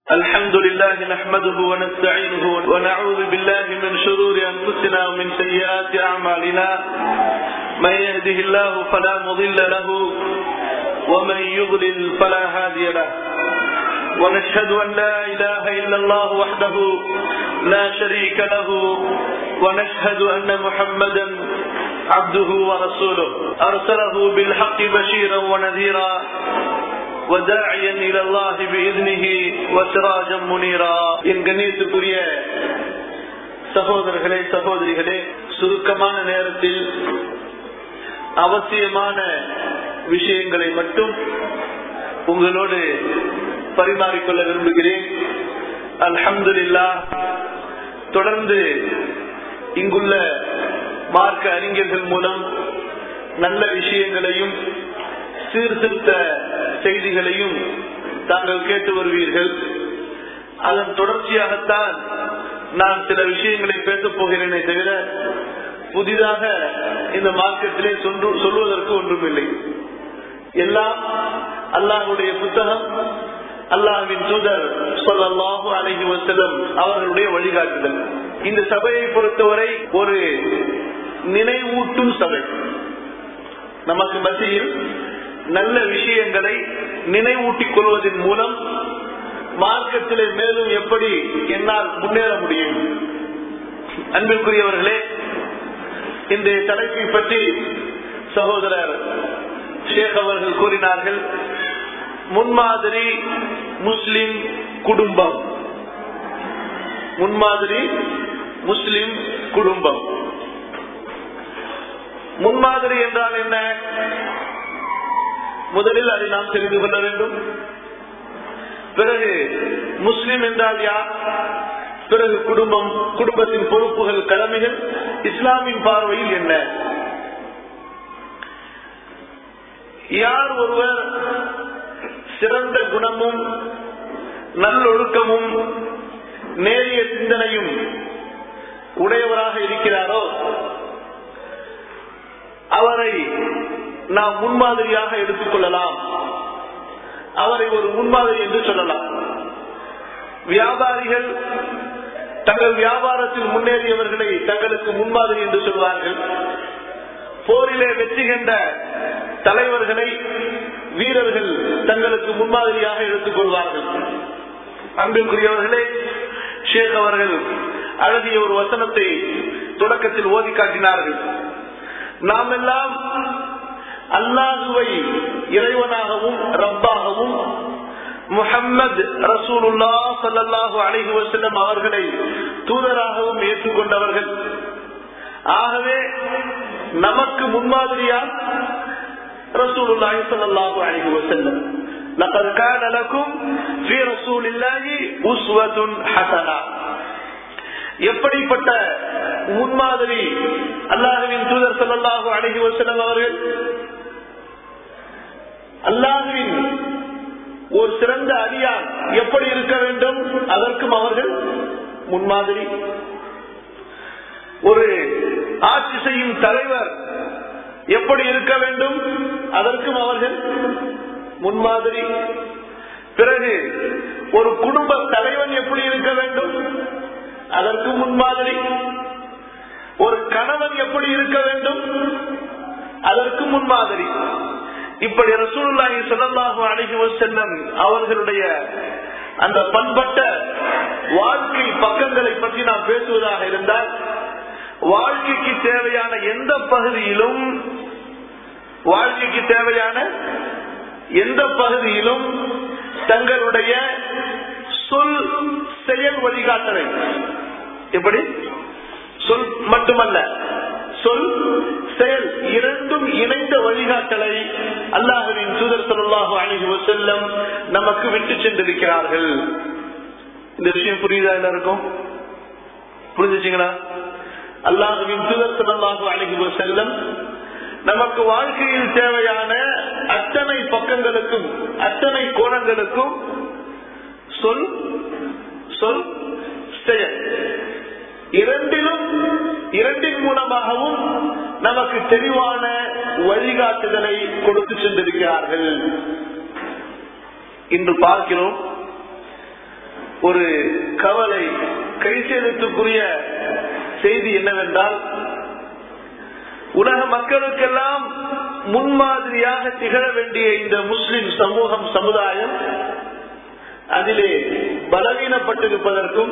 الحمد لله نحمده ونستعينه ونعوذ بالله من شرور أنفسنا ومن سيئات أعمالنا من يهده الله فلا مضل له ومن يضلل فلا هادي له ونشهد أن لا إله إلا الله وحده لا شريك له ونشهد أن محمدا عبده ورسوله أرسله بالحق بشيرا ونذيرا وداعيا الى الله باذنه وسراجا منيرا என் கண்ணியத்துக்குரிய சகோதரர்களே சகோதரிகளே சுருக்கமான நேரத்தில் அவசியமான விஷயங்களை மட்டும் உங்களோடு பரிமாறிக்கொள்ள விரும்புகிறேன் அல்ஹம்துலில்லா தொடர்ந்து இங்குள்ள மார்க்க அறிஞர்கள் மூலம் நல்ல விஷயங்களையும் சீர்திருத்த செய்திகளையும் தாங்கள் கேட்டு வருவீர்கள் அதன் தொடர்ச்சியாகத்தான் நான் சில விஷயங்களை பேசப் போகிறேனே தவிர புதிதாக இந்த மார்க்கத்திலே சொல்வதற்கு ஒன்றுமில்லை எல்லாம் அல்லாஹுடைய புத்தகம் அல்லாஹின் தூதர் சொல்லாஹு அலஹி வசலம் அவர்களுடைய வழிகாட்டுதல் இந்த சபையை பொறுத்தவரை ஒரு நினைவூட்டும் சபை நமக்கு மத்தியில் நல்ல விஷயங்களை நினைவூட்டிக் கொள்வதன் மூலம் மார்க்கத்திலே மேலும் எப்படி என்னால் முன்னேற முடியும் அன்பிற்குரியவர்களே இந்த தலைப்பை பற்றி சகோதரர் ஷேக் அவர்கள் கூறினார்கள் முன்மாதிரி முஸ்லிம் குடும்பம் முன்மாதிரி முஸ்லிம் குடும்பம் முன்மாதிரி என்றால் என்ன முதலில் அதை நாம் தெரிந்து கொள்ள வேண்டும் பிறகு முஸ்லிம் என்றால் யார் பிறகு குடும்பம் குடும்பத்தின் பொறுப்புகள் கடமைகள் இஸ்லாமின் பார்வையில் என்ன யார் ஒருவர் சிறந்த குணமும் நல்லொழுக்கமும் நேரிய சிந்தனையும் உடையவராக இருக்கிறாரோ அவரை நாம் முன்மாதிரியாக எடுத்துக் கொள்ளலாம் அவரை ஒரு முன்மாதிரி என்று சொல்லலாம் வியாபாரிகள் தங்கள் வியாபாரத்தில் முன்னேறியவர்களை தங்களுக்கு முன்மாதிரி என்று சொல்வார்கள் போரிலே வெற்றி கண்ட தலைவர்களை வீரர்கள் தங்களுக்கு முன்மாதிரியாக எடுத்துக் கொள்வார்கள் அன்பிற்குரியவர்களே ஷேக் அவர்கள் அழகிய ஒரு வசனத்தை தொடக்கத்தில் ஓதி காட்டினார்கள் நாம் எல்லாம் அல்லாஹுவை இறைவனாகவும் ரப்பாகவும் முகம்மது ரசூலுல்லா சல்லாஹூ அலிஹி வசல்லம் அவர்களை தூதராகவும் ஏற்றுக்கொண்டவர்கள் ஆகவே நமக்கு முன்மாதிரியா ரசூலுல்லாஹி ஸல்லல்லாஹு அலைஹி வஸல்லம் لقد كان لكم في رسول الله أسوة حسنة எப்படிப்பட்ட முன்மாதிரி அல்லாஹுவின் தூதர் சல்லாஹூ அழகி வசலம் அவர்கள் அல்லாஹுவின் ஒரு சிறந்த அடியான் எப்படி இருக்க வேண்டும் அதற்கும் அவர்கள் முன்மாதிரி ஒரு ஆட்சி செய்யும் தலைவர் எப்படி இருக்க வேண்டும் அதற்கும் அவர்கள் முன்மாதிரி பிறகு ஒரு குடும்ப தலைவன் எப்படி இருக்க வேண்டும் அதற்கு முன்மாதிரி ஒரு கணவன் எப்படி இருக்க வேண்டும் அதற்கு முன்மாதிரி இப்படி ரசூலுல்லாஹி ஸல்லல்லாஹு அலைஹி வஸல்லம் அவர்களுடைய அந்த பண்பட்ட வாழ்க்கை பக்கங்களை பற்றி நாம் பேசுவதாக இருந்தால் வாழ்க்கைக்கு தேவையான எந்த பகுதியிலும் வாழ்க்கைக்கு தேவையான எந்த பகுதியிலும் தங்களுடைய சொல் செயல் வழிகாட்டலை எப்படி சொல் மட்டுமல்ல சொல் செயல் இரண்டும் இணைந்த வழிகாட்டலை அல்லாஹுவின் தூதர் சொல்லாஹு அணுகி செல்லம் நமக்கு விட்டு சென்றிருக்கிறார்கள் இந்த விஷயம் புரியுதா எல்லாருக்கும் புரிஞ்சுச்சிங்களா அல்லாஹுவின் தூதர் சொல்லாஹு அணுகி செல்லம் நமக்கு வாழ்க்கையில் தேவையான அத்தனை பக்கங்களுக்கும் அத்தனை கோணங்களுக்கும் சொல் சொல் செயல் இரண்டிலும் இரண்டின் மூலமாகவும் நமக்கு தெளிவான வழிகாட்டுதலை கொடுத்து சென்றிருக்கிறார்கள் இன்று பார்க்கிறோம் ஒரு கவலை கை சேதத்துக்குரிய செய்தி என்னவென்றால் உலக மக்களுக்கெல்லாம் முன்மாதிரியாக திகழ வேண்டிய இந்த முஸ்லிம் சமூகம் சமுதாயம் அதிலே பலவீனப்பட்டிருப்பதற்கும்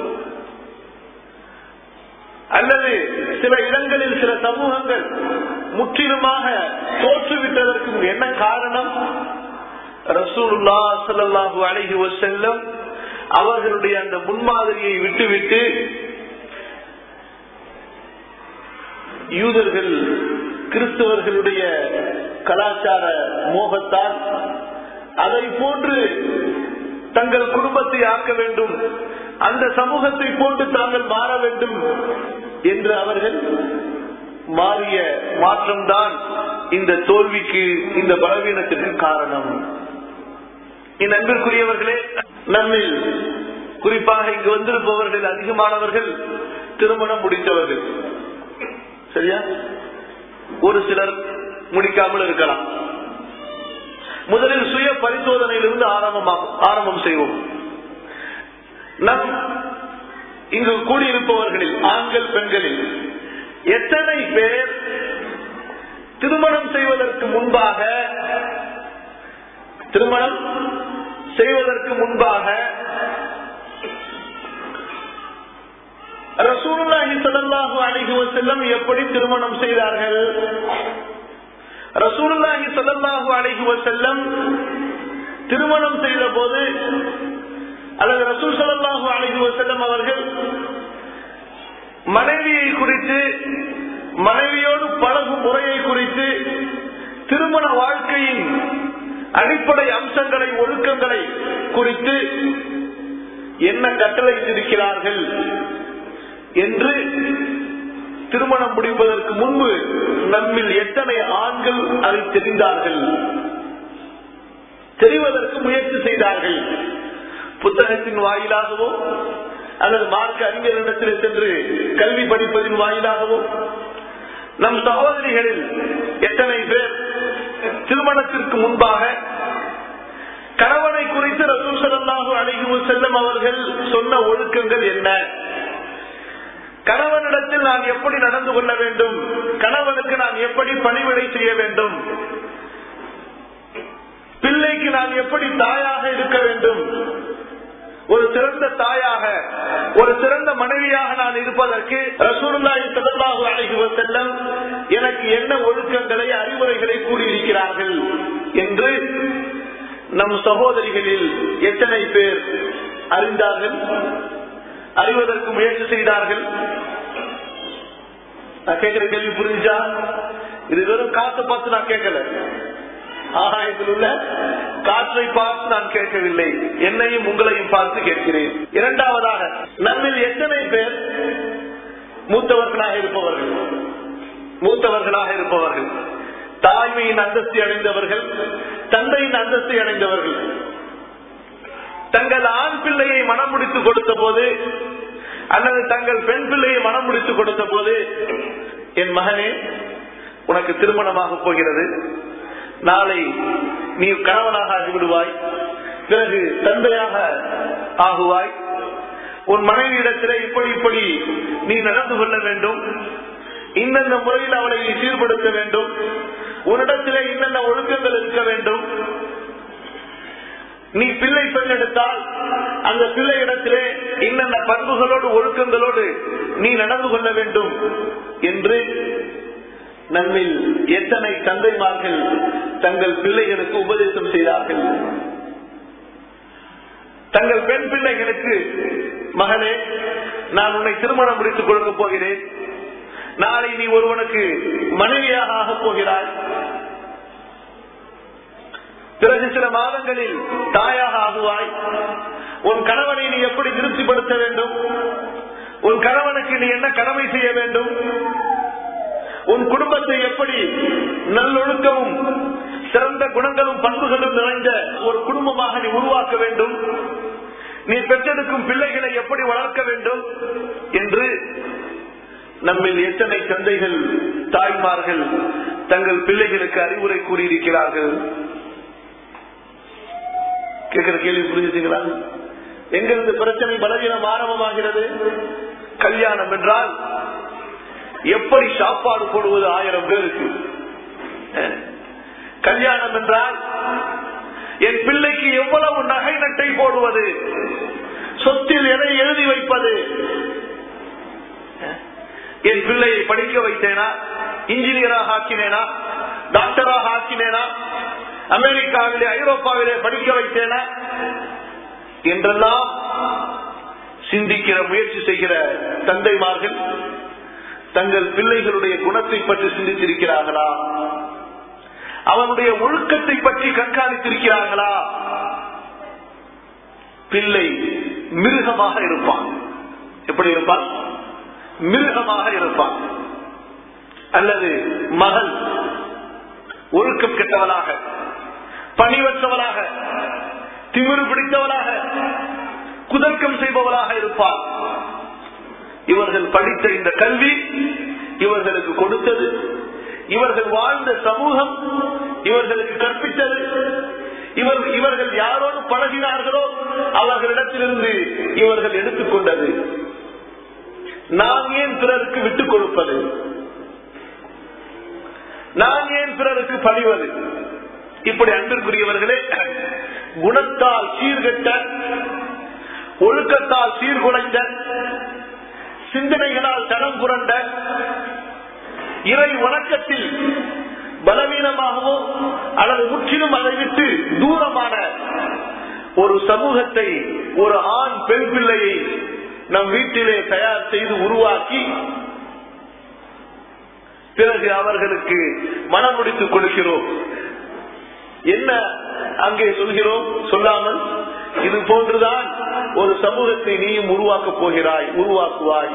அல்லது சில இடங்களில் சில சமூகங்கள் முற்றிலுமாக தோற்றுவிட்டதற்கும் என்ன காரணம் ரசூலுல்லா சல்லாஹூ அழகி செல்லம் அவர்களுடைய அந்த முன்மாதிரியை விட்டுவிட்டு யூதர்கள் கிறிஸ்தவர்களுடைய கலாச்சார மோகத்தால் அதை போன்று தங்கள் குடும்பத்தை ஆக்க வேண்டும் அந்த சமூகத்தை போன்று தாங்கள் மாற வேண்டும் என்று அவர்கள் மாறிய மாற்றம்தான் இந்த தோல்விக்கு இந்த பலவீனத்திற்கு காரணம் என் அன்பிற்குரியவர்களே நம்மில் குறிப்பாக இங்கு வந்திருப்பவர்கள் அதிகமானவர்கள் திருமணம் முடித்தவர்கள் சரியா ஒரு சிலர் முடிக்காமல் இருக்கலாம் முதலில் சுய பரிசோதனையிலிருந்து ஆரம்பமாக ஆரம்பம் செய்வோம் நம் இங்கு கூடியிருப்பவர்களில் ஆண்கள் பெண்களில் எத்தனை பேர் திருமணம் செய்வதற்கு முன்பாக திருமணம் செய்வதற்கு முன்பாக ரசூலுல்லாஹி ஸல்லல்லாஹு அலைஹி வஸல்லம் எப்படி திருமணம் செய்தார்கள் ரசூலுல்லாஹி ஸல்லல்லாஹு அலைஹி வஸல்லம் திருமணம் செய்த போது அல்லது ரசூல் ஸல்லல்லாஹு அலைஹி வஸல்லம் அவர்கள் மனைவியை குறித்து மனைவியோடு பழகும் முறையை குறித்து திருமண வாழ்க்கையின் அடிப்படை அம்சங்களை ஒழுக்கங்களை குறித்து என்ன கட்டளைத்திருக்கிறார்கள் என்று திருமணம் முடிப்பதற்கு முன்பு நம்மில் எத்தனை ஆண்கள் அதை தெரிந்தார்கள் தெரிவதற்கு முயற்சி செய்தார்கள் புத்தகத்தின் வாயிலாகவோ அல்லது மார்க்க அறிஞர்களிடத்தில் சென்று கல்வி படிப்பதின் வாயிலாகவோ நம் சகோதரிகளில் எத்தனை பேர் திருமணத்திற்கு முன்பாக கணவனை குறித்து ரசூல் சல்லாஹு அழகி செல்லும் அவர்கள் சொன்ன ஒழுக்கங்கள் என்ன கணவனிடத்தில் நான் எப்படி நடந்து கொள்ள வேண்டும் கணவனுக்கு நான் எப்படி பணிவிடை செய்ய வேண்டும் பிள்ளைக்கு நான் எப்படி தாயாக இருக்க வேண்டும் ஒரு சிறந்த தாயாக ஒரு சிறந்த மனைவியாக நான் இருப்பதற்கு ரசூலுல்லாஹி ஸல்லல்லாஹு அலைஹி வஸல்லம் எனக்கு என்ன ஒழுக்கங்களை அறிவுரைகளை கூறியிருக்கிறார்கள் என்று நம் சகோதரிகளில் எத்தனை பேர் அறிந்தார்கள் அறிவதற்கு முயற்சி செய்தார்கள் நான் கேட்கிற கேள்வி புரிஞ்சா இது வெறும் காத்து பார்த்து நான் கேட்கல ஆகாயத்தில் உள்ள காற்றை பார்த்து நான் கேட்கவில்லை என்னையும் உங்களையும் பார்த்து கேட்கிறேன் இரண்டாவதாக நம்மில் எத்தனை பேர் மூத்தவர்களாக இருப்பவர்கள் மூத்தவர்களாக இருப்பவர்கள் தாய்மையின் அந்தஸ்தை அடைந்தவர்கள் தந்தையின் அந்தஸ்தை அடைந்தவர்கள் தங்கள் ஆண் பிள்ளையை மனம் முடித்து கொடுத்த போது அல்லது தங்கள் பெண் பிள்ளையை மனம் முடித்து கொடுத்த போது என் மகனே உனக்கு திருமணமாக போகிறது நாளை நீ கணவனாக ஆகிவிடுவாய் பிறகு தந்தையாக ஆகுவாய் உன் மனைவியிடத்திலே இப்படி இப்படி நீ நடந்து கொள்ள வேண்டும் இன்னென்ன முறையில் அவளை நீ சீர்படுத்த வேண்டும் உன்னிடத்திலே இன்னென்ன ஒழுக்கங்கள் இருக்க வேண்டும் நீ பிள்ளை பெண்ணெடுத்தால் அந்த பிள்ளை இடத்திலே இன்னென்ன பண்புகளோடு ஒழுக்கங்களோடு நீ நடந்து கொள்ள வேண்டும் என்று நம்மில் எத்தனை தந்தைமார்கள் தங்கள் பிள்ளைகளுக்கு உபதேசம் செய்தார்கள் தங்கள் பெண் பிள்ளைகளுக்கு மகனே நான் உன்னை திருமணம் முடித்துக் கொடுக்க போகிறேன் நாளை நீ ஒருவனுக்கு மனைவியாக ஆகப் போகிறாய் பிறகு சில மாதங்களில் தாயாக ஆகுவாய் உன் கணவனை நீ எப்படி திருப்திப்படுத்த வேண்டும் உன் கணவனுக்கு நீ என்ன கடமை செய்ய வேண்டும் உன் குடும்பத்தை எப்படி நல்லொழுக்கமும் சிறந்த குணங்களும் பண்புகளும் நிறைந்த ஒரு குடும்பமாக நீ உருவாக்க வேண்டும் நீ பெற்றெடுக்கும் பிள்ளைகளை எப்படி வளர்க்க வேண்டும் என்று நம்மில் எத்தனை தந்தைகள் தாய்மார்கள் தங்கள் பிள்ளைகளுக்கு அறிவுரை கூறியிருக்கிறார்கள் கேட்கிற கேள்வி புரிஞ்சுட்டீங்களா எங்கிருந்து பிரச்சனை பலவீனம் ஆரம்பமாகிறது கல்யாணம் என்றால் எப்படி சாப்பாடு போடுவது ஆயிரம் பேருக்கு அஹ், கல்யாணம் என்றால் என் பிள்ளைக்கு எவ்வளவு நகை நட்டை போடுவது சொத்தில் எதை எழுதி வைப்பது அஹ், என் பிள்ளையை படிக்க வைத்தேனா இன்ஜினியராக ஆக்கினேனா டாக்டராக ஆக்கினேனா அமெரிக்காவிலே ஐரோப்பாவிலே படிக்க வைத்தேனா என்றெல்லாம் சிந்திக்கிற முயற்சி செய்கிற தந்தைமார்கள் தங்கள் பிள்ளைகளுடைய குணத்தை பற்றி சிந்தித்திருக்கிறார்களா அவனுடைய ஒழுக்கத்தை பற்றி கண்காணித்திருக்கிறார்களா பிள்ளை மிருகமாக இருப்பான் எப்படி இருப்பான் மிருகமாக இருப்பான் அல்லது மகள் ஒழுக்கம் கெட்டவளாக பணிவற்றவளாக திமிரு பிடித்தவளாக குதர்க்கம் செய்பவளாக இருப்பார் இவர்கள் படித்த இந்த கல்வி இவர்களுக்கு கொடுத்தது இவர்கள் வாழ்ந்த சமூகம் இவர்களுக்கு கற்பித்தது இவர் இவர்கள் யாரோடு பழகினார்களோ அவர்களிடத்திலிருந்து இவர்கள் எடுத்துக்கொண்டது நான் ஏன் பிறருக்கு விட்டுக் கொடுப்பது நான் ஏன் பிறருக்கு பணிவது இப்படி அன்பிற்குரியவர்களே குணத்தால் சீர்கட்ட ஒழுக்கத்தால் சீர்குலைந்த சிந்தனைகளால் தடம் புரண்ட இறை வணக்கத்தில் பலவீனமாகவோ அல்லது முற்றிலும் அதை விட்டு தூரமான ஒரு சமூகத்தை ஒரு ஆண் பெண் பிள்ளையை நம் வீட்டிலே தயார் செய்து உருவாக்கி பிறகு அவர்களுக்கு மனம் முடித்துக் கொடுக்கிறோம் என்ன அங்கே சொல்கிறோம் சொல்லாமல் இது போன்றுதான் ஒரு சமூகத்தை நீயும் உருவாக்கப் போகிறாய் உருவாக்குவாய்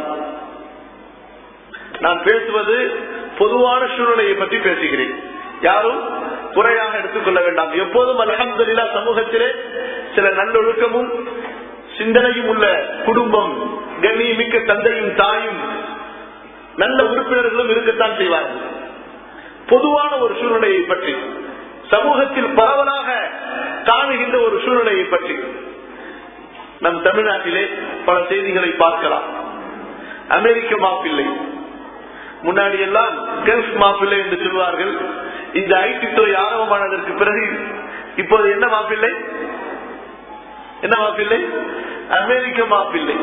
நான் பேசுவது பொதுவான சூழ்நிலையை பற்றி பேசுகிறேன் யாரும் குறையாக எடுத்துக்கொள்ள வேண்டாம் எப்போதும் அலமதுல்லா சமூகத்திலே சில நல்லொழுக்கமும் சிந்தனையும் உள்ள குடும்பம் கண்ணியமிக்க தந்தையும் தாயும் நல்ல உறுப்பினர்களும் இருக்கத்தான் செய்வார்கள் பொதுவான ஒரு சூழ்நிலையை பற்றி சமூகத்தில் பரவலாக காணுகின்ற ஒரு சூழ்நிலையை பற்றி நம் தமிழ்நாட்டிலே பல செய்திகளை பார்க்கலாம் அமெரிக்க மாப்பிள்ளை முன்னாடி எல்லாம் கல்ஃப் மாப்பிள்ளை என்று சொல்வார்கள் இந்த ஐடி துறை ஆரம்பமானதற்கு பிறகு இப்போது என்ன மாப்பிள்ளை என்ன மாப்பிள்ளை அமெரிக்க மாப்பிள்ளை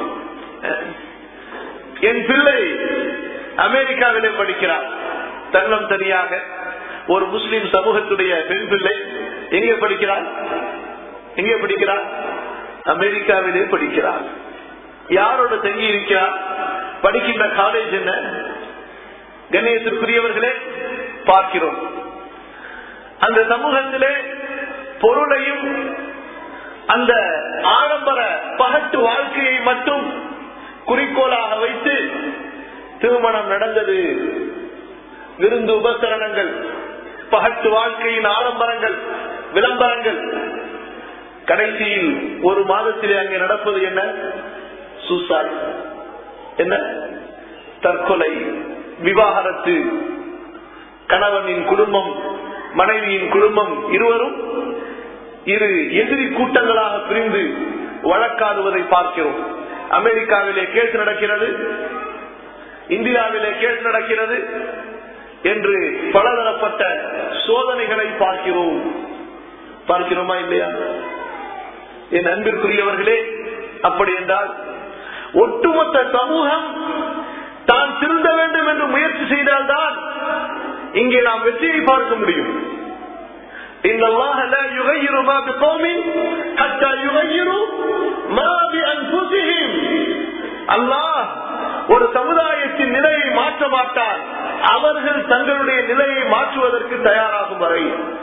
என் பிள்ளை அமெரிக்காவிலே படிக்கிறார் தன்னம் தனியாக ஒரு முஸ்லிம் சமூகத்துடைய பெண் பிள்ளை எங்கே படிக்கிறார் எங்கே படிக்கிறார் அமெரிக்காவிலே படிக்கிறார் யாரோட தங்கி இருக்கிறார் படிக்கின்ற காலேஜ் என்ன கணேசத்துக்குரியவர்களே பார்க்கிறோம் அந்த சமூகத்திலே பொருளையும் அந்த ஆடம்பர பகட்டு வாழ்க்கையை மட்டும் குறிக்கோளாக வைத்து திருமணம் நடந்தது விருந்து உபசரணங்கள் பகட்டு வாழ்க்கையின் ஆடம்பரங்கள் விளம்பரங்கள் கடைசியில் ஒரு மாதத்திலே அங்கே நடப்பது என்ன சூசாய் என்ன தற்கொலை விவாகரத்து கணவனின் குடும்பம் மனைவியின் குடும்பம் இருவரும் இரு எதிரி கூட்டங்களாக பிரிந்து வழக்காடுவதை பார்க்கிறோம் அமெரிக்காவிலே கேஸ் நடக்கிறது இந்தியாவிலே கேஸ் நடக்கிறது என்று பலதரப்பட்ட சோதனைகளை பார்க்கிறோம் பார்க்கிறோமா இல்லையா என் அன்பிற்குரியவர்களே அப்படி என்றால் ஒட்டுமொத்த சமூகம் தான் திருந்த வேண்டும் என்று முயற்சி செய்தால்தான் இங்கே நாம் வெற்றியை பார்க்க முடியும் إن الله لا يغير ما بقوم حتى يغيروا ما بأنفسهم அல்லாஹ் ஒரு சமுதாயத்தின் நிலையை மாற்ற மாட்டார் அவர்கள் தங்களுடைய நிலையை மாற்றுவதற்கு தயாராகும் வரை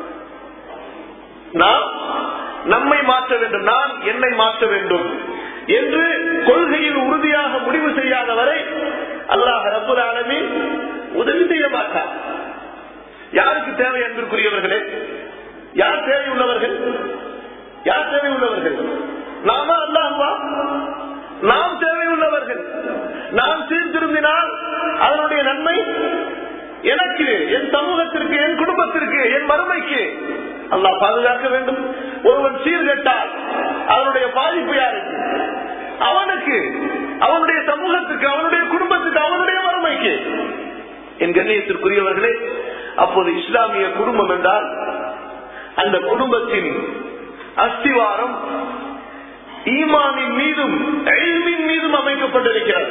நாம் நம்மை மாற்ற வேண்டும் நான் என்னை மாற்ற வேண்டும் என்று கொள்கையில் உறுதியாக முடிவு செய்யாத வரை அல்லாஹ் ரபுல் ஆலமி உதவி செய்ய மாட்டார் யாருக்கு தேவை அன்பிற்குரியவர்களே யார் தேவை உள்ளவர்கள் யார் தேவை உள்ளவர்கள் நாம அல்லாஹா நாம் தேவை உள்ளவர்கள் நாம் சீர்திருந்தினால் அதனுடைய நன்மை எனக்கு என் சமூகத்திற்கு என் குடும்பத்திற்கு என் மறுமைக்கு அல்லாஹ் பாதுகாக்க வேண்டும் ஒருவன் சீர்கட்டால் அதனுடைய பாதிப்பு யாருக்கு அவனுடைய சமூகத்துக்கு அவனுடைய குடும்பத்துக்கு அவனுடைய வறுமைக்கு என் கண்ணியத்திற்குரியவர்களே அப்போது இஸ்லாமிய குடும்பம் என்றால் அந்த குடும்பத்தின் அஸ்திவாரம் ஈமானின் மீதும் எல்மின் மீதும் அமைக்கப்பட்டிருக்கிறது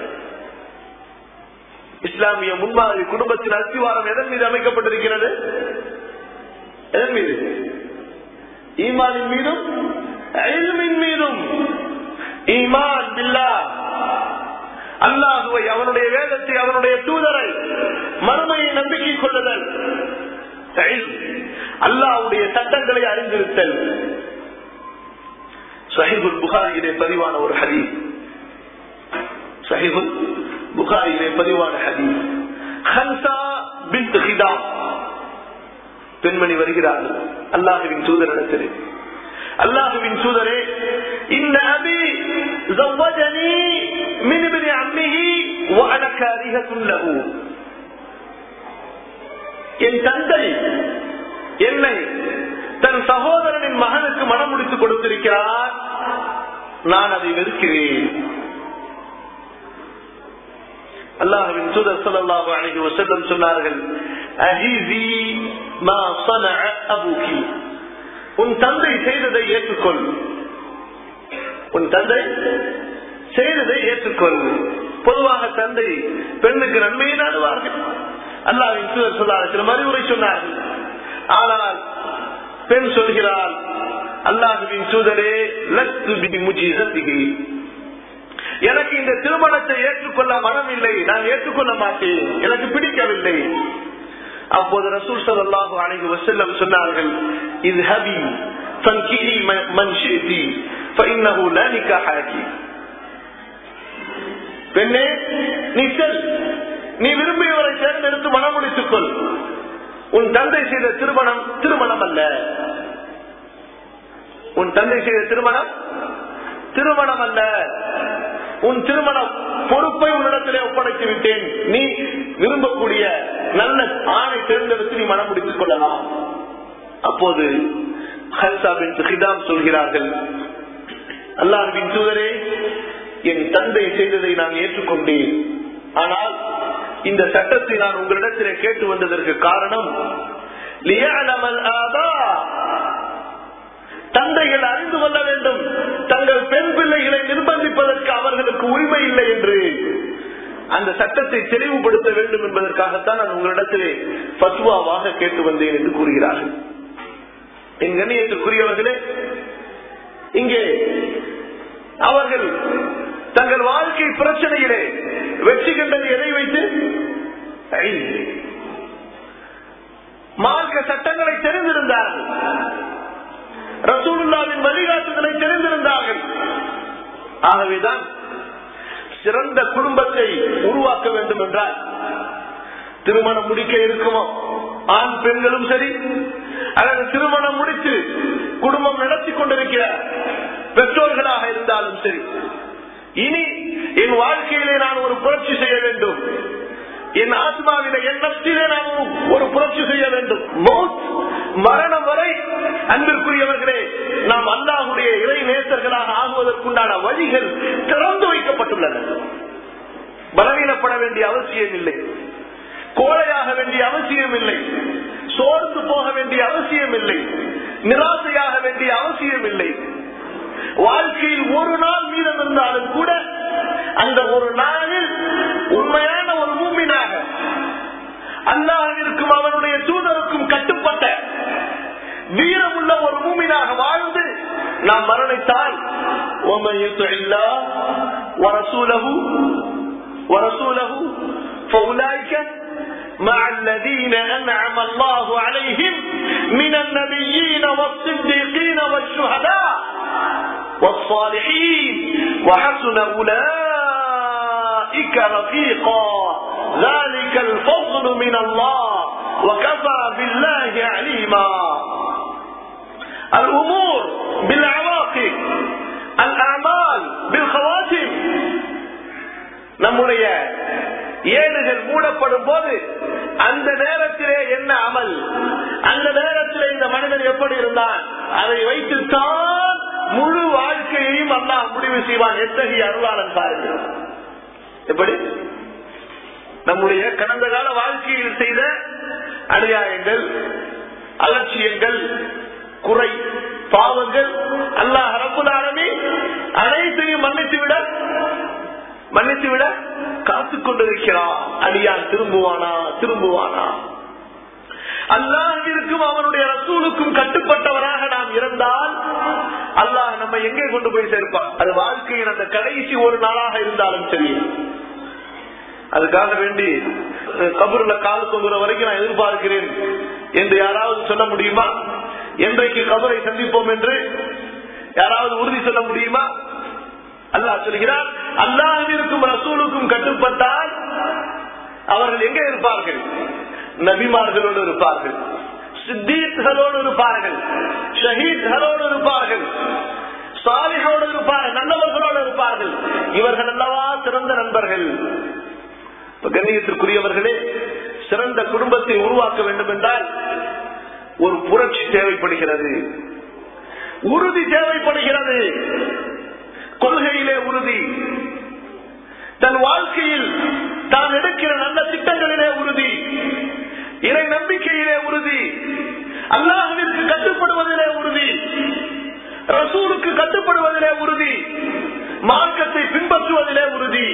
இஸ்லாமிய முன்மாதிரி குடும்பத்தின் அஸ்திவாரம் எதன் மீது அமைக்கப்பட்டிருக்கிறது எதன் மீது ஈமானின் மீதும் எல்மின் மீதும் ஈமான் பில்லா அல்லாஹுவை அவனுடைய வேதத்தை அவனுடைய தூதரை மறுமையை நம்பிக்கை கொள்ளுதல் அல்லாஹுடைய சட்டங்களை அறிந்திருத்தல் சஹிபுல் புகாரியிலே பதிவான ஒரு ஹதீஸ் சஹிபுல் புகாரியிலே பதிவான ஹதீஸ் ஹன்சா பின் ஹிதாம் பெண்மணி வருகிறார்கள் அல்லாஹுவின் தூதரிடத்திலே அல்லாஹுவின் தூதரே இந்த அபி زوجني من ابن عمه وانا كارهة له என் தந்தை என்னை தன் சகோதரனின் மகனுக்கு மனம் முடித்து கொடுத்திருக்கிறார் நான் அதை வெறுக்கிறேன் அல்லாஹுவின் தூதர் ஸல்லல்லாஹு அலைஹி வஸல்லம் சொன்னார்கள் அஹிசி மா ஸனஅ அபூகி உன் தந்தை செய்ததை ஏற்றுக்கொள் உன் தந்தை செய்ததை ஏற்றுக்கொள் பொதுவாக தந்தை பெண்ணுக்கு நன்மையை நாடுவார்கள் அல்லாவின் தூதர் சொல்லார்கள் அறிவுரை சொன்னார்கள் ஆனால் பெண் சொல்கிறாள் அல்லாஹுவின் தூதரே லத்து முஜிசத்திகி எனக்கு இந்த திருமணத்தை ஏற்றுக்கொள்ள மனம் இல்லை நான் ஏற்றுக்கொள்ள மாட்டேன் எனக்கு பிடிக்கவில்லை அப்போது ரசூல் சல்லாஹூ அணைகு வசல்லம் சொன்னார்கள் இது ஹபி فانكحي من شئت فإنه لا نكاح لك பெண்ணே நீ செல் நீ விரும்பியவரை தேர்ந்தெடுத்து மனம் முடித்துக் கொள் உன் தந்தை செய்த திருமணம் திருமணம் அல்ல உன் தந்தை செய்த திருமணம் திருமணம் அல்ல உன் திருமண பொறுப்பை உன்னிடத்திலே ஒப்படைத்து விட்டேன் நீ விரும்பக்கூடிய நல்ல ஆணை தேர்ந்தெடுத்து நீ மனம் முடித்துக் கொள்ளலாம் அப்போது சொல்கிறார்கள் அல்லாஹின் தூதரே என் தந்தை செய்ததை நான் ஏற்றுக்கொண்டேன் ஆனால் இந்த சட்டத்தை நான் உங்களிடத்திலே கேட்டு வந்ததற்கு காரணம் தந்தைகள் அறிந்து கொள்ள வேண்டும் தங்கள் பெண் பிள்ளைகளை நிர்பந்திப்பதற்கு அவர்களுக்கு உரிமை இல்லை என்று அந்த சட்டத்தை தெளிவுபடுத்த வேண்டும் என்பதற்காகத்தான் நான் உங்களிடத்திலே பத்வாவாக கேட்டு வந்தேன் என்று கூறுகிறார்கள் என் கண்ணியத்திற்குரியவர்களே இங்கே அவர்கள் தங்கள் வாழ்க்கை பிரச்சனையிலே வெற்றி கண்டது எதை வைத்து மார்க்க சட்டங்களை தெரிந்திருந்தார்கள் ரசூலுல்லாவின் வழிகாட்டுதலை தெரிந்திருந்தார்கள் ஆகவேதான் சிறந்த குடும்பத்தை உருவாக்க வேண்டும் என்றால் திருமணம் முடிக்க இருக்குமோ ஆண் பெண்களும் சரி அல்லது திருமணம் முடித்து குடும்பம் நடத்தி கொண்டிருக்கிற பெற்றோர்களாக இருந்தாலும் சரி இனி என் வாழ்க்கையிலே நான் ஒரு புரட்சி செய்ய வேண்டும் என் ஆத்மாவில என் நப்சிலே நான் ஒரு புரட்சி செய்ய வேண்டும் மரணம் வரை அன்பிற்குரியவர்களே நாம் அல்லாஹுடைய இறை நேசர்களாக ஆகுவதற்குண்டான வழிகள் திறந்து வைக்கப்பட்டுள்ளன பலவீனப்பட வேண்டிய அவசியம் இல்லை கோழையாக வேண்டிய அவசியம் இல்லை சோர்ந்து போக வேண்டிய அவசியம் இல்லை நிராசையாக வேண்டிய அவசியம் இல்லை வாழ்க்கையில் ஒரு நாள் மீதம் இருந்தாலும் கூட அந்த ஒரு நாளில் உண்மையான ஒரு மூமினாக அல்லாஹிற்கும் அவனுடைய தூதருக்கும் கட்டுப்பட்ட வீரமுள்ள ஒரு மூமினாக வாழ்ந்து நாம் மரணித்தால் ورسوله ورسوله فأولئك مع الذين أنعم الله عليهم من النبيين والصديقين والشهداء والصالحين وحسن أولئك رفيقا ذلك الفضل من الله وكفى بالله عليما الأمور بالعواقب الأعمال بالخواتم நம்முடைய ஏடுகள் மூடப்படும் போது அந்த நேரத்திலே என்ன அமல் அந்த நேரத்திலே இந்த மனிதன் எப்படி இருந்தான் அதை வைத்துத்தான் முழு வாழ்க்கையையும் அல்லாஹ் முடிவு செய்வான் எத்தகைய அருளாளன் பாருங்கள் எப்படி நம்முடைய கடந்த கால வாழ்க்கையில் செய்த அநியாயங்கள் அலட்சியங்கள் குறை பாவங்கள் அல்லாஹ் ரப்புலானமே அனைத்தையும் மன்னித்து விட மன்னித்து விட காத்துக் கொண்டிருக்கிறான் அடியான் திரும்புவானா திரும்புவானா அல்லாஹிற்கும் அவனுடைய ரசூலுக்கும் கட்டுப்பட்டவராக நாம் இருந்தால் அல்லாஹ் நம்ம எங்கே கொண்டு போய் சேர்ப்பான் அது வாழ்க்கையின் அந்த கடைசி ஒரு நாளாக இருந்தாலும் சரி அதுக்காக வேண்டி கபூர்ல கால் தொங்குற வரைக்கும் நான் எதிர்பார்க்கிறேன் என்று யாராவது சொல்ல முடியுமா என்றைக்கு கபரை சந்திப்போம் என்று யாராவது உறுதி சொல்ல முடியுமா அல்லாஹ் சொல்கிறார் அல்லாஹிற்கும் ரசூலுக்கும் கட்டுப்பட்டால் அவர்கள் எங்கே இருப்பார்கள் நபிமார்களோடு இருப்பார்கள் சித்தீர்களோடு இருப்பார்கள் ஷஹீத்களோடு இருப்பார்கள் சாலிகளோடு இருப்பார்கள் நல்லவர்களோடு இருப்பார்கள் இவர்கள் அல்லவா சிறந்த நண்பர்கள் கண்ணியத்திற்குரியவர்களே சிறந்த குடும்பத்தை உருவாக்க வேண்டும் என்றால் ஒரு புரட்சி தேவைப்படுகிறது உறுதி தேவைப்படுகிறது கொள்கையிலே உறுதி தன் வாழ்க்கையில் தான் எடுக்கிற நல்ல திட்டங்களிலே உறுதி இறை நம்பிக்கையிலே உறுதி அல்லாஹுவிற்கு கட்டுப்படுவதிலே உறுதி ரசூலுக்கு கட்டுப்படுவதிலே உறுதி மார்க்கத்தை பின்பற்றுவதிலே உறுதி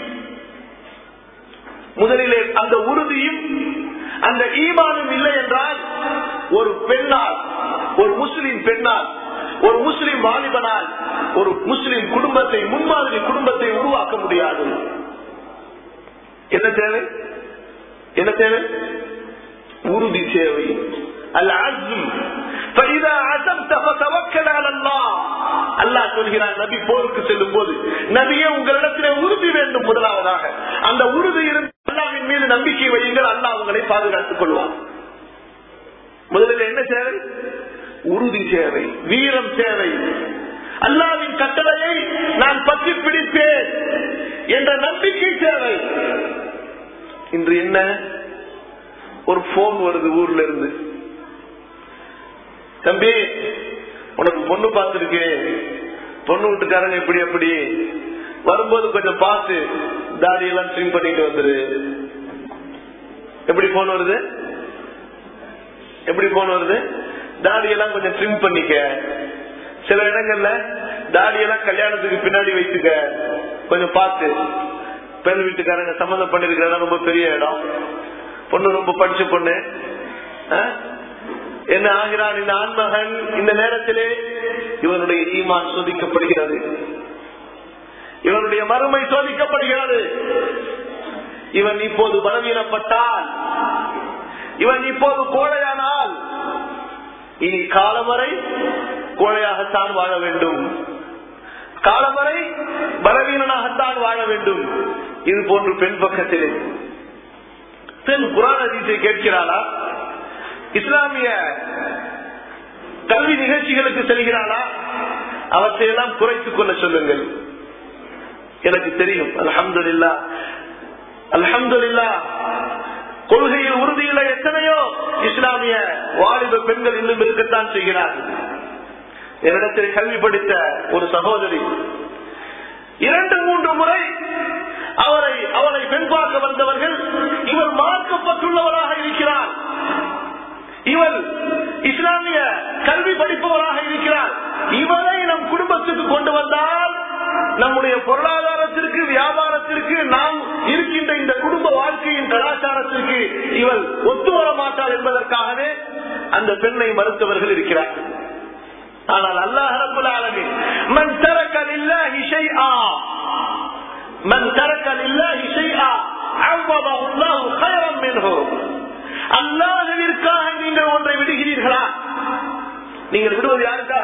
முதலிலே அந்த உறுதியும் அந்த ஈமானும் இல்லை என்றால் ஒரு பெண்ணால் ஒரு முஸ்லிம் பெண்ணால் ஒரு முஸ்லிம் வாலிபனால் ஒரு முஸ்லிம் குடும்பத்தை முன்மாதிரி குடும்பத்தை உருவாக்க முடியாது என்ன தேவை என்ன தேவை உறுதி தேவை அல் அஸ்ம் فإذا عزمت فتوكل على الله அல்லாஹ் சொல்கிறான் நபி போருக்கு செல்லும் போது நபியே உங்களிடத்திலே உறுதி வேண்டும் முதலாவதாக அந்த உறுதி இருந்து அல்லாவின் மீது நம்பிக்கை வையுங்கள் அல்லாஹ் உங்களை பாதுகாத்துக் கொள்வார் முதலில் என்ன தேவை உறுதி தேவை வீரம் தேவை அல்லாவின் கட்டளையை நான் பற்றி பிடிப்பேன் என்ற நம்பிக்கை தேவை இன்று என்ன ஒரு போன் வருது ஊர்ல இருந்து தம்பி உனக்கு பொண்ணு பார்த்திருக்கேன் பொண்ணு வீட்டுக்காரங்க எப்படி அப்படி வரும்போது கொஞ்சம் பார்த்து தாடியெல்லாம் ட்ரிம் பண்ணிட்டு வந்துரு எப்படி போன் வருது எப்படி போன் வருது தாடியெல்லாம் கொஞ்சம் ட்ரிம் பண்ணிக்க சில இடங்கள்ல தாடியெல்லாம் கல்யாணத்துக்கு பின்னாடி வைத்துக்க கொஞ்சம் பார்த்து பெண் வீட்டுக்காரங்க சம்மந்தம் பண்ணிருக்கிற ரொம்ப பெரிய இடம் பொண்ணு ரொம்ப படிச்ச பொண்ணு என்ன ஆகிறான் இந்த ஆண்மகன் இந்த நேரத்திலே இவனுடைய ஈமான் சோதிக்கப்படுகிறது இவனுடைய மறுமை சோதிக்கப்படுகிறது இவன் இப்போது பலவீனப்பட்டால் இவன் இப்போது கோழையானால் இனி காலம் வரை கோழையாகத்தான் வாழ வேண்டும் காலம் வரை பலவீனனாகத்தான் வாழ வேண்டும் இது போன்று பெண் பக்கத்திலே பெண் குரான் அதிசை கேட்கிறாளா இஸ்லாமிய கல்வி நிகழ்ச்சிகளுக்கு செல்கிறாளா அவற்றையெல்லாம் குறைத்துக் கொள்ள சொல்லுங்கள் எனக்கு தெரியும் அலமதுல்லா அலமதுல்லா கொள்கையில் உறுதியுள்ள எத்தனையோ இஸ்லாமிய வாலிப பெண்கள் இன்னும் இருக்கத்தான் செய்கிறார்கள் என்னிடத்தில் கல்வி படித்த ஒரு சகோதரி இரண்டு மூன்று முறை அவரை அவளை பெண் பார்க்க வந்தவர்கள் இவர் மார்க்கப்பட்டுள்ளவராக இருக்கிறார் இவர் இஸ்லாமிய கல்வி படிப்பவராக இருக்கிறார் இவரை நம் குடும்பத்துக்கு கொண்டு வந்தால் நம்முடைய பொருளாதாரத்திற்கு வியாபாரத்திற்கு நாம் இருக்கின்ற இந்த குடும்ப வாழ்க்கையின் கலாச்சாரத்திற்கு இவள் ஒத்து வர மாட்டாள் என்பதற்காகவே அந்த பெண்ணை மறுத்தவர்கள் இருக்கிறார்கள் ஆனால் அல்லாஹ் ரபுல் ஆலமின் மன் தரக்கல் இல்லாஹி ஷைஆ மன் தரக்கல் இல்லாஹி ஷைஆ அவ்வதஹு அல்லாஹு கைரம் மின்ஹு அல்லாஹ்விற்காக நீங்கள் ஒன்றை விடுகிறீர்களா நீங்கள் விடுவது யாருக்காக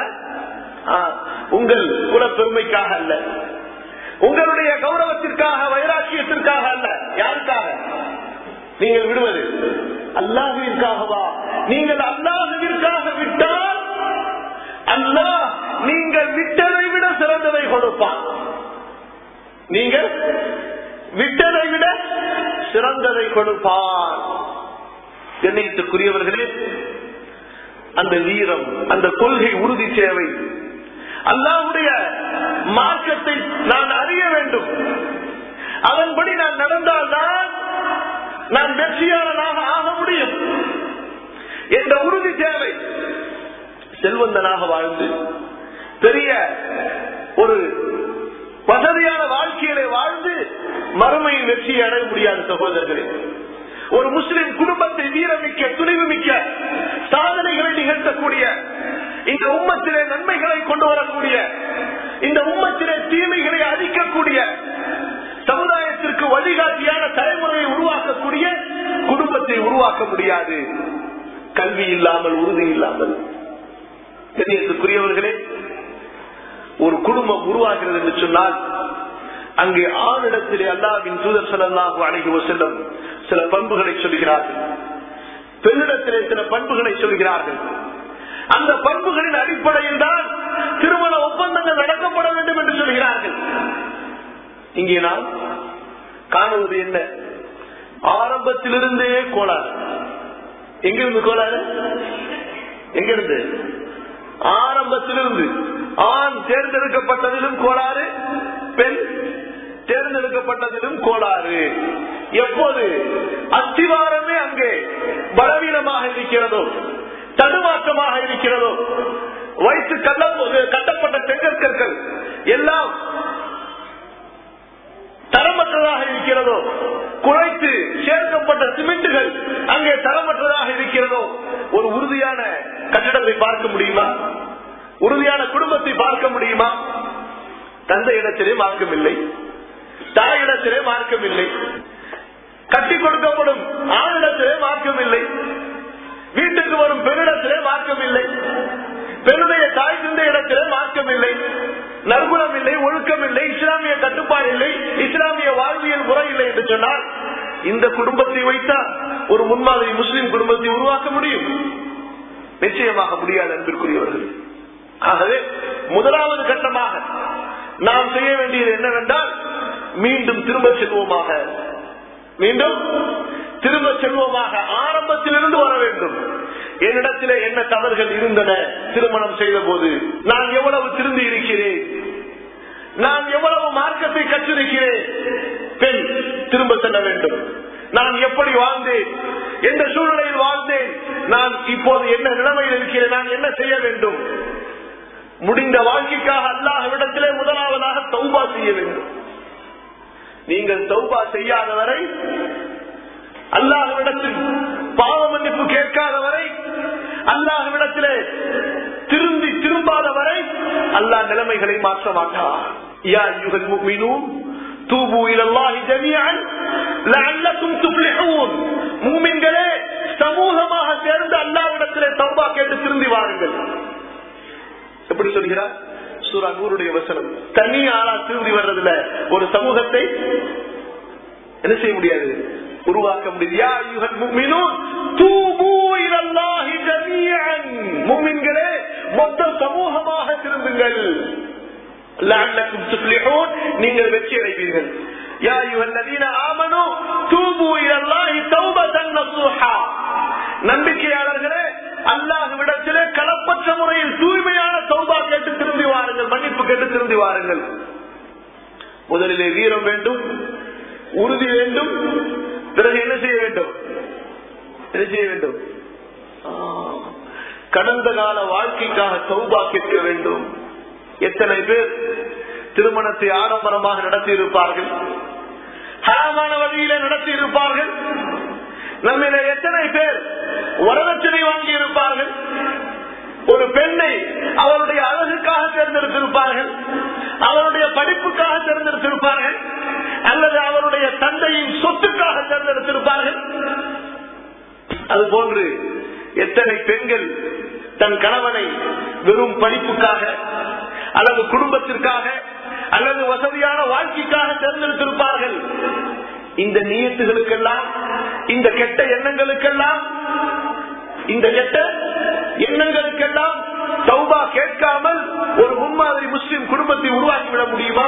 உங்கள் குல பெருமைக்காக அல்ல உங்களுடைய கௌரவத்திற்காக வைராக்கியத்திற்காக அல்ல யாருக்காக நீங்கள் விடுவது அல்லாஹுவிற்காகவா நீங்கள் அல்லாஹுவிற்காக விட்டால் அல்லாஹ் நீங்கள் விட்டதை விட சிறந்ததை கொடுப்பான் நீங்கள் விட்டதை விட சிறந்ததை கொடுப்பான் கண்ணியத்துக்குரியவர்களே அந்த வீரம் அந்த கொள்கை உறுதி சேவை அல்லாஹுடைய மார்க்கத்தை நான் அறிய வேண்டும் அதன்படி நான் நடந்தால்தான் நான் வெற்றியாளனாக ஆக முடியும் என்ற உறுதி தேவை செல்வந்தனாக வாழ்ந்து பெரிய ஒரு வசதியான வாழ்க்கையிலே வாழ்ந்து மறுமையின் வெற்றியை அடைய முடியாத சகோதரர்களே ஒரு முஸ்லிம் குடும்பத்தை வீரமிக்க துணிவு மிக்க சாதனைகளை நிகழ்த்தக்கூடிய இந்த உம்மத்திலே நன்மைகளை கொண்டு வரக்கூடிய இந்த உம்மத்திலே தீமைகளை அழிக்கக்கூடிய சமுதாயத்திற்கு வழிகாட்டியான தலைமுறையை உருவாக்கக்கூடிய குடும்பத்தை உருவாக்க முடியாது கல்வி இல்லாமல் உறுதி இல்லாமல் தெரியத்துக்குரியவர்களே ஒரு குடும்பம் உருவாகிறது என்று சொன்னால் அங்கே ஆணிடத்திலே அல்லாவின் தூதர் செல்லாக அழகி செல்லும் சில பண்புகளை சொல்கிறார்கள் பெண்ணிடத்திலே சில பண்புகளை சொல்கிறார்கள் அந்த பண்புகளின் அடிப்படையில் தான் திருமண ஒப்பந்தங்கள் நடக்கப்பட வேண்டும் என்று சொல்கிறார்கள் இங்கே நாம் காணுவது என்ன ஆரம்பத்திலிருந்தே கோளாறு எங்கிருந்து கோளாறு எங்கிருந்து ஆரம்பத்திலிருந்து ஆண் தேர்ந்தெடுக்கப்பட்டதிலும் கோளாறு பெண் தேர்ந்தெடுக்கப்பட்டதிலும் கோளாறு எப்போது அத்திவாரமே அங்கே பலவீனமாக இருக்கிறதோ தடுமாற்றமாக இருக்கிறதோ வயிற்று கட்டப்பட்ட செங்கற்கற்கள் எல்லாம் தரமற்றதாக இருக்கிறதோ குறைத்து சேர்க்கப்பட்ட சிமெண்ட்டுகள் அங்கே தரமற்றதாக இருக்கிறதோ ஒரு உறுதியான கட்டிடத்தை பார்க்க முடியுமா உறுதியான குடும்பத்தை பார்க்க முடியுமா தந்தை இடத்திலே மார்க்கமில்லை தாயிடத்திலே மார்க்கமில்லை கட்டி கொடுக்கப்படும் ஆணிடத்திலே மார்க்கமில்லை வீட்டுக்கு வரும் பெண்ணிடத்திலே மார்க்கமில்லை பெண்ணுடைய தாய் தந்தை இடத்திலே மார்க்கமில்லை நற்குணம் இல்லை ஒழுக்கம் இல்லை இஸ்லாமிய கட்டுப்பாடு இல்லை இஸ்லாமிய வாழ்வியல் முறை இல்லை என்று சொன்னால் இந்த குடும்பத்தை வைத்தால் ஒரு முன்மாதிரி முஸ்லிம் குடும்பத்தை உருவாக்க முடியும் நிச்சயமாக முடியாது அன்பிற்குரியவர்கள் ஆகவே முதலாவது கட்டமாக நாம் செய்ய வேண்டியது என்னவென்றால் மீண்டும் திரும்ப செல்வோமாக மீண்டும் திரும்ப செல்வோமாக ஆரம்பத்திலிருந்து வர வேண்டும் என்னிடத்திலே என்ன தவறுகள் இருந்தன திருமணம் செய்த போது நான் எவ்வளவு திருந்தி இருக்கிறேன் நான் எவ்வளவு மார்க்கத்தை கற்றிருக்கிறேன் பெண் திரும்ப செல்ல வேண்டும் நான் எப்படி வாழ்ந்தேன் எந்த சூழ்நிலையில் வாழ்ந்தேன் நான் இப்போது என்ன நிலைமையில் இருக்கிறேன் நான் என்ன செய்ய வேண்டும் முடிந்த வாழ்க்கைக்காக அல்லாஹ்விடத்திலே முதலாவதாக தௌபா செய்ய வேண்டும் நீங்கள் தௌபா செய்யாதவரை அல்லாஹ்விடத்தில் பாவ மன்னிப்பு கேட்காதவரை அல்லாஹ்விடத்திலே திரும்பி திரும்பாதவரை அல்லாஹ் நிலைமைகளை மாற்ற மாட்டார் யா யுகல் முக்மினூன் தூபு இலல்லாஹி ஜமீஅன் லஅல்லக்கும் துஃப்லிஹூன் மூமின்களே சமூகமாக சேர்ந்து அல்லாஹ்விடத்திலே தௌபா கேட்டு திரும்பி வாருங்கள் எப்படி சொல்கிறார் சூரா நூறுடைய வசனம் தனி ஆளா திரும்பி வர்றதுல ஒரு சமூகத்தை என்ன செய்ய முடியாது உருவாக்க முடியாது யா அய்யுஹல் முஃமினூன் தூபு இலல்லாஹி ஜமீஅன் முஃமின்களே மொத்த சமூகமாக திரும்புங்கள் லஅல்லக்கும் துஃப்லிஹூன் நீங்கள் வெற்றி அடைவீர்கள் யா அய்யுஹல்லதீன ஆமனூ தூபு இலல்லாஹி தௌபத்தன் நஸூஹா நம்பிக்கையாளர்களே அல்லாஹ்விடத்திலே களப்பற்ற முறையில் தூய்மையான சௌபா கேட்டு திரும்பி வாருங்கள் மன்னிப்பு கேட்டு திரும்பி வாருங்கள் முதலிலே வீரம் வேண்டும் உறுதி வேண்டும் பிறகு என்ன செய்ய வேண்டும் என்ன செய்ய வேண்டும் ஆ, கடந்த கால வாழ்க்கைக்காக சௌபா கேட்க வேண்டும் எத்தனை பேர் திருமணத்தை ஆடம்பரமாக நடத்தி இருப்பார்கள் ஹராமான வழியில நடத்தி இருப்பார்கள் நம்மில எத்தனை பேர் வரதட்சணை வாங்கி இருப்பார்கள் ஒரு பெண்ணை அவருடைய அழகுக்காக தேர்ந்தெடுத்திருப்பார்கள் அவருடைய படிப்புக்காக தேர்ந்தெடுத்திருப்பார்கள் அல்லது அவருடைய தந்தையின் சொத்துக்காக தேர்ந்தெடுத்திருப்பார்கள் அது போன்று எத்தனை பெண்கள் தன் கணவனை வெறும் படிப்புக்காக அல்லது குடும்பத்திற்காக அல்லது வசதியான வாழ்க்கைக்காக தேர்ந்தெடுத்திருப்பார்கள் இந்த நீயத்துகளுக்கெல்லாம் இந்த கெட்ட எண்ணங்களுக்கெல்லாம் இந்த கெட்ட எண்ணங்களுக்கெல்லாம் சௌபா கேட்காமல் ஒரு முன்மாதிரி முஸ்லிம் குடும்பத்தை உருவாக்கிவிட முடியுமா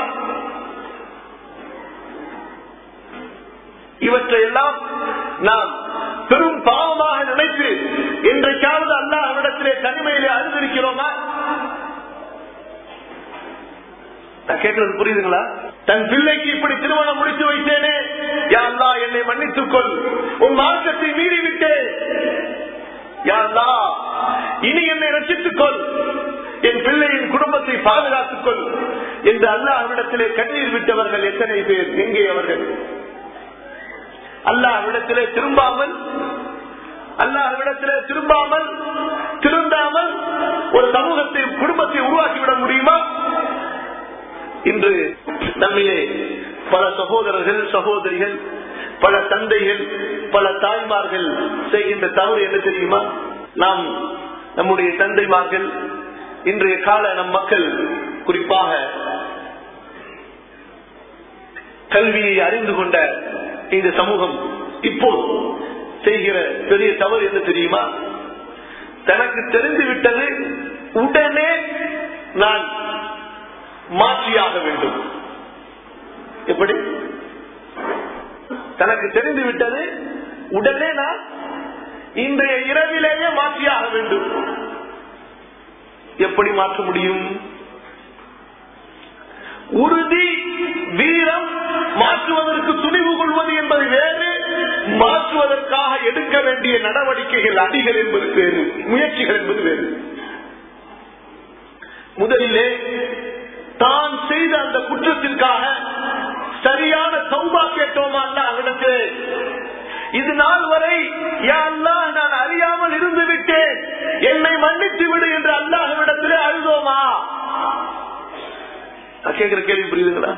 இவற்றையெல்லாம் நாம் பெரும் பாவமாக நினைத்து இன்றைக்காவது அல்லாஹ்விடத்திலே தனிமையிலே அறிந்திருக்கிறோமா நான் கேட்கறது புரியுதுங்களா தன் பிள்ளைக்கு இப்படி திருமணம் முடித்து வைத்தேனே யா அல்லாஹ் என்னை மன்னித்துக் கொள் உன் மார்க்கத்தை மீறி விட்டேன் யா அல்லாஹ் இனி என்னை ரசித்துக் கொள் என் பிள்ளையின் குடும்பத்தை பாதுகாத்துக் கொள் என்று அல்லாஹ்விடத்திலே கண்ணீர் விட்டவர்கள் எத்தனை பேர் எங்கே அவர்கள் அல்லாஹ்விடத்திலே திரும்பாமல் அல்லாஹ்விடத்திலே திரும்பாமல் திருந்தாமல் ஒரு சமூகத்தை குடும்பத்தை உருவாக்கிவிட முடியுமா இன்று நம்மிலே பல சகோதரர்கள் சகோதரிகள் பல தந்தைகள் பல தாய்மார்கள் செய்கின்ற தவறு என்ன தெரியுமா நாம் நம்முடைய தந்தைமார்கள் இன்றைய கால நம் மக்கள் குறிப்பாக கல்வியை அறிந்து கொண்ட இந்த சமூகம் இப்போ செய்கிற பெரிய தவறு என்ன தெரியுமா தனக்கு தெரிந்து விட்டது உடனே நான் மாற்றியாக வேண்டும் எப்படி தனக்கு தெரிந்து விட்டது உடனே நான் இன்றைய இரவிலேயே மாற்றியாக வேண்டும் எப்படி மாற்ற முடியும் உறுதி வீரம் மாற்றுவதற்கு துணிவு கொள்வது என்பது வேறு மாற்றுவதற்காக எடுக்க வேண்டிய நடவடிக்கைகள் அடிகள் என்பது வேறு முயற்சிகள் என்பது வேறு முதலிலே தான் செய்த அந்த குற்றத்திற்காக சரியான சௌபா கேட்டோமா அவனுக்கு இது நாள் வரை யா அல்லாஹ் நான் அறியாமல் இருந்து விட்டேன் என்னை மன்னித்து விடு என்று அல்லாஹ்விடத்திலே அழுதோமா நான் கேட்கிற கேள்வி புரியுதுங்களா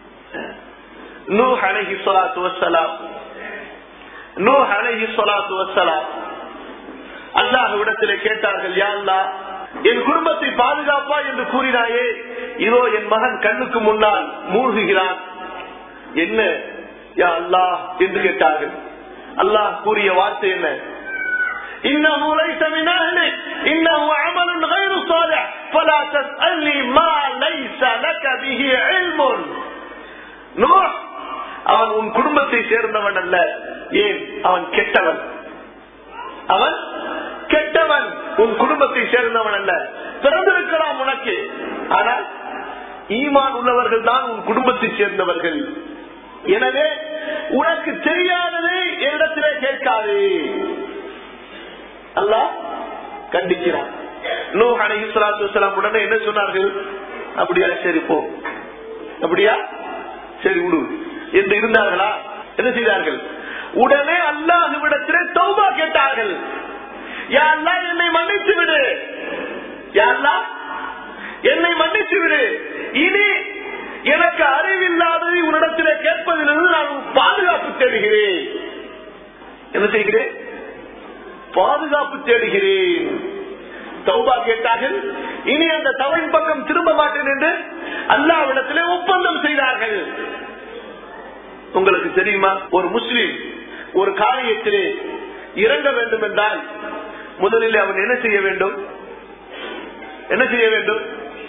நூ அலைஹி ஸலாத்து வஸ்ஸலாம் நூ அலைஹி ஸலாத்து வஸ்ஸலாம் அல்லாஹ்விடத்திலே கேட்டார்கள் யா அல்லாஹ் என் குடும்பத்தை பாதுகாப்பா என்று கூறினாயே இதோ என் மகன் கண்ணுக்கு முன்னால் மூழ்குகிறான் என்ன யா அல்லாஹ் என்று கேட்டார்கள் அல்லாஹ் கூறிய வார்த்தை என்ன إنه ليس من أهلك إنه عمل غير صالح فلا تسألني ما ليس لك به علم நூஹ் அவன் உன் குடும்பத்தை சேர்ந்தவன் அல்ல ஏன் அவன் கெட்டவன் அவன் கெட்டவன் உன் குடும்பத்தை சேர்ந்தவன் அல்ல பிறந்திருக்கலாம் உனக்கு ஆனால் ஈமான் உள்ளவர்கள் தான் உன் குடும்பத்தை சேர்ந்தவர்கள் எனவே உனக்கு தெரியாததை என்னிடத்திலே கேட்காது அல்லாஹ் கண்டிக்கிறான் நூ அலை இஸ்லாத்து உடனே என்ன சொன்னார்கள் அப்படியா சரி போ அப்படியா சரி விடு என்று இருந்தார்களா என்ன செய்தார்கள் உடனே அல்லாஹுவிடத்திலே தௌபா கேட்டார்கள் யாரெல்லாம் என்னை மன்னித்து விடு யாரெல்லாம் என்னை மன்னித்து விடு இனி எனக்கு அறிவில்லாததை உன்னிடத்திலே கேட்பதிலிருந்து நான் பாதுகாப்பு தேடுகிறேன் என்ன செய்கிறேன் பாதுகாப்பு தேடுகிறேன் தௌபா கேட்டார்கள் இனி அந்த தவறின் பக்கம் திரும்ப மாட்டேன் என்று அல்லாவிடத்திலே ஒப்பந்தம் செய்தார்கள் உங்களுக்கு தெரியுமா ஒரு முஸ்லீம் ஒரு காரியத்திலே இறங்க வேண்டும் என்றால் முதலில் அவன் என்ன செய்ய வேண்டும் என்ன செய்ய வேண்டும்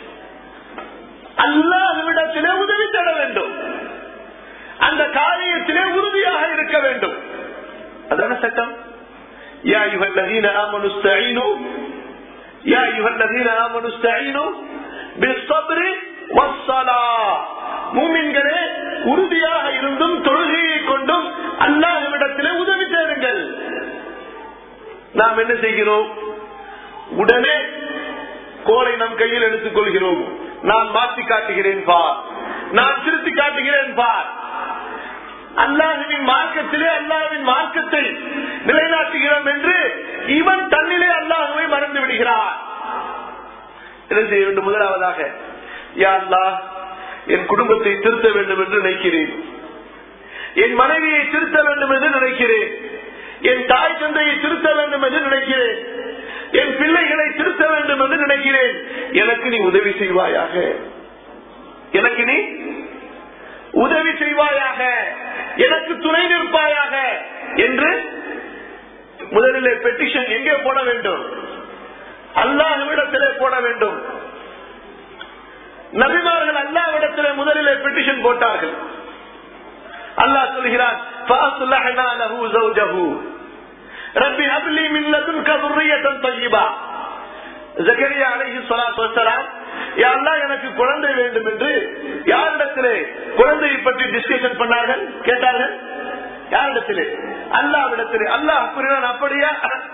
அல்லாஹ்விடத்திலே உதவி தேட வேண்டும் அந்த காரியத்திலே உறுதியாக இருக்க வேண்டும் அதான சட்டம் யா யுகல்லதீன ஆமனு ஸ்தஈனு யா யுகல்லதீன ஆமனு ஸ்தஈனு பிஸ்ஸப்ரி வஸ்ஸலா மூமின்களே உறுதியாக இருந்தும் தொழுகையை கொண்டும் அல்லாஹ்விடத்திலே உதவி தேடுங்கள் நாம் என்ன செய்கிறோம் உடனே கோலை நம் கையில் எடுத்துக் கொள்கிறோம் நான் மாற்றி காட்டுகிறேன் பார் நான் திருத்தி காட்டுகிறேன் பார் அல்லாஹுவின் மார்க்கத்திலே அல்லாஹுவின் மார்க்கத்தை நிலைநாட்டுகிறோம் என்று இவன் தன்னிலே அல்லாஹுவை மறந்து விடுகிறார் என்ன செய்ய வேண்டும் முதலாவதாக யா அல்லாஹ் என் குடும்பத்தை திருத்த வேண்டும் என்று நினைக்கிறேன் என் மனைவியை திருத்த வேண்டும் என்று நினைக்கிறேன் என் தாய் தந்தையை திருத்த வேண்டும் என்று நினைக்கிறேன் என் பிள்ளைகளை திருத்த வேண்டும் என்று நினைக்கிறேன் எனக்கு நீ உதவி செய்வாயாக எனக்கு நீ உதவி செய்வாயாக எனக்கு துணை நிற்பாயாக என்று முதலிலே பெட்டிஷன் எங்கே போட வேண்டும் அல்லாஹ்விடத்திலே போட வேண்டும் நபிமார்கள் அல்லாவிடத்திலே முதலிலே பெட்டிஷன் போட்டார்கள் அல்லாஹ் சொல்கிறான் فَأَصْلَحْنَا لَهُ زَوْجَهُ رَبِّ هَبْ لِي مِن لَّدُنكَ ذُرِّيَّةً طَيِّبَةً ஜக்கரியா அலைஹி ஸலாத்து வஸலாம் யாரெல்லாம் எனக்கு குழந்தை வேண்டும் என்று யாரிடத்திலே குழந்தையை பற்றி டிஸ்கஷன் பண்ணார்கள் கேட்டார்கள் யாரிடத்திலே அல்லாவிடத்திலே அல்லாஹ் கூறினான் அப்படியா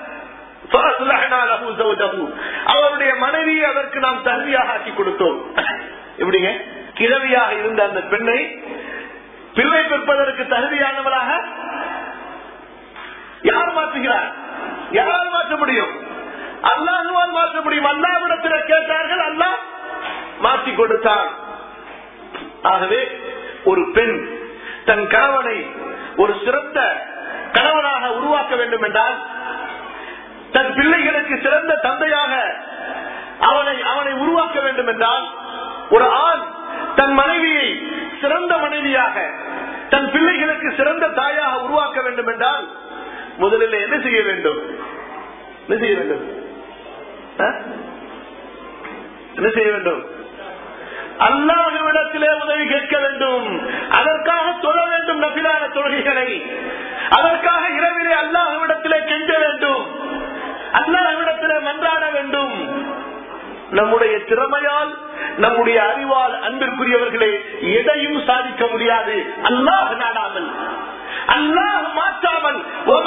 அவருடைய மனைவியை அதற்கு நாம் தகுதியாக ஆக்கி கொடுத்தோம் எப்படிங்க கிழவியாக இருந்த அந்த பெண்ணை பிள்ளை பெற்பதற்கு தகுதியானவளாக யார் மாற்றுகிறார் யாரால் மாற்ற முடியும் அல்லாஹுவால் மாற்ற முடியும் அல்லாவிடத்தில் கேட்டார்கள் அல்லாஹ் மாற்றி கொடுத்தார் ஆகவே ஒரு பெண் தன் கணவனை ஒரு சிறந்த கணவனாக உருவாக்க வேண்டும் என்றால் தன் பிள்ளைகளுக்கு சிறந்த தந்தையாக அவனை அவனை உருவாக்க வேண்டும் என்றால் ஒரு ஆண் தன் மனைவியை சிறந்த மனைவியாக தன் பிள்ளைகளுக்கு சிறந்த தாயாக உருவாக்க வேண்டும் என்றால் முதலில் என்ன செய்ய வேண்டும் என்ன செய்ய வேண்டும் என்ன செய்ய வேண்டும் அல்லாஹுவிடத்திலே உதவி கேட்க வேண்டும் அதற்காக தொழ வேண்டும் நபிலான தொழுகைகளை அதற்காக இரவிலே அல்லாஹுவிடத்திலே கெஞ்ச வேண்டும் அல்லாஹ்விடத்திலே மன்றாட வேண்டும் நம்முடைய திறமையால் நம்முடைய அறிவால் அன்பிற்குரியவர்களே எதையும் சாதிக்க முடியாது அல்லாஹ் நாடாமல் அல்லாஹ் மாற்றாமல்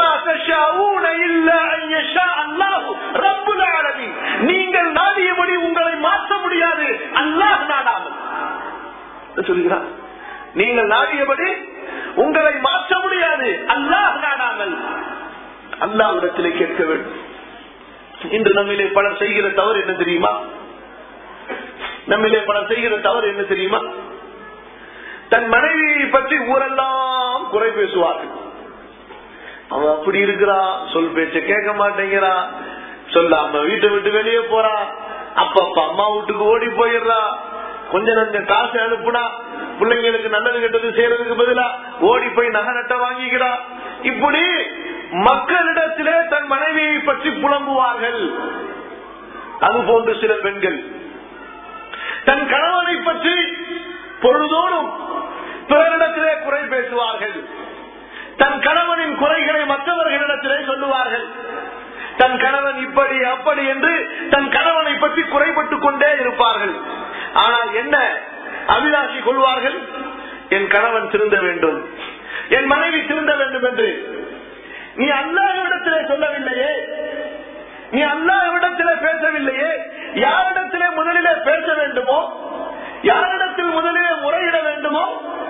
நீங்கள் நாடியபடி உங்களை மாற்ற முடியாது அல்லாஹ் நாடாமல் சொல்கிறார் நீங்கள் நாடியபடி உங்களை மாற்ற முடியாது அல்லாஹ் நாடாமல் அல்லாஹ்விடத்திலே கேட்க வேண்டும் இன்று நம்மிலே பலர் செய்கிற தவறு என்ன தெரியுமா நம்மிலே பலர் செய்கிற தவறு என்ன தெரியுமா தன் மனைவியை பற்றி ஊரெல்லாம் குறை பேசுவார்கள் அவன் அப்படி இருக்கிறா சொல் பேச்ச கேட்க மாட்டேங்கிறா சொல்லாம வீட்டை விட்டு வெளியே போறா அப்பப்ப அம்மா வீட்டுக்கு ஓடி போயிடுறா கொஞ்ச நஞ்சம் காசு அனுப்புனா பிள்ளைங்களுக்கு நல்லது கெட்டது செய்யறதுக்கு பதிலா ஓடி போய் நகை நட்ட வாங்கிக்கிறா இப்படி மக்களிடத்திலே தன் மனைவியை பற்றி புலம்புவார்கள் அது போன்று சில பெண்கள் தன் கணவனை பற்றி பொழுதோறும் பிறரிடத்திலே குறை பேசுவார்கள் தன் கணவனின் குறைகளை மற்றவர்களிடத்திலே சொல்லுவார்கள் தன் கணவன் இப்படி அப்படி என்று தன் கணவனை பற்றி குறைபட்டுக் கொண்டே இருப்பார்கள் ஆனால் என்ன அபிலாஷி கொள்வார்கள் என் கணவன் திருந்த வேண்டும் என் மனைவி திருந்த வேண்டும் என்று நீ அல்லாஹ்விடத்திலே சொல்லவில்லையே நீ அல்லாஹ்விடத்திலே பேசவில்லையே யாரிடத்திலே முதலிலே பேச வேண்டுமோ யாரிடத்தில் முதலிலே முறையிட வேண்டுமோ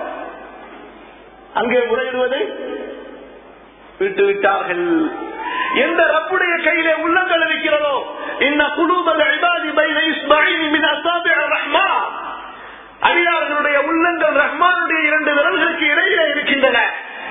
அங்கே முறையிடுவதை விட்டு விட்டார்கள் எந்த ரப்புடைய கையிலே உள்ளங்கள் இருக்கிறதோ இன்ன குழுமல் அடியார்களுடைய உள்ளங்கள் ரஹ்மானுடைய இரண்டு விரல்களுக்கு இடையிலே இருக்கின்றன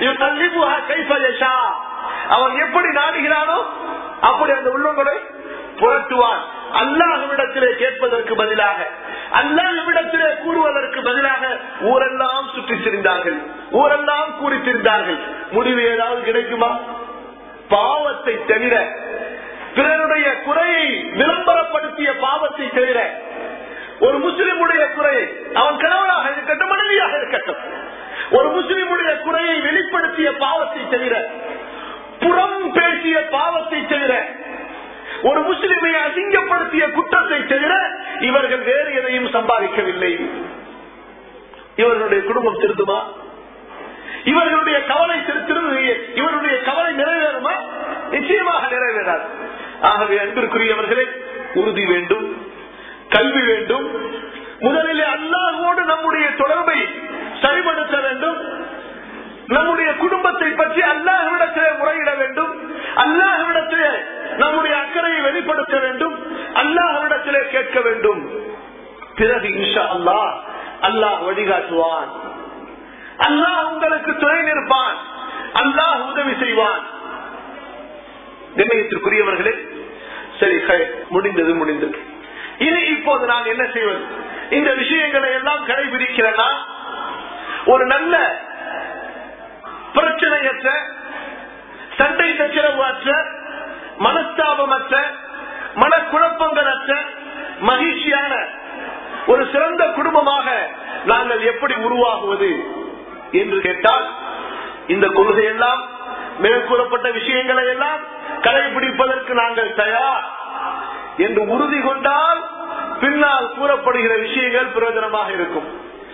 அவன் எப்படி நாடுகிறானோ அப்படி அந்த உள்ளங்களை புரட்டுவான் அல்லாஹுவிடத்திலே கேட்பதற்கு பதிலாக அல்லாஹுவிடத்திலே கூறுவதற்கு பதிலாக ஊரெல்லாம் சுற்றி திரிந்தார்கள் ஊரெல்லாம் கூறி திரிந்தார்கள் முடிவு ஏதாவது கிடைக்குமா பாவத்தை தவிர பிறருடைய குறையை விளம்பரப்படுத்திய பாவத்தை தவிர ஒரு முஸ்லிமுடைய குறையை அவன் கணவனாக இருக்கட்டும் மனைவியாக இருக்கட்டும் ஒரு முஸ்லிமுடைய குறையை வெளிப்படுத்திய பாவத்தை தவிர புறம் பேசிய பாவத்தை தவிர ஒரு முஸ்லிமை அசிங்கப்படுத்திய குற்றத்தை தவிர இவர்கள் வேறு எதையும் சம்பாதிக்கவில்லை இவர்களுடைய குடும்பம் திருந்துமா இவர்களுடைய கவலை திரு இவருடைய கவலை நிறைவேறுமா நிச்சயமாக நிறைவேறாது ஆகவே அன்பிற்குரியவர்களே உறுதி வேண்டும் கல்வி வேண்டும் முதலிலே அல்லாஹோடு நம்முடைய தொடர்பை சரிபடுத்த வேண்டும் நம்முடைய குடும்பத்தை பற்றி அல்லாஹ்விடத்திலே முறையிட வேண்டும் அல்லாஹ்விடத்திலே நம்முடைய அக்கறையை வெளிப்படுத்த வேண்டும் அல்லாஹ்விடத்திலே கேட்க வேண்டும் பிறகு இன்ஷா அல்லாஹ் அல்லாஹ் வழிகாட்டுவான் அல்லாஹ் உங்களுக்கு துணை நிற்பான் அல்லாஹ் உதவி செய்வான் நிர்ணயத்திற்குரியவர்களே சரி முடிந்தது முடிந்தது இனி இப்போது நான் என்ன செய்வது இந்த விஷயங்களை எல்லாம் கடைபிடிக்கிறேன்னா ஒரு நல்ல பிரச்சனையற்ற சண்டை சச்சரவு அற்ற மனஸ்தாபமற்ற மனக்குழப்பங்களற்ற மகிழ்ச்சியான ஒரு சிறந்த குடும்பமாக நாங்கள் எப்படி உருவாகுவது என்று கேட்டால் இந்த கொள்கையெல்லாம் மேற்கூறப்பட்ட விஷயங்களை எல்லாம் கடைபிடிப்பதற்கு நாங்கள் தயார் என்று உறுதி கொண்டால் பின்னால் கூறப்படுகிற விஷயங்கள் பிரயோஜனமாக இருக்கும்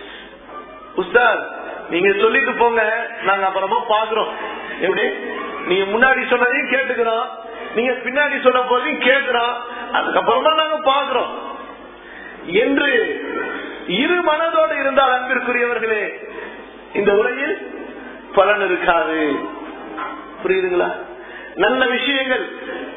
உஸ்தாத் நீங்க சொல்லிட்டு போங்க நாங்க அப்புறமா பாக்குறோம் எப்படி நீங்க முன்னாடி சொன்னதையும் கேட்டுக்கிறோம் நீங்க பின்னாடி சொன்ன போதையும் கேட்கிறோம் அதுக்கப்புறமா நாங்க பாக்குறோம் என்று இரு மனதோடு இருந்தால் அன்பிற்குரியவர்களே இந்த உலகில் பலன் இருக்காது புரியுதுங்களா நல்ல விஷயங்கள்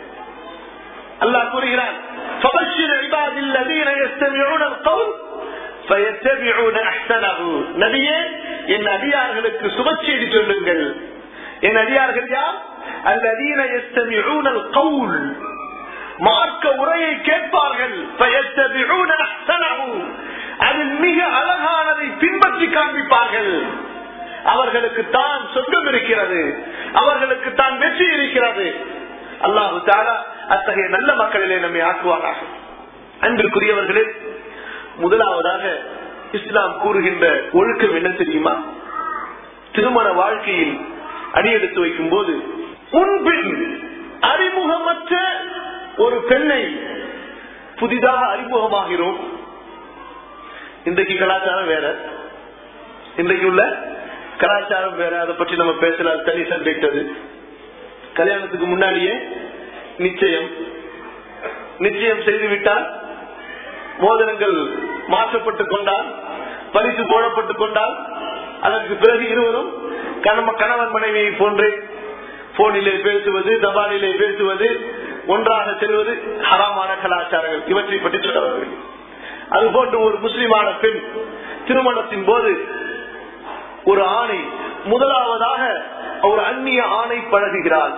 அல்லாஹ் கூறுகிறான் فبشر عباد الذين يستمعون القول فيتبعون احسنه நபியே என் அடியார்களுக்கு சுபச்செய்தி சொல்லுங்கள் என் அடியார்கள் யார் الذين يستمعون القول மார்க்க உரையை கேட்பார்கள் فيتبعون احسنه அதில் மிக அழகானதை பின்பற்றி காண்பிப்பார்கள் அவர்களுக்கு தான் சொர்க்கம் இருக்கிறது அவர்களுக்கு தான் வெற்றி இருக்கிறது அல்லாஹு தாலா அத்தகைய நல்ல மக்களிலே நம்மை ஆக்குவாராக அன்பிற்குரியவர்களே முதலாவதாக இஸ்லாம் கூறுகின்ற ஒழுக்கம் என்ன தெரியுமா திருமண வாழ்க்கையில் அடியெடுத்து வைக்கும் போது முன்பின் அறிமுகமற்ற ஒரு பெண்ணை புதிதாக அறிமுகமாகிறோம் இன்றைக்கு கலாச்சாரம் வேற இன்றைக்கு உள்ள கலாச்சாரம் வேற அதை பற்றி நம்ம பேசலாம் தனி சப்ஜெக்ட் அது கல்யாணத்துக்கு முன்னாடியே நிச்சயம் நிச்சயம் செய்து விட்டால் மோதிரங்கள் மாற்றப்பட்டுக் கொண்டால் பரிசு போடப்பட்டுக் கொண்டால் அதற்கு பிறகு இருவரும் கணவன் மனைவியை போன்று போனிலே பேசுவது தபாலிலே பேசுவது ஒன்றாக செல்வது ஹராமான கலாச்சாரங்கள் இவற்றை பற்றி சொல்ல அதுபோன்று ஒரு முஸ்லிமான பெண் திருமணத்தின் போது ஒரு ஆணை முதலாவதாக ஒரு அந்நிய ஆணை பழகுகிறாள்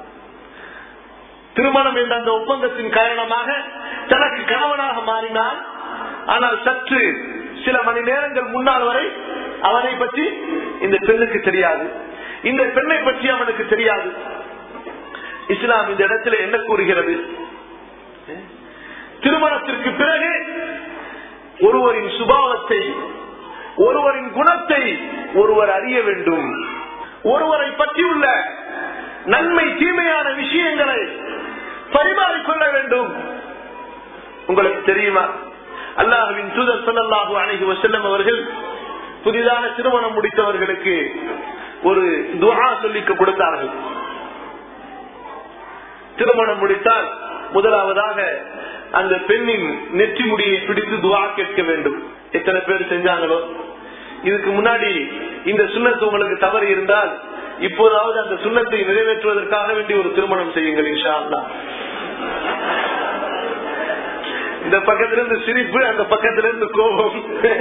திருமணம் என்ற அந்த ஒப்பந்தத்தின் காரணமாக தனக்கு கணவனாக மாறினான் ஆனால் சற்று சில மணி நேரங்கள் முன்னால் வரை அவனை பற்றி இந்த பெண்ணுக்கு தெரியாது இந்த பெண்ணை பற்றி அவனுக்கு தெரியாது இஸ்லாம் இந்த இடத்துல என்ன கூறுகிறது திருமணத்திற்கு பிறகு ஒருவரின் சுபாவத்தை ஒருவரின் குணத்தை ஒருவர் அறிய வேண்டும் ஒருவரை பற்றியுள்ள நன்மை தீமையான விஷயங்களை பரிமாறிக்கொள்ள வேண்டும் உங்களுக்கு தெரியுமா அல்லாஹுவின் தூதர் சொல்லல்லாஹு அணைகி வசல்லம் அவர்கள் புதிதாக திருமணம் முடித்தவர்களுக்கு ஒரு துவா சொல்லிக்க கொடுத்தார்கள் திருமணம் முடித்தால் முதலாவதாக அந்த பெண்ணின் நெற்றி முடியை பிடித்து துவா கேட்க வேண்டும் எத்தனை பேர் செஞ்சாங்களோ இதுக்கு முன்னாடி இந்த சுண்ணத்து உங்களுக்கு தவறு இருந்தால் இப்போதாவது அந்த சுண்ணத்தை நிறைவேற்றுவதற்காக வேண்டி ஒரு திருமணம் செய்யுங்கள் இன்ஷா அல்லா இந்த பக்கத்திலிருந்து சிரிப்பு அந்த பக்கத்திலிருந்து கோபம்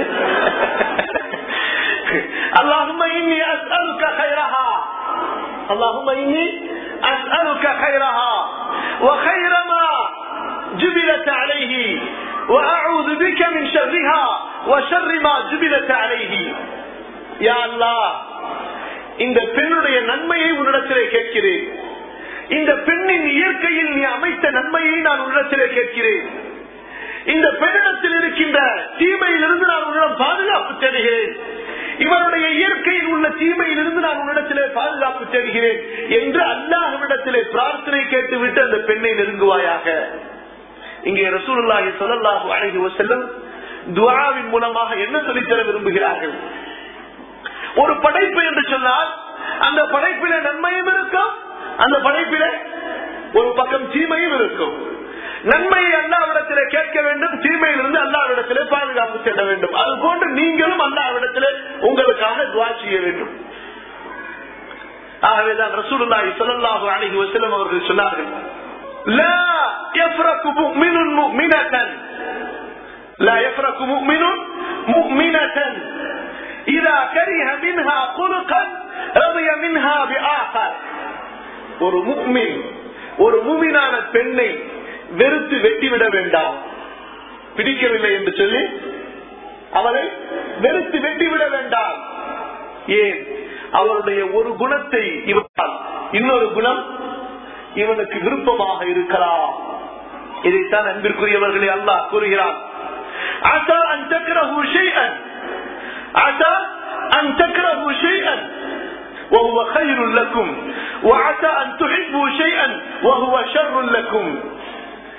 اللهم إني أسألك خيرها اللهم إني أسألك خيرها وخير ما جبلت عليه وأعوذ بك من شرها وشر ما جبلت عليه يا الله இந்த பெண்ணுடைய நன்மையை உன்னிடத்திலே கேட்கிறேன் இந்த பெண்ணின் இயற்கையில் நீ அமைத்த நன்மையை நான் உன்னிடத்திலே கேட்கிறேன் இந்த பெண்ணிடத்தில் இருக்கின்ற தீமையிலிருந்து நான் உன்னிடம் பாதுகாப்பு தேடுகிறேன் இவருடைய இயற்கையில் உள்ள தீமையிலிருந்து நான் உன்னிடத்திலே பாதுகாப்பு தேடுகிறேன் என்று அல்லாஹ்விடத்திலே பிரார்த்தனை கேட்டுவிட்டு அந்த பெண்ணை நெருங்குவாயாக இங்கே ரசூலுல்லாஹி ஸல்லல்லாஹு அலைஹி வஸல்லம் துஆவின் மூலமாக என்ன சொல்லித்தர விரும்புகிறார்கள் ஒரு படைப்பு என்று சொன்னால் அந்த படைப்பில நன்மையும் இருக்கும் அந்த படைப்பில ஒரு பக்கம் தீமையும் இருக்கும் நன்மையை அல்லாவிடத்திலே கேட்க வேண்டும் தீமையிலிருந்து அல்லாவிடத்திலே பாதுகாப்பு செல்ல வேண்டும் அது போன்று நீங்களும் அல்லாவிடத்திலே உங்களுக்காக துவா செய்ய வேண்டும் ஆகவேதான் ரசூலுல்லாஹி ஸல்லல்லாஹு அலைஹி வஸல்லம் அவர்கள் சொன்னார்கள் லா யஃப்ரகு முஃமினுன் முஃமினத்தன் லா யஃப்ரகு முஃமினுன் முஃமினத்தன் இதா கரிஹ மின்ஹா குலுகன் ரதிய மின்ஹா பிஆகர் ஒரு முஃமின் ஒரு முஃமினான பெண்ணை வெறுத்து வெட்டிவிட வேண்டாம் பிடிக்கவில்லை என்று சொல்லி அவரை வெறுத்து வெட்டிவிட வேண்டாம் ஏன் அவருடைய ஒரு குணத்தை இவரால் இன்னொரு குணம் இவனுக்கு விருப்பமாக இருக்கலாம் இதைத்தான் அன்பிற்குரியவர்களே அல்லாஹ் கூறுகிறான் عسى أن تكرهوا شيئا عسى أن تكرهوا شيئا وهو خير لكم وعسى أن تحبوا شيئا وهو شر لكم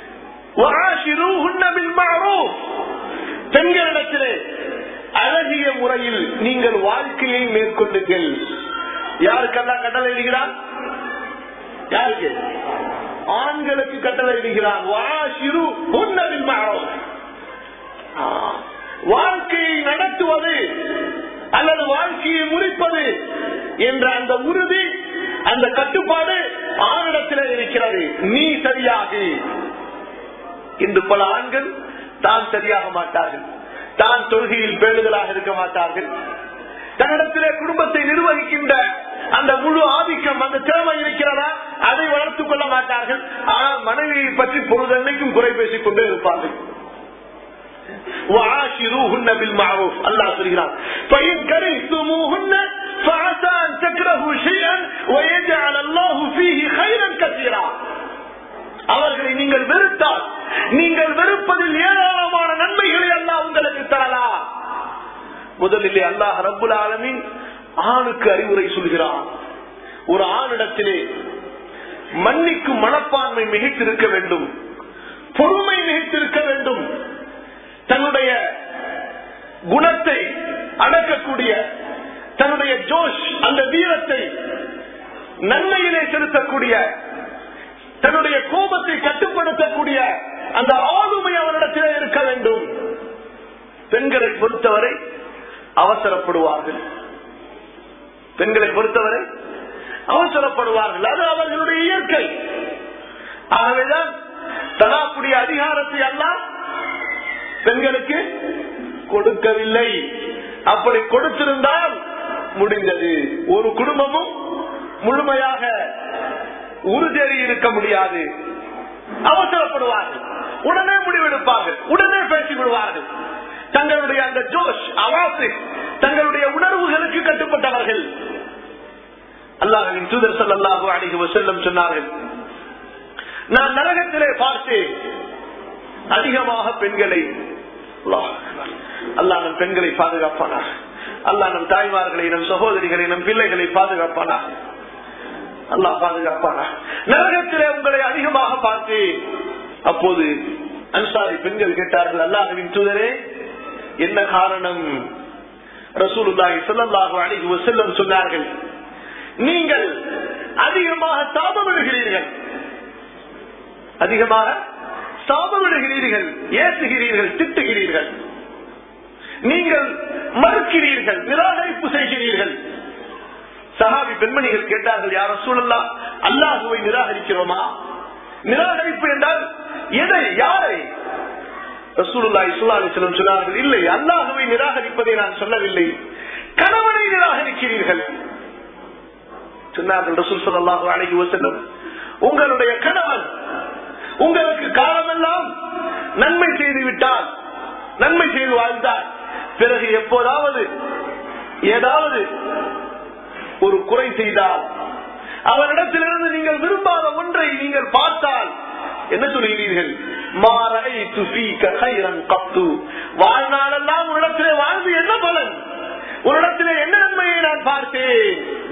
وعاشروهن بالمعروف பெண்களிடத்திலே அழகிய முறையில் நீங்கள் வாழ்க்கையை மேற்கொள்ளுங்கள் யாருக்கெல்லாம் கட்டளை இடுகிறான் யாருக்கு ஆண்களுக்கு கட்டளை இடுகிறான் வாஷிரு உன்னதில் மாறும் வாழ்க்கையை நடத்துவது அல்லது வாழ்க்கையை முறிப்பது என்ற அந்த உறுதி அந்த கட்டுப்பாடு ஆணிடத்தில் இருக்கிறது நீ சரியாக இன்று பல ஆண்கள் தான் சரியாக மாட்டார்கள் தான் தொழுகையில் பேணுதலாக இருக்க மாட்டார்கள் தன்னிடத்திலே குடும்பத்தை நிர்வகிக்கின்ற அந்த முழு ஆதிக்கம் அந்த திறமை இருக்கிறதா அதை வளர்த்துக் கொள்ள மாட்டார்கள் ஆனால் மனைவியை பற்றி பொழுதன்னைக்கும் குறை பேசிக் கொண்டே இருப்பார்கள் وعاشروهن بالمعروف الله சொல்கிறான் فإن كرهتموهن فعسى أن تكرهوا شيئا ويجعل الله فيه خيرا كثيرا அவர்களை நீங்கள் வெறுத்தால் நீங்கள் வெறுப்பதில் ஏராளமான நன்மைகளை அல்லாஹ் உங்களுக்கு தரலாம் முதலிலே அல்லாஹ் ரப்புல் ஆலமின் ஆணுக்கு அறிவுரை சொல்கிறான் ஒரு ஆணிடத்திலே மன்னிக்கும் மனப்பான்மை மிகைத்திருக்க வேண்டும் பொறுமை மிகைத்திருக்க வேண்டும் தன்னுடைய குணத்தை அடக்கக்கூடிய தன்னுடைய ஜோஷ் அந்த வீரத்தை நன்மையிலே செலுத்தக்கூடிய தன்னுடைய கோபத்தை கட்டுப்படுத்தக்கூடிய அந்த ஆளுமை அவனிடத்திலே இருக்க வேண்டும் பெண்களை பொறுத்தவரை அவசரப்படுவார்கள் பெண்களை பொறுத்தவரை அவசரப்படுவார்கள் அது அவர்களுடைய இயற்கை ஆகவேதான் தலாக்குடைய அதிகாரத்தை எல்லாம் பெண்களுக்கு கொடுக்கவில்லை அப்படி கொடுத்திருந்தால் முடிந்தது ஒரு குடும்பமும் முழுமையாக உறுதேறி இருக்க முடியாது அவசரப்படுவார்கள் உடனே முடிவெடுப்பார்கள் உடனே பேசி விடுவார்கள் தங்களுடைய அந்த ஜோஷ் அவாசு தங்களுடைய உணர்வுகளுக்கு கட்டுப்பட்டவர்கள் அல்லாஹின் தூதர் சல்லாஹு அணிகு செல்லம் சொன்னார்கள் நான் நரகத்திலே பார்த்தேன் அதிகமாக பெண்களை அல்லா நம் பெண்களை பாதுகாப்பானா அல்லா நம் தாய்மார்களை நம் சகோதரிகளை நம் பிள்ளைகளை பாதுகாப்பானா அல்லா பாதுகாப்பானா நரகத்திலே உங்களை அதிகமாக பார்த்தேன் அப்போது அன்சாரி பெண்கள் கேட்டார்கள் அல்லாஹுவின் தூதரே என்ன காரணம் ரசூலுல்லாஹி ஸல்லல்லாஹு அலைஹி வஸல்லம் சொன்னார்கள் நீங்கள் அதிகமாக சாபமிடுகிறீர்கள் அதிகமாக சாபமிடுகிறீர்கள் ஏசுகிறீர்கள் திட்டுகிறீர்கள் நீங்கள் மறுக்கிறீர்கள் நிராகரிப்பு செய்கிறீர்கள் சஹாபி பெண்மணிகள் கேட்டார்கள் யார சூழல்லா அல்லாஹுவை நிராகரிக்கிறோமா நிராகரிப்பு என்றால் எதை யாரை ரசூலுல்லாஹி ஸல்லல்லாஹு அலைஹி வஸல்லம் சொன்னார்கள் இல்லை அல்லாஹ்வை நிராகரிப்பதை நான் சொல்லவில்லை கணவனை நிராகரிக்கிறீர்கள் சொன்னார்கள் ரசூல் ஸல்லல்லாஹு அலைஹி வஸல்லம் உங்களுடைய கணவன் உங்களுக்கு காலமெல்லாம் நன்மை செய்து விட்டால் நன்மை செய்து வாழ்ந்தால் பிறகு எப்போதாவது ஏதாவது ஒரு குறை செய்தால் அவரிடத்திலிருந்து நீங்கள் விரும்பாத ஒன்றை நீங்கள் பார்த்தால் என்ன சொல்கிறீர்கள் மாறை கத்து வாழ்நாளெல்லாம் ஒரு இடத்திலே வாழ்ந்து என்ன பலன் ஒரு இடத்திலே என்ன நன்மையை நான் பார்த்தேன்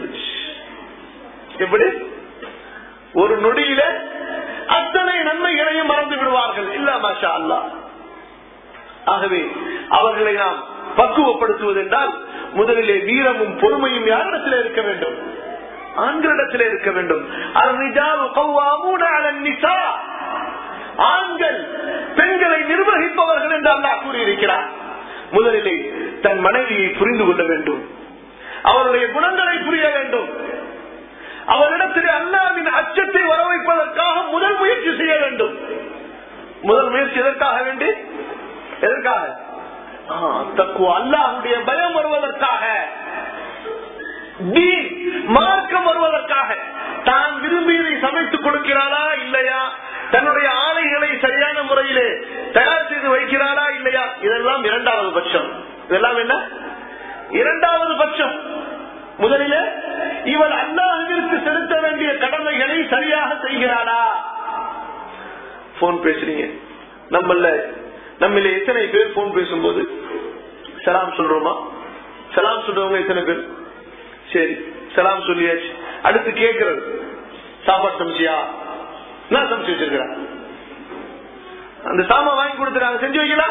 எப்படி ஒரு நொடியில அத்தனை நன்மைகளையும் மறந்து விடுவார்கள் இல்ல மாஷா அல்லா ஆகவே அவர்களை நாம் பக்குவப்படுத்துவது என்றால் முதலிலே வீரமும் பொறுமையும் யாரிடத்தில் இருக்க வேண்டும் ஆண்களிடத்தில் இருக்க வேண்டும் ஆண்கள் பெண்களை நிர்வகிப்பவர்கள் என்று அல்லா கூறியிருக்கிறார் முதலிலே தன் மனைவியை புரிந்து கொள்ள வேண்டும் அவருடைய குணங்களை புரிய வேண்டும் அவரிடத்திலே அல்லாவின் அச்சத்தை வரவைப்பதற்காக முதல் முயற்சி செய்ய வேண்டும் முதல் முயற்சி எதற்காக வேண்டி எதற்காக தக்குவ அல்லாஹுடைய பயம் வருவதற்காக மார்க்கம் வருவதற்காக தான் விரும்பியதை சமைத்துக் கொடுக்கிறாளா இல்லையா தன்னுடைய ஆலைகளை சரியான முறையிலே தயார் செய்து வைக்கிறாளா இல்லையா இதெல்லாம் இரண்டாவது பட்சம் இதெல்லாம் என்ன இரண்டாவது பட்சம் முதலிலே இவள் அல்லாஹிற்கு செலுத்த வேண்டிய கடமைகளை சரியாக செய்கிறாளா போன் பேசுறீங்க நம்மள நம்மள எத்தனை பேர் போன் பேசும்போது சலாம் சொல்றோமா சலாம் சொல்றவங்க எத்தனை பேர் சரி சலாம் சொல்லியாச்சு அடுத்து கேட்கிறது சாப்பாடு சமைச்சியா நான் சமைச்சு வச்சிருக்கிறேன் அந்த சாமான் வாங்கி கொடுத்துறாங்க செஞ்சு வைக்கலாம்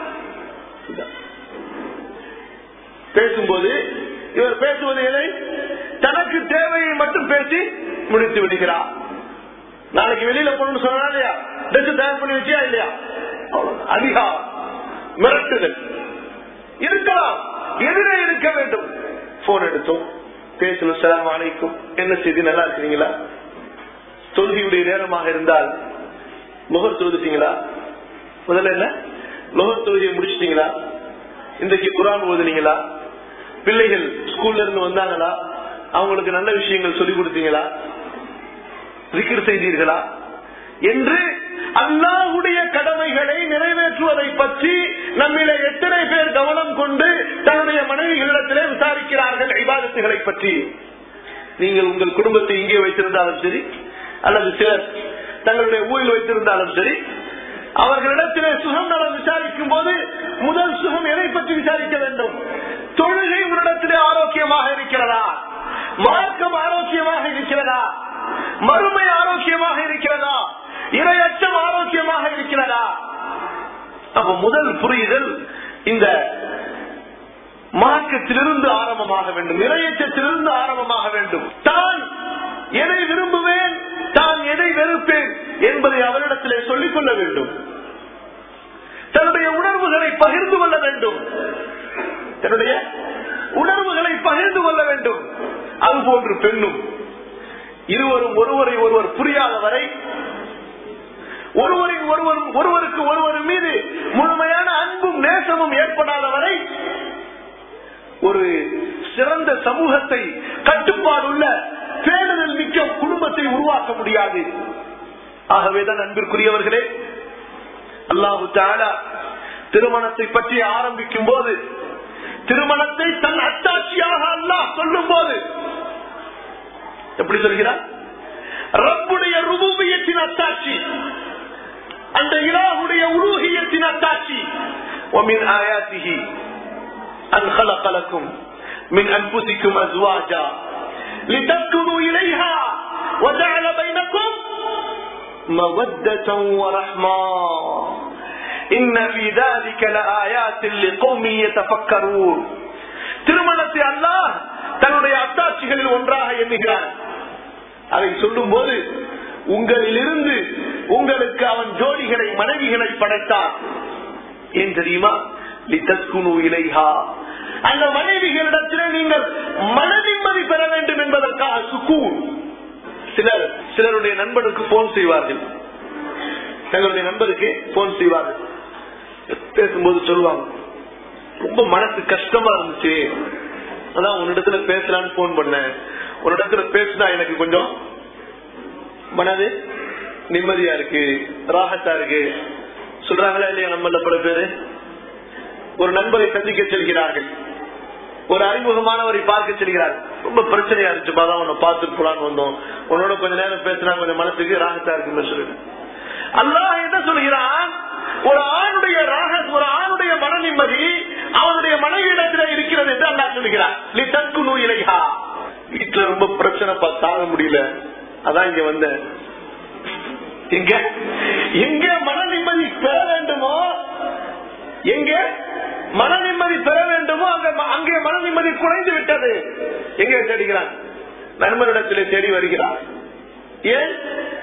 பேசும்போது இவர் பேசுவது எதை தனக்கு தேவையை மட்டும் பேசி முடித்து விடுகிறார் நாளைக்கு வெளியில போகணும்னு சொன்னா இல்லையா ட்ரெஸ் தயார் பண்ணி வச்சியா இல்லையா அவ்வளவுதான். அதிகாரம் மிரட்டுதல் இருக்கலாம் எதிரே இருக்க வேண்டும் போன் எடுத்தோம் பேசணும் சலாம் அலைக்கும் என்ன செய்தி நல்லா இருக்கிறீங்களா தொழுகையுடைய நேரமாக இருந்தால் முகர் தொழுதுட்டீங்களா முதல்ல என்ன முகர் தொழுகையை முடிச்சிட்டீங்களா இன்றைக்கு குரான் ஓதுனீங்களா பிள்ளைகள் ஸ்கூல்ல இருந்து வந்தாங்களா அவங்களுக்கு நல்ல விஷயங்கள் சொல்லிக் கொடுத்தீங்களா விக்கிர் செய்தீர்களா என்று அல்லாஹுடைய கடமைகளை நிறைவேற்றுவதை பற்றி நம்மில எத்தனை பேர் கவனம் கொண்டு தன்னுடைய மனைவிகளிடத்திலே விசாரிக்கிறார்கள் இபாதத்துகளை பற்றி நீங்கள் உங்கள் குடும்பத்தை இங்கே வைத்திருந்தாலும் சரி அல்லது சிலர் தங்களுடைய ஊரில் வைத்திருந்தாலும் சரி அவர்களிடத்திலே சுகம் நலம் விசாரிக்கும் போது முதல் சுகம் எதை பற்றி விசாரிக்க வேண்டும் தொழுகை உன்னிடத்திலே ஆரோக்கியமாக இருக்கிறதா மார்க்கம் ஆரோக்கியமாக இருக்கிறதா மறுமை ஆரோக்கியமாக இருக்கிறதா இரையச்சம் ஆரோக்கியமாக இருக்கிறதா அப்ப முதல் புரிதல் இந்த மார்க்கத்திலிருந்து ஆரம்பமாக வேண்டும் இரையச்சத்திலிருந்து ஆரம்பமாக வேண்டும் தான் எதை விரும்புவேன் தான் எதை வெறுப்பேன் என்பதை அவரிடத்திலே சொல்லிக் கொள்ள வேண்டும் தன்னுடைய உணர்வுகளை பகிர்ந்து கொள்ள வேண்டும் தன்னுடைய உணர்வுகளை பகிர்ந்து கொள்ள வேண்டும் அதுபோன்று பெண்ணும் இருவரும் ஒருவரை ஒருவர் புரியாத வரை ஒருவரின் ஒருவர் ஒருவருக்கு ஒருவர் மீது முழுமையான அன்பும் நேசமும் ஏற்படாத வரை ஒரு சிறந்த சமூகத்தை கட்டுப்பாடுள்ள பேணுதல் மிக்க குடும்பத்தை உருவாக்க முடியாது ஆகவேதான் அன்பிற்குரியவர்களே அல்லாஹு தாலா திருமணத்தை பற்றி ஆரம்பிக்கும் போது திருமணத்தை தன் அத்தாட்சியாக அல்லாஹ் சொல்லும் போது எப்படி சொல்கிறார் ரப்புடைய ருபூபியத்தின் அத்தாட்சி அந்த இலாஹுடைய உருகியத்தின் அத்தாட்சி ومن آياته أن خلق لكم من أنفسكم أزواجا لتسكنوا إليها وجعل بينكم مودة ورحمة إن في ذلك لآيات لقوم يتفكرون திருமணத்தை அல்லாஹ் தன்னுடைய அத்தாட்சிகளில் ஒன்றாக எண்ணுகிறார் அதை சொல்லும் போது உங்களிலிருந்து உங்களுக்கு அவன் ஜோடிகளை மனைவிகளை படைத்தார் ஏன் தெரியுமா லிதஸ்குனு இலைஹா அந்த மனைவிகளிடத்திலே நீங்கள் மன நிம்மதி பெற வேண்டும் என்பதற்காக சுக்கூன் சிலர் சிலருடைய நண்பனுக்கு போன் செய்வார்கள் தங்களுடைய நண்பருக்கு போன் செய்வார்கள் பேசும்போது சொல்லுவாங்க ரொம்ப மனசு கஷ்டமா இருந்துச்சு அதான் உன்னிடத்துல பேசலான்னு போன் பண்ணேன் உன்னிடத்துல பேசினா எனக்கு கொஞ்சம் மனது நிம்மதியா இருக்கு ராகத்தா இருக்கு சொல்றாங்களா இல்லையா நம்மள பல பேரு ஒரு நண்பரை சந்திக்க செல்கிறார்கள் ஒரு அறிமுகமானவரை பார்க்க செல்கிறார் ரொம்ப பிரச்சனையா இருந்துச்சுப்பா தான் உன்னை பார்த்துட்டு போலான்னு வந்தோம் உன்னோட கொஞ்ச நேரம் பேசினா கொஞ்சம் மனசுக்கு ராகத்தா இருக்குன்னு சொல்லுங்க அல்லாஹ் என்ன சொல்கிறான் ஒரு ஆணுடைய ராக ஒரு ஆணுடைய மன நிம்மதி அவனுடைய மனைவியிடத்தில் இருக்கிறது என்று அல்லா சொல்கிறான் நீ தற்கு நோய் இலையா வீட்டுல ரொம்ப பிரச்சனை தாங்க முடியல அதான் இங்க வந்தேன் எங்க எங்க மன நிம்மதி பெற வேண்டுமோ எங்க மன நிம்மதி பெற வேண்டுமோ அங்க அங்கே மன நிம்மதி குறைந்து விட்டது எங்கே தேடுகிறான் நண்பரிடத்திலே தேடி வருகிறான் ஏன்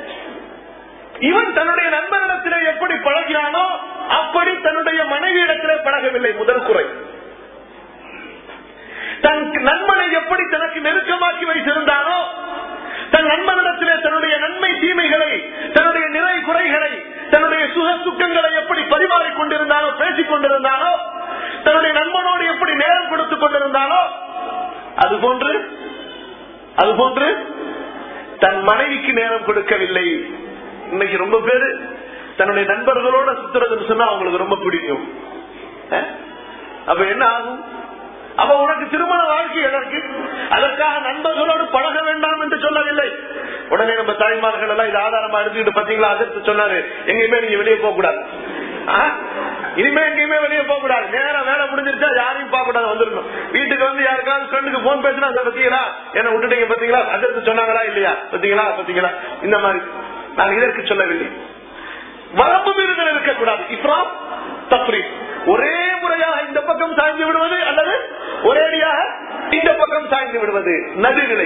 இவன் தன்னுடைய நண்பரிடத்திலே எப்படி பழகிறானோ அப்படி தன்னுடைய மனைவி இடத்திலே பழகவில்லை முதல் குறை தன் நண்பனை எப்படி தனக்கு நெருக்கமாக்கி வைத்திருந்தானோ தன் நண்பனிடத்திலே தன்னுடைய நன்மை தீமைகளை தன்னுடைய நிறை குறைகளை தன்னுடைய சுக சுக்கங்களை எப்படி பரிமாறிக் கொண்டிருந்தானோ பேசிக் கொண்டிருந்தானோ தன்னுடைய நண்பனோடு எப்படி நேரம் கொடுத்துக் கொண்டிருந்தானோ அது போன்று அது போன்று தன் மனைவிக்கு நேரம் கொடுக்கவில்லை இன்னைக்கு ரொம்ப பேரு தன்னுடைய நண்பர்களோட சுத்துறதுன்னு சொன்னா அவங்களுக்கு ரொம்ப பிடிக்கும் அப்ப என்ன ஆகும் அவ உனக்கு திருமண வாழ்க்கை எதற்கு அதற்காக நண்பர்களோடு பழக வேண்டாம் என்று சொல்லவில்லை உடனே நம்ம தாய்மார்கள் எல்லாம் இது ஆதாரமா எடுத்துக்கிட்டு பாத்தீங்களா அதற்கு சொன்னாரு எங்கேயுமே நீங்க வெளியே போக கூடாது இனிமே எங்கேயுமே வெளியே போக கூடாது நேரம் வேலை முடிஞ்சிருச்சா யாரையும் பார்க்க கூடாது வந்துடணும் வீட்டுக்கு வந்து யாருக்காவது ஃப்ரெண்டுக்கு போன் பேசினா அதை பத்தீங்களா என்ன விட்டுட்டீங்க பாத்தீங்களா அதற்கு சொன்னாங்களா இல்லையா பாத்தீங்களா பாத்தீங்களா இந்த மாதிரி நான் இதற்கு சொல்லவில்லை வரம்பு மீறுதல் இருக்கக்கூடாது இஸ்லாம் தப்ரி ஒரே முறையாக இந்த பக்கம் சாய்ந்து விடுவது அல்லது ஒரேடியாக இந்த பக்கம் சாய்ந்து விடுவது நடுநிலை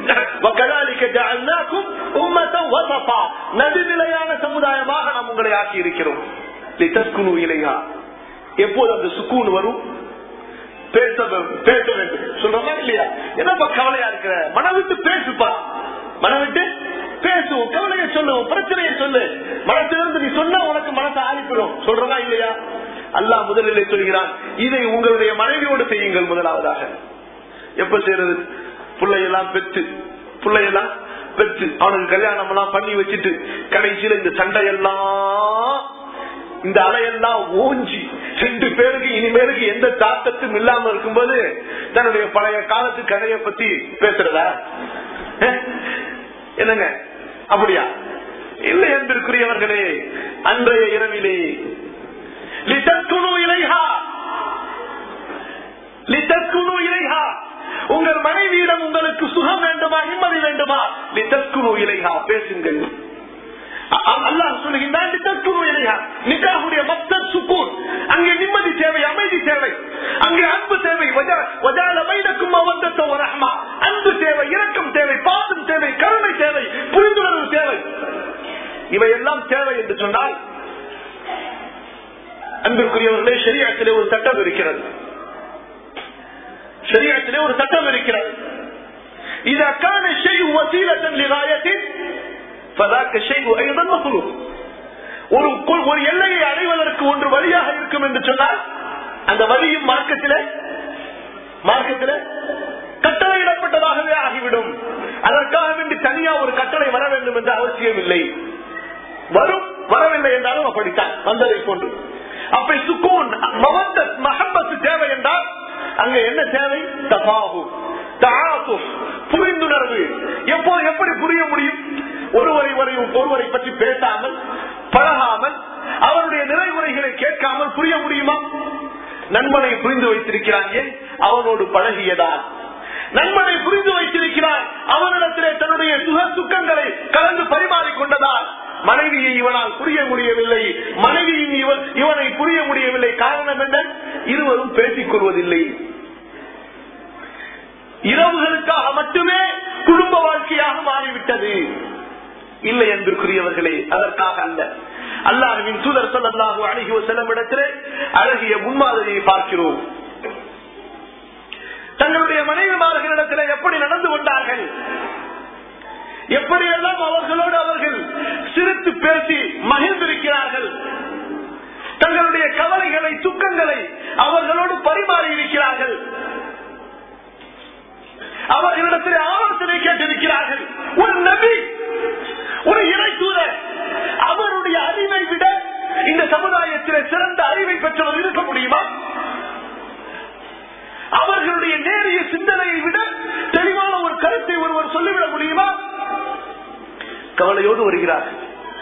நடுநிலையான சமுதாயமாக நாம் உங்களை ஆக்கி இருக்கிறோம் இலையா எப்போது அந்த சுக்கூன் வரும் பேச பேச வேண்டும் சொல்றோமா இல்லையா என்னப்பா கவலையா இருக்கிற மன விட்டு பேசுப்பா மன விட்டு பேசுவோம் கவலையை சொல்லுவோம் பிரச்சனையை சொல்லு மனத்திலிருந்து நீ சொன்னா உனக்கு மனசை ஆழிப்பிடும் சொல்றதா இல்லையா அல்லாஹ் முதலிலே சொல்கிறான் இதை உங்களுடைய மனைவியோடு செய்யுங்கள் முதலாவதாக எப்ப செய்யறது பிள்ளையெல்லாம் பெற்று பிள்ளையெல்லாம் பெற்று அவனுக்கு கல்யாணம் எல்லாம் பண்ணி வச்சுட்டு கடைசியில இந்த சண்டையெல்லாம் இந்த அலையெல்லாம் ஓஞ்சி ரெண்டு பேருக்கு இனிமேலுக்கு எந்த தாக்கத்தும் இல்லாம இருக்கும்போது தன்னுடைய பழைய காலத்து கதையை பத்தி பேசுறதா என்னங்க அப்படியா இல்லை என்பதற்குரியவர்களே அன்றைய இரவிலே லிதற்குணு இலைஹா லிதற்குணு இலைஹா உங்கள் மனைவியிடம் உங்களுக்கு சுகம் வேண்டுமா நிம்மதி வேண்டுமா லிதற்குணு இலைஹா பேசுங்கள் அல்லாஹ் சொல்லுகின்றான் நிக்காவுடைய மக்தர் சுக்கூர் அங்கே நிம்மதி தேவை அமைதி தேவை அங்கே அன்பு தேவை வைடக்கும் அவந்தத்த ஒரு அம்மா அன்பு தேவை இரக்கம் தேவை பாசம் தேவை கருணை தேவை புரிந்துணர்வு தேவை இவையெல்லாம் தேவை என்று சொன்னால் அன்பிற்குரியவர்களே சரியத்திலே ஒரு சட்டம் இருக்கிறது சரியத்திலே ஒரு சட்டம் இருக்கிறது இது அக்கான செய்ய வசீலத்தன் லிகாயத்தின் ஒரு ஒரு எல்லையை அடைவதற்கு ஒன்று வழியாக இருக்கும் என்று சொன்னால் அந்த வழியும் மார்க்கத்தில மார்க்கத்தில கட்டளையிடப்பட்டதாகவே ஆகிவிடும் அதற்காக வேண்டி தனியா ஒரு கட்டளை வர வேண்டும் என்ற அவசியம் இல்லை வரும் வரவில்லை என்றாலும் அப்படித்தான் வந்ததை போன்று அப்ப சுக்கூன் மகப்பத்து தேவை என்றால் அங்க என்ன தேவை தபாகு புரிந்துணர்வு எப்போது எப்படி புரிய முடியும் ஒருவரை ஒருவரை பற்றி பேசாமல் பழகாமல் அவருடைய நிறைவுரைகளை கேட்காமல் புரிய முடியுமா நண்பனை புரிந்து வைத்திருக்கிறான் ஏன் அவனோடு பழகியதான் நண்பனை புரிந்து வைத்திருக்கிறான் அவனிடத்திலே தன்னுடைய சுக சுக்கங்களை கலந்து பரிமாறிக்கொண்டதால் மனைவியை இவனால் புரிய முடியவில்லை மனைவியின் இவன் இவனை புரிய முடியவில்லை காரணம் என்ன இருவரும் பேசிக் கொள்வதில்லை இரவுகளுக்காக மட்டுமே குடும்ப வாழ்க்கையாக மாறிவிட்டது இல்லை என்பதற்குரியவர்களே அதற்காக அல்ல அல்லாஹின் தூதர் சொல்லல்லாஹு அழகிய செல்லும் இடத்திலே அழகிய முன்மாதிரியை பார்க்கிறோம் தங்களுடைய மனைவிமார்களிடத்திலே எப்படி நடந்து கொண்டார்கள் எப்படியெல்லாம் அவர்களோடு அவர்கள் சிரித்து பேசி மகிழ்ந்திருக்கிறார்கள் தங்களுடைய கவலைகளை துக்கங்களை அவர்களோடு பரிமாறி இருக்கிறார்கள் அவர்களிடத்தில் ஆலோசனை கேட்டிருக்கிறார்கள் ஒரு நபி ஒரு இறை தூதர் அவருடைய அறிவை விட இந்த சமுதாயத்தில் சிறந்த அறிவை பெற்றவர் இருக்க முடியுமா அவர்களுடைய நேரிய சிந்தனையை விட தெளிவான ஒரு கருத்தை ஒருவர் சொல்லிவிட முடியுமா கவலையோடு வருகிறார்கள்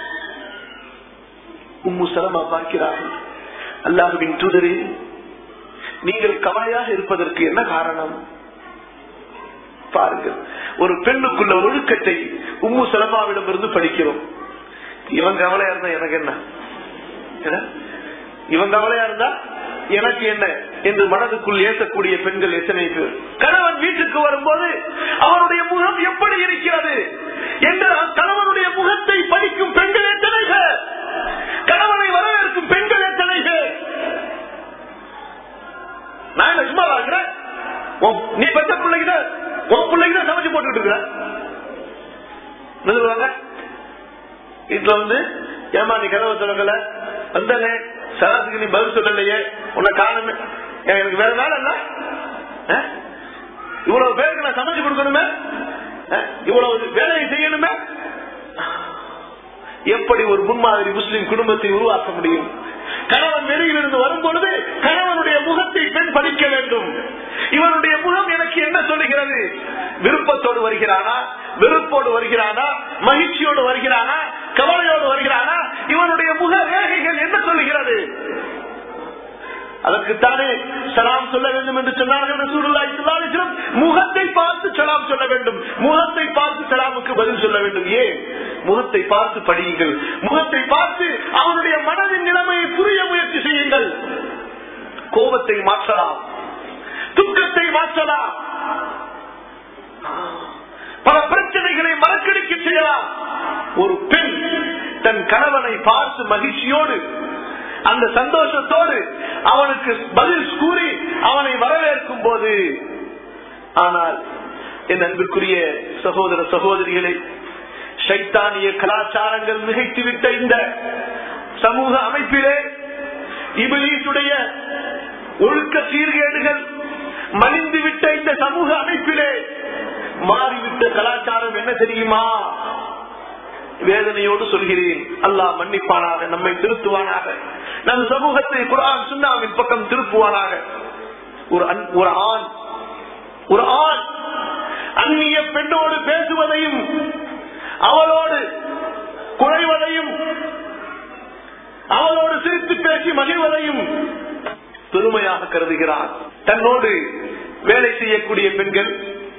உம்மு சலமா பார்க்கிறார்கள் அல்லாஹுவின் தூதரே நீங்கள் கவலையாக இருப்பதற்கு என்ன காரணம் பாருங்கள் ஒரு பெண்ணுக்குள்ள ஒழுக்கத்தை உம்மு சலமாவிடம் இருந்து படிக்கிறோம் இவன் கவலையா இருந்தா எனக்கு என்ன இவன் கவலையா இருந்தா எனக்கு என்ன என்று மனதுக்குள் ஏற்றக்கூடிய பெண்கள் எத்தனை பேர் கணவன் வீட்டுக்கு வரும்போது அவருடைய முகம் எப்படி இருக்கிறது என்று கணவனுடைய முகத்தை படிக்கும் பெண்கள் எத்தனை பேர் கணவனை வரவேற்கும் பெண்கள் எத்தனை பேர் நான் சும்மா இருக்கிறேன் நீ பெற்ற பிள்ளைகிட்ட உன் பிள்ளைங்க சமைச்சு போட்டுட்டு இருக்கிற வீட்டுல வந்து ஏமா நீ கதவை சொல்லல வந்தனே சராசுக்கு நீ பதில் சொல்லலையே உன்னை காணுமே எனக்கு வேற வேலை இல்ல இவ்வளவு பேருக்கு நான் சமைச்சு கொடுக்கணுமே இவ்வளவு வேலையை செய்யணுமே எப்படி ஒரு முன்மாதிரி முஸ்லிம் குடும்பத்தை உருவாக்க முடியும் கணவன் வெளியிலிருந்து வரும் பொழுது கணவனுடைய முகத்தை பெண் படிக்க வேண்டும் இவனுடைய முகம் எனக்கு என்ன சொல்லுகிறது விருப்பத்தோடு வருகிறானா வெறுப்போடு வருகிறானா மகிழ்ச்சியோடு வருகிறானா கவலையோடு வருகிறானா இவனுடைய முக ரேகைகள் என்ன சொல்லுகிறது அதற்குத்தானே சலாம் சொல்ல வேண்டும் என்று சொன்னார்கள் ரசூலுல்லாஹி ஸல்லல்லாஹு அலைஹி வஸல்லம் முகத்தை பார்த்து சலாம் சொல்ல வேண்டும் முகத்தை பார்த்து சலாமுக்கு பதில் சொல்ல வேண்டும் ஏன் முகத்தை பார்த்து படியுங்கள் முகத்தை பார்த்து அவனுடைய மனதின் நிலைமையை புரிய முயற்சி செய்யுங்கள் கோபத்தை மாற்றலாம் துக்கத்தை மாற்றலாம் பல பிரச்சனைகளை மறக்கடிக்க செய்யலாம் ஒரு பெண் தன் கணவனை பார்த்து மகிழ்ச்சியோடு அந்த சந்தோஷத்தோடு அவனுக்கு பதில் கூறி அவனை வரவேற்கும் போது ஆனால் என் அன்புக்குரிய சகோதர சகோதரிகளே சைத்தானிய கலாச்சாரங்கள் மிகைத்துவிட்ட இந்த சமூக அமைப்பிலே இபிலீசுடைய ஒழுக்க சீர்கேடுகள் மலிந்துவிட்ட இந்த சமூக அமைப்பிலே மாறிவிட்ட கலாச்சாரம் என்ன தெரியுமா வேதனையோடு சொல்கிறேன் அல்லாஹ் மன்னிப்பானாக நம்மை திருத்துவானாக நம் சமூகத்தை குரான் சுண்ணாவின் பக்கம் திருப்புவானாக ஒரு அன்- ஒரு ஆண் ஒரு ஆண் அந்நிய பெண்ணோடு பேசுவதையும் அவளோடு குறைவதையும் அவளோடு சிரித்து பேசி மகிழ்வதையும் பெருமையாக கருதுகிறார் தன்னோடு வேலை செய்யக்கூடிய பெண்கள்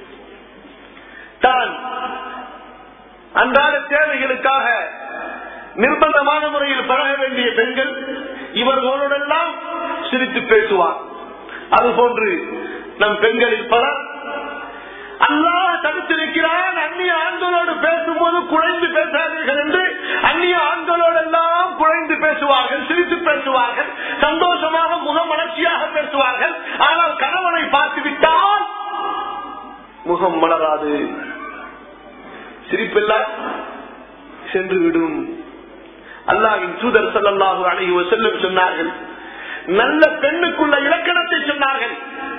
தான் அன்றாட தேவைகளுக்காக நிர்பந்தமான முறையில் பழக வேண்டிய பெண்கள் இவர்களோடெல்லாம் சிரித்து பேசுவார் அதுபோன்று நம் பெண்களில் பலர் அல்லாஹ் தடுத்திருக்கிறான் அந்நிய ஆண்களோடு பேசும்போது குழைந்து பேசாதீர்கள் என்று அந்நிய ஆண்களோடெல்லாம் குழைந்து பேசுவார்கள் சிரித்து பேசுவார்கள் சந்தோஷமாக முகமலர்ச்சியாக பேசுவார்கள் ஆனால் கணவனை பார்த்து விட்டால் முகம் மலராது சிரிப்பெல்லாம் சென்று விடும் அல்லாவின் தூதர் ஸல்லல்லாஹு அலைஹி வஸல்லம் சொன்னார்கள் நல்ல பெண்ணுக்குள்ள இலக்கணத்தை சொன்னார்கள்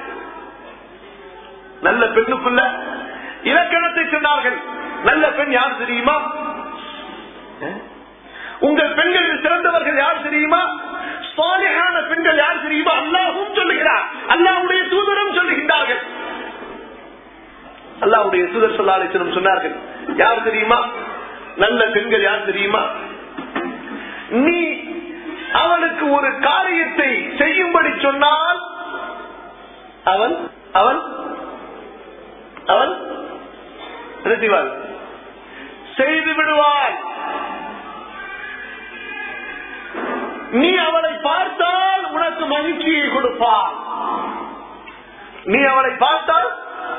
நல்ல பெண்ணுக்குள்ள இலக்கணத்தை சொன்னார்கள் நல்ல பெண் யார் தெரியுமா அஹ்? உங்கள் பெண்களில் சிறந்தவர்கள் யார் தெரியுமா சாலிஹான பெண்கள் யார் தெரியுமா அல்லாஹும் சொல்லுகிறார் அல்லாஹ்வுடைய தூதரும் சொல்லுகின்றார்கள் அல்லாஹ்வுடைய தூதர் சொல்லாலேசனம் சொன்னார்கள் யார் தெரியுமா நல்ல பெண்கள் யார் தெரியுமா நீ அவனுக்கு ஒரு காரியத்தை செய்யும்படி சொன்னால் அவன் அவன் அவன் என்ன செய்வான் செய்து விடுவான் நீ அவளை பார்த்தால் உனக்கு மகிழ்ச்சியை கொடுப்பான் நீ அவளை பார்த்தால்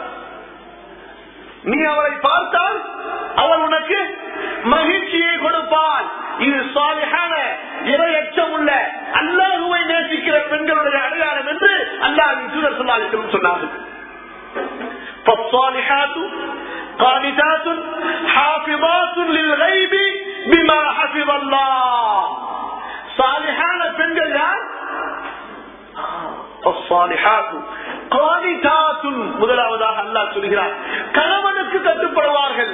நீ அவளை பார்த்தால் அவள் உனக்கு மகிழ்ச்சியை கொடுப்பாள் இது சாலிஹான இரையச்சம் உள்ள அல்லாஹுவை நேசிக்கிற பெண்களுடைய அடையாளம் என்று அல்லாஹின் தூதர் சொல்லாலும் சொன்னார்கள் فالصالحات قانتات حافظات للغيب بما حفظ الله صالحان பெண்கள் யார் الصالحات قانتات முதலாவதாக அல்லாஹ் சொல்கிறார் கணவனுக்கு கட்டுப்படுவார்கள்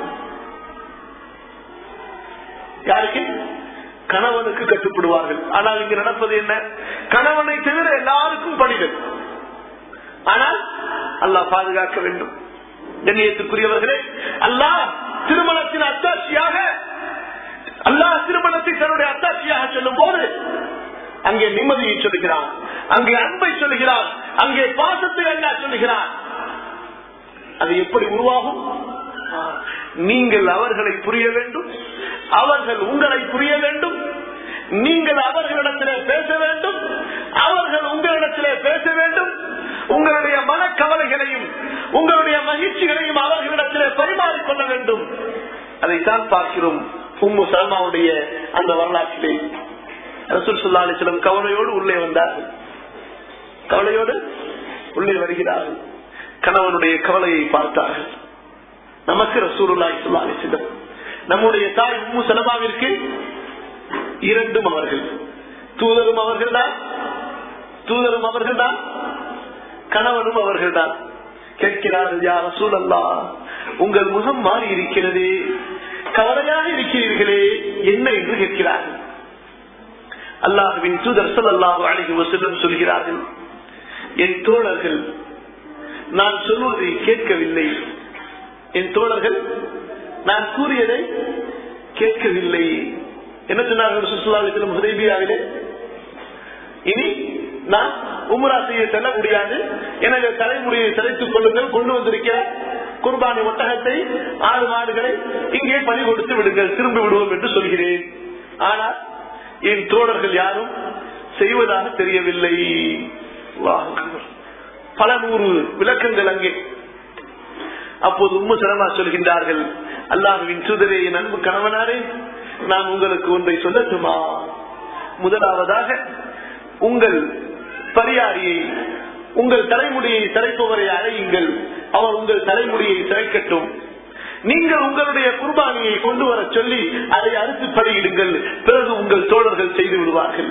யாருக்கு கணவனுக்கு கட்டுப்படுவார்கள் ஆனால் இங்கு நடப்பது என்ன கணவனை தவிர எல்லாருக்கும் பணிகள் ஆனால் அல்லாஹ் பாதுகாக்க வேண்டும் கண்ணியத்துக்குரியவர்களே அல்லாஹ் திருமணத்தின் அத்தாட்சியாக அல்லாஹ் திருமணத்தை தன்னுடைய அத்தாட்சியாக சொல்லும் போது அங்கே நிம்மதியை சொல்லுகிறான் அங்கே அன்பை சொல்லுகிறான் அங்கே பாசத்தை அல்லாஹ் சொல்லுகிறான் அது எப்படி உருவாகும் நீங்கள் அவர்களை புரிய வேண்டும் அவர்கள் உங்களை புரிய வேண்டும் நீங்கள் அவர்களிடத்திலே பேச வேண்டும் அவர்கள் உங்களிடத்திலே பேச வேண்டும் உங்களுடைய மனக்கவலைகளையும் உங்களுடைய மகிழ்ச்சிகளையும் அவர்களிடத்திலே பரிமாறிக்கொள்ள வேண்டும் அதைத்தான் பார்க்கிறோம் உம்மு சல்மாவுடைய அந்த வரலாற்றிலே ரசூல் சுல்லா அலிஸ்லம் கவலையோடு உள்ளே வந்தார்கள் கவலையோடு உள்ளே வருகிறார்கள் கணவனுடைய கவலையை பார்த்தார்கள் நமக்கு ரசூலுல்லாஹி ஸல்லல்லாஹு அலைஹி வஸல்லம் நம்முடைய தாய் உம்மு சலமாவிற்கு இரண்டும் அவர்கள் தூதரும் அவர்கள்தான் தூதரும் அவர்கள்தான் கணவனும் அவர்கள்தான் கேட்கிறார்கள் யார் ரசூலல்லா உங்கள் முகம் மாறி இருக்கிறதே கவலையாக இருக்கிறீர்களே என்ன என்று கேட்கிறார்கள் அல்லாஹுவின் தூதர் ஸல்லல்லாஹு அலைஹி வஸல்லம் சொல்கிறார்கள் என் தோழர்கள் நான் சொல்வதை கேட்கவில்லை என் தோழர்கள் நான் கூறியதை கேட்கவில்லை என்ன சொன்னார்கள் சுற்றுலாவிலும் உதவியாவிலே இனி நான் உமரா செய்ய செல்ல முடியாது எனவே தலைமுறையை செலுத்திக் கொள்ளுங்கள் கொண்டு வந்திருக்கிறேன் குர்பானி ஒட்டகத்தை ஆறு மாடுகளை இங்கே பலி கொடுத்து விடுங்கள் திரும்பி விடுவோம் என்று சொல்கிறேன் ஆனால் என் தோழர்கள் யாரும் செய்வதாக தெரியவில்லை அல்லாஹ் அக்பர். பல நூறு விளக்கங்கள் அங்கே அப்போது உம்மு சலமா சொல்கின்றார்கள் அல்லாஹுவின் தூதரே என் அன்பு கணவனாரே நான் உங்களுக்கு ஒன்றை சொல்லட்டுமா முதலாவதாக உங்கள் பரியாரியை உங்கள் தலைமுடியை சிறைப்பவரை அழையுங்கள் அவர் உங்கள் தலைமுடியை சிறைக்கட்டும் நீங்கள் உங்களுடைய குர்பானியை கொண்டு வர சொல்லி அதை அறுத்து பலியிடுங்கள் பிறகு உங்கள் தோழர்கள் செய்து விடுவார்கள்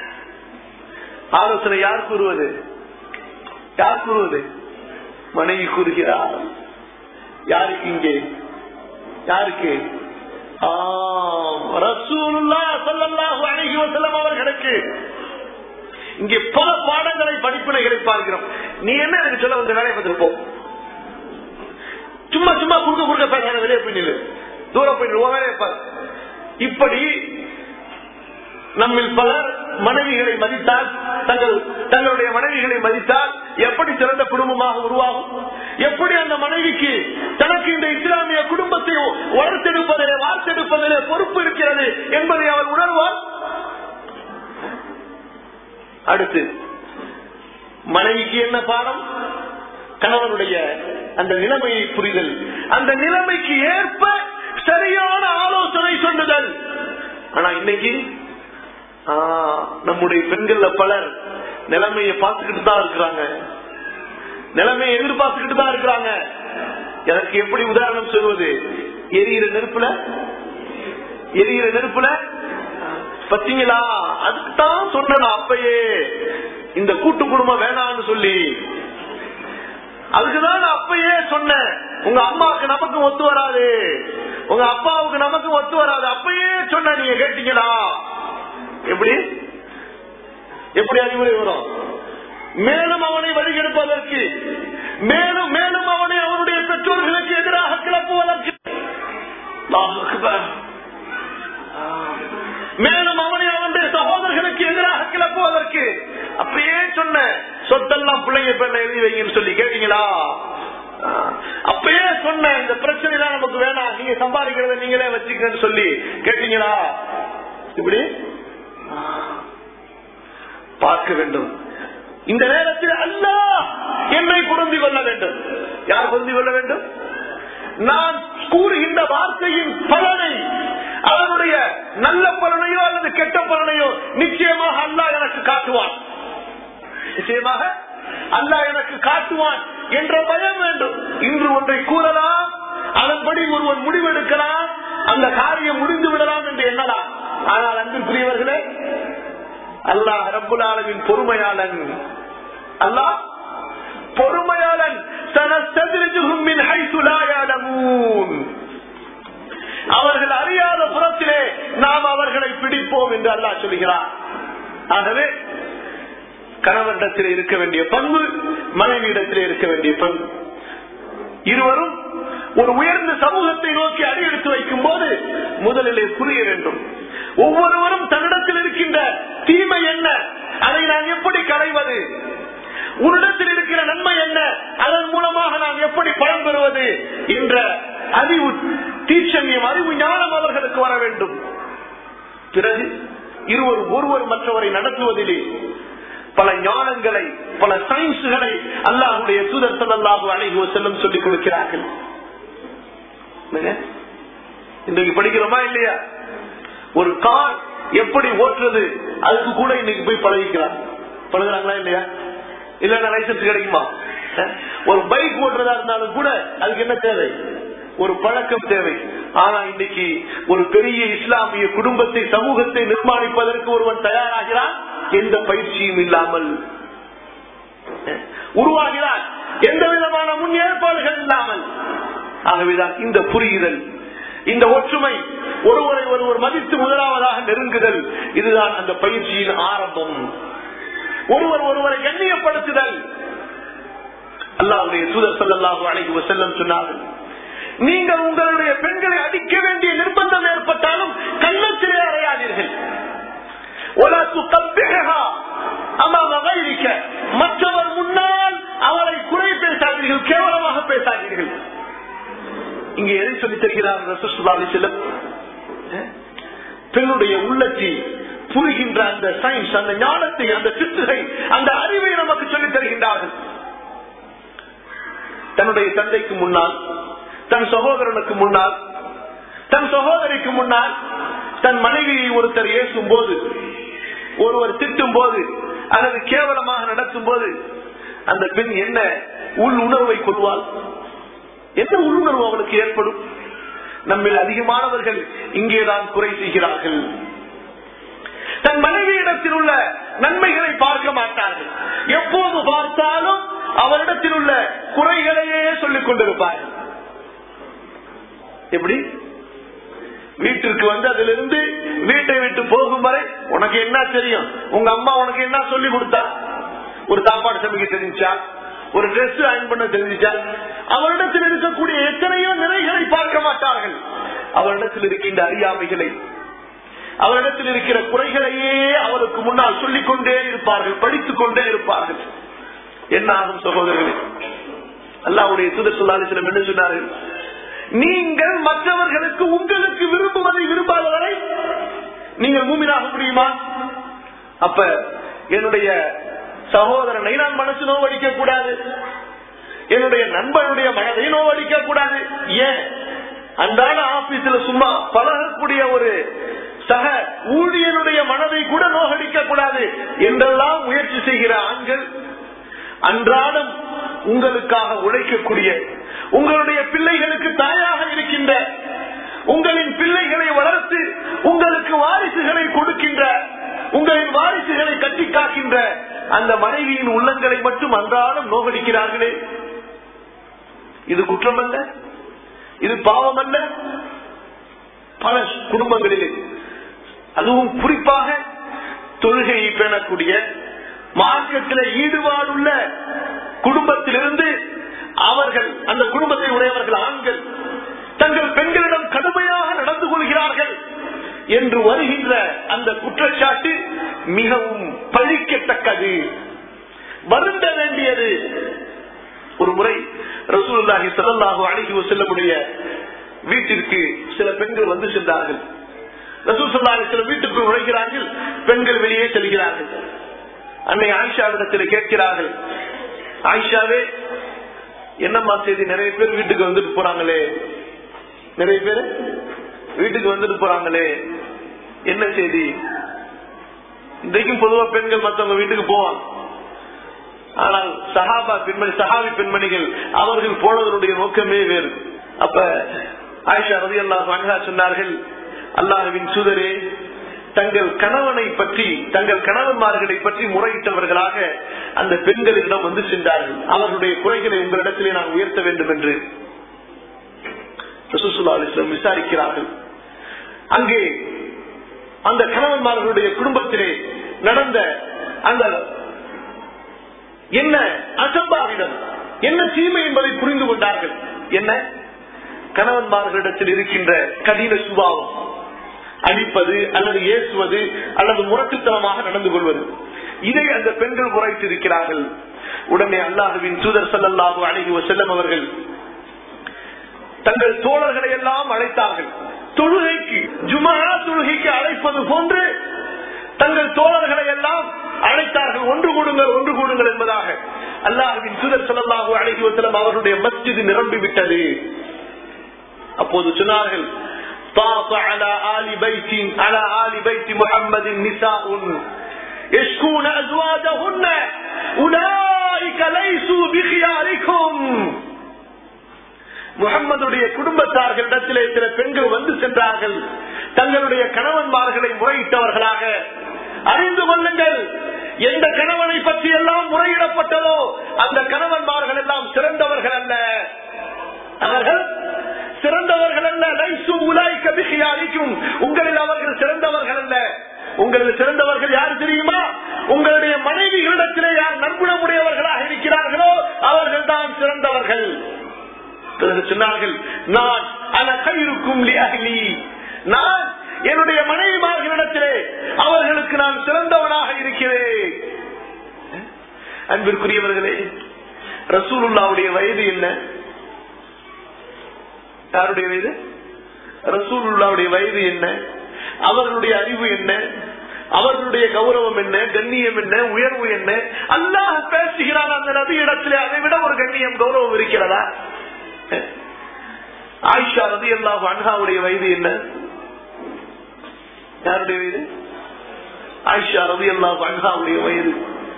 ஆலோசனை யார் கூறுவது யார் கூறுவது மனைவி கூறுகிறார் யாருக்கு இங்கே யாருக்கு ஆம், ரசூலுல்லாஹ் ஸல்லல்லாஹு அலைஹி வஸல்லம் அவர்களுக்கு இங்கே பல பாடங்களை படிப்பினைகளை பார்க்கிறோம் நீ என்ன எனக்கு சொல்ல வந்த வேலையை பார்த்துட்டு போ சும்மா சும்மா குறுக்க குறுக்க பேசாத வெளியே போய் நில்லு தூரம் போய் நில்லு, உன் வேலையை பாரு இப்படி நம்மில் பலர் மனைவிகளை மதித்தால் தங்கள் தங்களுடைய மனைவிகளை மதித்தால் எப்படி சிறந்த குடும்பமாக உருவாகும் எப்படி அந்த மனைவிக்கு தனக்கு இந்த இஸ்லாமிய குடும்பத்தை வளர்த்தெடுப்பதிலே வார்த்தெடுப்பதிலே பொறுப்பு இருக்கிறது என்பதை அவர் உணர்வார் அடுத்து மனைவிக்கு என்ன பாடம் கணவனுடைய அந்த நிலைமையை புரிதல் அந்த நிலைமைக்கு ஏற்ப சரியான ஆலோசனை சொல்லுதல் ஆனா இன்னைக்கு ஆ, நம்முடைய பெண்கள்ல பலர் நிலைமையை பார்த்துக்கிட்டு தான் இருக்கிறாங்க நிலைமையை எதிர்பார்த்துக்கிட்டு தான் இருக்கிறாங்க எனக்கு எப்படி உதாரணம் சொல்வது எரியிற நெருப்புல எரியிற நெருப்புல பத்தீங்களா அதுக்கு தான் சொன்னேன் அப்பயே இந்த கூட்டு குடும்பம் வேணாம்னு சொல்லி அதுக்குதான் நான் அப்பயே சொன்னேன் உங்க அம்மாவுக்கு நமக்கு ஒத்து வராது உங்க அப்பாவுக்கு நமக்கு ஒத்து வராது அப்பயே சொன்ன நீங்க கேட்டீங்களா எப்படி எப்படி அறிவுரை வரும் மேலும் அவனை வழிகெடுப்பதற்கு மேலும் மேலும் அவனை அவனுடைய பெற்றோர்களுக்கு எதிராக கிளப்புவதற்கு அல்லாஹ் அக்பர். மேலும் அவனை அவனுடைய சகோதரர்களுக்கு எதிராக கிளப்புவதற்கு அப்படியே சொன்ன சொத்தெல்லாம் பிள்ளைங்க பேர்ல எழுதி வைங்கன்னு சொல்லி கேட்டீங்களா ஆஹ், அப்பயே சொன்ன இந்த பிரச்சனை எல்லாம் நமக்கு வேணாம் நீங்க சம்பாதிக்கிறத நீங்களே வச்சுக்கன்னு சொல்லி கேட்டீங்களா இப்படி ஆஹ், பார்க்க வேண்டும் இந்த நேரத்தில் அல்லாஹ் என்னை பொருந்தி கொள்ள வேண்டும் யார் பொருந்தி கொள்ள வேண்டும் நான் கூறுகின்ற வார்த்தையின் பலனை அதனுடைய நல்ல பலனையோ அல்லது கெட்ட பலனையோ நிச்சயமாக அல்லாஹ் எனக்கு காட்டுவான் நிச்சயமாக அல்லாஹ் எனக்கு காட்டுவான் என்ற பயம் வேண்டும் இன்று ஒன்றை கூறலாம் அதன்படி ஒருவன் முடிவெடுக்கலாம் அந்த காரியம் முடிந்து விடலாம் என்று எண்ணலாம் ஆனால் அன்பிற்குரியவர்களே அல்லாஹ் ரப்புல் ஆலமின் பொறுமையாளன் அல்லாஹ் பொறுமையாளன் சனஸ்தத்ரிஜுஹும் மின் ஹைத்து லா யஅலமூன். அவர்கள் அறியாத புறத்திலே நாம் அவர்களை பிடிப்போம் என்று அல்லாஹ் சொல்கிறார் ஆகவே கணவரிடத்தில் இருக்க வேண்டிய பண்பு மனைவியிடத்தில் இருக்க வேண்டிய பண்பு இருவரும் ஒரு உயர்ந்த சமூகத்தை நோக்கி அடியெடுத்து வைக்கும் போது முதலிலே புரிய வேண்டும் ஒவ்வொருவரும் தன்னிடத்தில் இருக்கின்ற தீமை என்ன அதை நான் எப்படி களைவது உன்னிடத்தில் இருக்கிற நன்மை என்ன அதன் மூலமாக நான் எப்படி பலன் பெறுவது என்ற அறிவு தீட்சண்யம் அறிவு ஞானம் அவர்களுக்கு வர வேண்டும் பிறகு இருவர் ஒருவர் மற்றவரை நடத்துவதிலே பல ஞானங்களை பல சயின்ஸுகளை அல்லாஹுடைய தூதர் சல்லாஹூ அழகி செல்லும் சொல்லிக் கொடுக்கிறார்கள் என்னங்க? இன்றைக்கு படிக்கிறோமா இல்லையா ஒரு கார் எப்படி ஓட்டுறது அதுக்கு கூட இன்னைக்கு போய் பழகிக்கலாம் பழகுறாங்களா இல்லையா இல்லன்னா லைசன்ஸ் கிடைக்குமா அஹ்? ஒரு பைக் ஓட்டுறதா இருந்தாலும் கூட அதுக்கு என்ன தேவை ஒரு பழக்கம் தேவை ஆனா இன்னைக்கு ஒரு பெரிய இஸ்லாமிய குடும்பத்தை சமூகத்தை நிர்மாணிப்பதற்கு ஒருவன் தயாராகிறான் எந்த பயிற்சியும் இல்லாமல் அஹ்? உருவாகிறான் எந்த விதமான முன் ஏற்பாடுகள் இல்லாமல் ஆகவேதான் இந்த புரியுதல் இந்த ஒற்றுமை ஒருவரை ஒருவர் மதித்து முதலாவதாக நெருங்குதல் இதுதான் அந்த பயிற்சியின் ஆரம்பம் ஒருவர் ஒருவரை கண்ணியப்படுத்துதல் அல்லாவுடைய தூதர் சல்லாஹு அலைஹி வஸல்லம் சொன்னார்கள் நீங்கள் உங்களுடைய பெண்களை அடிக்க வேண்டிய நிர்பந்தம் ஏற்பட்டாலும் கள்ளத்திலே அறையாதீர்கள் ولا تقبحها أمام غيرك. மற்றவர் முன்னால் அவரை குறை பேசாதீர்கள் கேவலமாக பேசாதீர்கள் இங்க எதை சொல்லி தருகிறார் ரசூலுல்லாஹி செல்லம் பெண்ணுடைய உள்ளத்தில் புரிகின்ற அந்த சயின்ஸ் அந்த ஞானத்தை அந்த சித்துகை அந்த அறிவை நமக்கு சொல்லித் தருகின்றார்கள் தன்னுடைய தந்தைக்கு முன்னால் தன் சகோதரனுக்கு முன்னால் தன் சகோதரிக்கு முன்னால் தன் மனைவியை ஒருத்தர் ஏசும் போது ஒருவர் திட்டும் போது அல்லது கேவலமாக நடத்தும் போது அந்த பெண் என்ன உள் உணர்வை கொள்வாள் என்ன உள்ளுணர்வு அவளுக்கு ஏற்படும் நம்மில் அதிகமானவர்கள் இங்கேதான் குறை செய்கிறார்கள் தன் மனைவியிடத்தில் உள்ள நன்மைகளை பார்க்க மாட்டார்கள் எப்போது பார்த்தாலும் அவரிடத்தில் உள்ள குறைகளையே சொல்லிக் கொண்டிருப்பார்கள் எப்படி வீட்டிற்கு வந்து அதிலிருந்து வீட்டை விட்டு போகும் வரை உனக்கு என்ன தெரியும் உங்க அம்மா உனக்கு என்ன சொல்லி கொடுத்தா ஒரு சாப்பாடு சமைக்க தெரிஞ்சா ஒரு ட்ரெஸ் அயன் பண்ண தெரிஞ்சிச்சா அவரிடத்தில் இருக்கக்கூடிய எத்தனையோ நிறைகளை பார்க்க மாட்டார்கள் அவரிடத்தில் இருக்கின்ற அறியாமைகளை அவரிடத்தில் இருக்கிற குறைகளையே அவருக்கு முன்னால் சொல்லிக் கொண்டே இருப்பார்கள் படித்துக் கொண்டே இருப்பார்கள் என்ன ஆகும் சகோதரர்களே அல்லாவுடைய தூதர் சொல்லாலிசிலம் என்ன சொன்னார்கள் நீங்கள் மற்றவர்களுக்கு உங்களுக்கு விரும்புவதை விரும்பாதவரை நீங்கள் மூமினாக முடியுமா அப்ப என்னுடைய சகோதரனை நான் மனசு நோவடிக்க கூடாது என்னுடைய நண்பனுடைய மனதை நோவடிக்க கூடாது ஏன் அன்றாட ஆபீஸ்ல சும்மா பழகக்கூடிய ஒரு சக ஊழியனுடைய மனதை கூட நோகடிக்க கூடாது என்றெல்லாம் முயற்சி செய்கிற ஆண்கள் அன்றாடம் உங்களுக்காக உழைக்கக்கூடிய உங்களுடைய பிள்ளைகளுக்கு தாயாக இருக்கின்ற உங்களின் பிள்ளைகளை வளர்த்து உங்களுக்கு வாரிசுகளை கொடுக்கின்ற உங்களின் வாரிசுகளை கட்டி காக்கின்ற அந்த மனைவியின் உள்ளங்களை மட்டும் அன்றாடம் நோகடிக்கிறார்களே இது குற்றம் அல்ல இது பாவம் அல்ல பல குடும்பங்களிலே அதுவும் குறிப்பாக தொழுகையை பேணக்கூடிய மார்க்கத்தில் ஈடுபாடுள்ள குடும்பத்திலிருந்து அவர்கள் அந்த குடும்பத்தை உடையவர்கள் ஆண்கள் தங்கள் பெண்களிடம் கடுமையாக நடந்து கொள்கிறார்கள் என்று வருகின்ற அந்த குற்றச்சாட்டு மிகவும் பழிக்கத்தக்கது வருந்த வேண்டியது ஒரு முறை ரசூலுல்லாஹி ஸல்லல்லாஹு அலைஹி வஸல்லமுடைய வீட்டிற்கு சில பெண்கள் வந்து சென்றார்கள் ரசூல் ஸல்லல்லாஹு அலைஹி வஸல்லம் வீட்டுக்குள் நுழைகிறார்கள் பெண்கள் வெளியே செல்கிறார்கள் அன்னை ஆயிஷாவிடத்தில் கேட்கிறார்கள் ஆயிஷாவே என்னம்மா செய்தி நிறைய பேர் வீட்டுக்கு வந்துட்டு போறாங்களே நிறைய பேர் வீட்டுக்கு வந்துட்டு போறாங்களே என்ன செய்தி இன்றைக்கும் பொதுவா பெண்கள் மத்தவங்க வீட்டுக்கு போவாங்க ஆனால் சஹாபா பெண்மணி சஹாபி பெண்மணிகள் அவர்கள் போனதனுடைய நோக்கமே வேறு அப்ப ஆயிஷா ரதி அல்லாஹ் சொன்னார்கள் அல்லாஹுவின் சுதரே தங்கள் கணவனை பற்றி தங்கள் கணவன்மார்களை பற்றி முறையிட்டவர்களாக அந்த பெண்களிடம் வந்து சென்றார்கள் அவர்களுடைய குறைகளை உங்களிடத்திலே நான் உயர்த்த வேண்டும் என்று விசாரிக்கிறார்கள் அங்கே அந்த கணவன்மார்களுடைய குடும்பத்திலே நடந்த அந்த என்ன அசம்பாவிதம் என்ன தீமை என்பதை புரிந்து கொண்டார்கள் என்ன கணவன்மார்களிடத்தில் இருக்கின்ற கடின சுபாவம் அடிப்பது அல்லது ஏசுவது அல்லது முரட்டுத்தனமாக நடந்து கொள்வது இதை அந்த பெண்கள் முறைத்திருக்கிறார்கள் உடனே அல்லாஹுவின் தூதர் சல்லாஹூ அழகி செல்லம் அவர்கள் தங்கள் தோழர்களை எல்லாம் அழைத்தார்கள் தொழுகைக்கு ஜுமா தொழுகைக்கு அழைப்பது போன்று தங்கள் தோழர்களை எல்லாம் அழைத்தார்கள் ஒன்று கூடுங்கள் ஒன்று கூடுங்கள் என்பதாக அல்லாஹுவின் தூதர் சல்லாஹூ அழகி செல்லம் அவருடைய மஸ்ஜிது நிரம்பி விட்டது அப்போது சொன்னார்கள் طاف على آل بيت على آل بيت محمد نساء يشكون أزواجهن أولئك ليسوا بخياركم முகம்மதுடைய குடும்பத்தார்களிடத்திலே சில பெண்கள் வந்து சென்றார்கள் தங்களுடைய கணவன்மார்களை முறையிட்டவர்களாக அறிந்து கொள்ளுங்கள் எந்த கணவனை பற்றி எல்லாம் முறையிடப்பட்டதோ அந்த கணவன்மார்கள் எல்லாம் சிறந்தவர்கள் அல்ல அவர்கள் சிறந்தவர்கள் அல்ல லைசு உலாய் கபிசியாரிக்கும் உங்களில் அவர்கள் சிறந்தவர்கள் அல்ல உங்களில் சிறந்தவர்கள் யார் தெரியுமா உங்களுடைய மனைவிகளிடத்திலே யார் நற்குணமுடையவர்களாக இருக்கிறார்களோ அவர்கள் தான் சிறந்தவர்கள் சொன்னார்கள் நான் அனகைருக்கும் நான் என்னுடைய மனைவிமார்களிடத்திலே அவர்களுக்கு நான் சிறந்தவனாக இருக்கிறேன் அன்பிற்குரியவர்களே ரசூலுல்லாவுடைய வயது என்ன யாருடைய வயது ரசூலுல்லாவுடைய வயது என்ன அவர்களுடைய அறிவு என்ன அவர்களுடைய கௌரவம் என்ன கண்ணியம் என்ன உயர்வு என்ன அல்லாஹ் பேசுகிறான் அந்த நபி இடத்துல அதை விட ஒரு கண்ணியம் கௌரவம் இருக்கிறதா ஆயிஷா ரதி அல்லாஹ் அன்ஹாவுடைய வயது என்ன யாருடைய வயது ஆயிஷா ரதி அல்லாஹ் அன்ஹாவுடைய வயது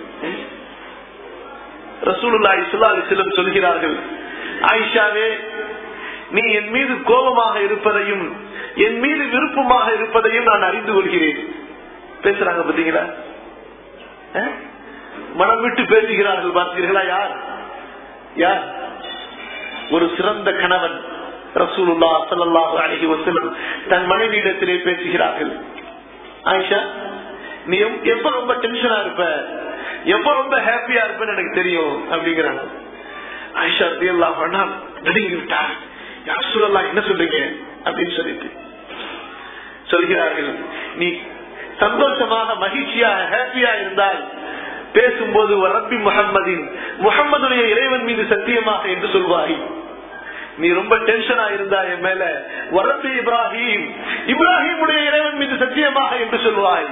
ரசூலுல்லா இஸ்லா அலிஸ்லம் சொல்கிறார்கள் ஆயிஷாவே நீ என் மீது கோபமாக இருப்பதையும் என் மீது விருப்பமாக இருப்பதையும் நான் அறிந்து கொள்கிறேன் பேசுறாங்க பாத்தீங்களா அஹ்? மனம் விட்டு பேசுகிறார்கள் பார்த்தீர்களா யார் யார் ஒரு சிறந்த கணவன் ரசூலுல்லா ஸல்லல்லாஹு அலைஹி வஸல்லம் தன் மனைவியிடத்திலே பேசுகிறார்கள் ஆயிஷா நீ எப்- எப்ப ரொம்ப டென்ஷனா இருப்ப எப்ப ரொம்ப ஹாப்பியா இருப்பேன்னு எனக்கு தெரியும் அப்படிங்கிறாங்க ஆயிஷா ரலியல்லாஹு அன்ஹா நடுங்கி விட்டார் யார் சொல்லலாம் என்ன சொல்றீங்க அப்படின்னு சொல்லிட்டு சொல்கிறார்கள் நீ சந்தோஷமாக மகிழ்ச்சியாக ஹாப்பியா இருந்தால் பேசும்போது ரப்பி முகம்மதின் முகம்மதுடைய இறைவன் மீது சத்தியமாக என்று சொல்வாய் நீ ரொம்ப டென்ஷனா இருந்தா என் மேல வரப்பி இப்ராஹிம் இப்ராஹிமுடைய இறைவன் மீது சத்தியமாக என்று சொல்வாய்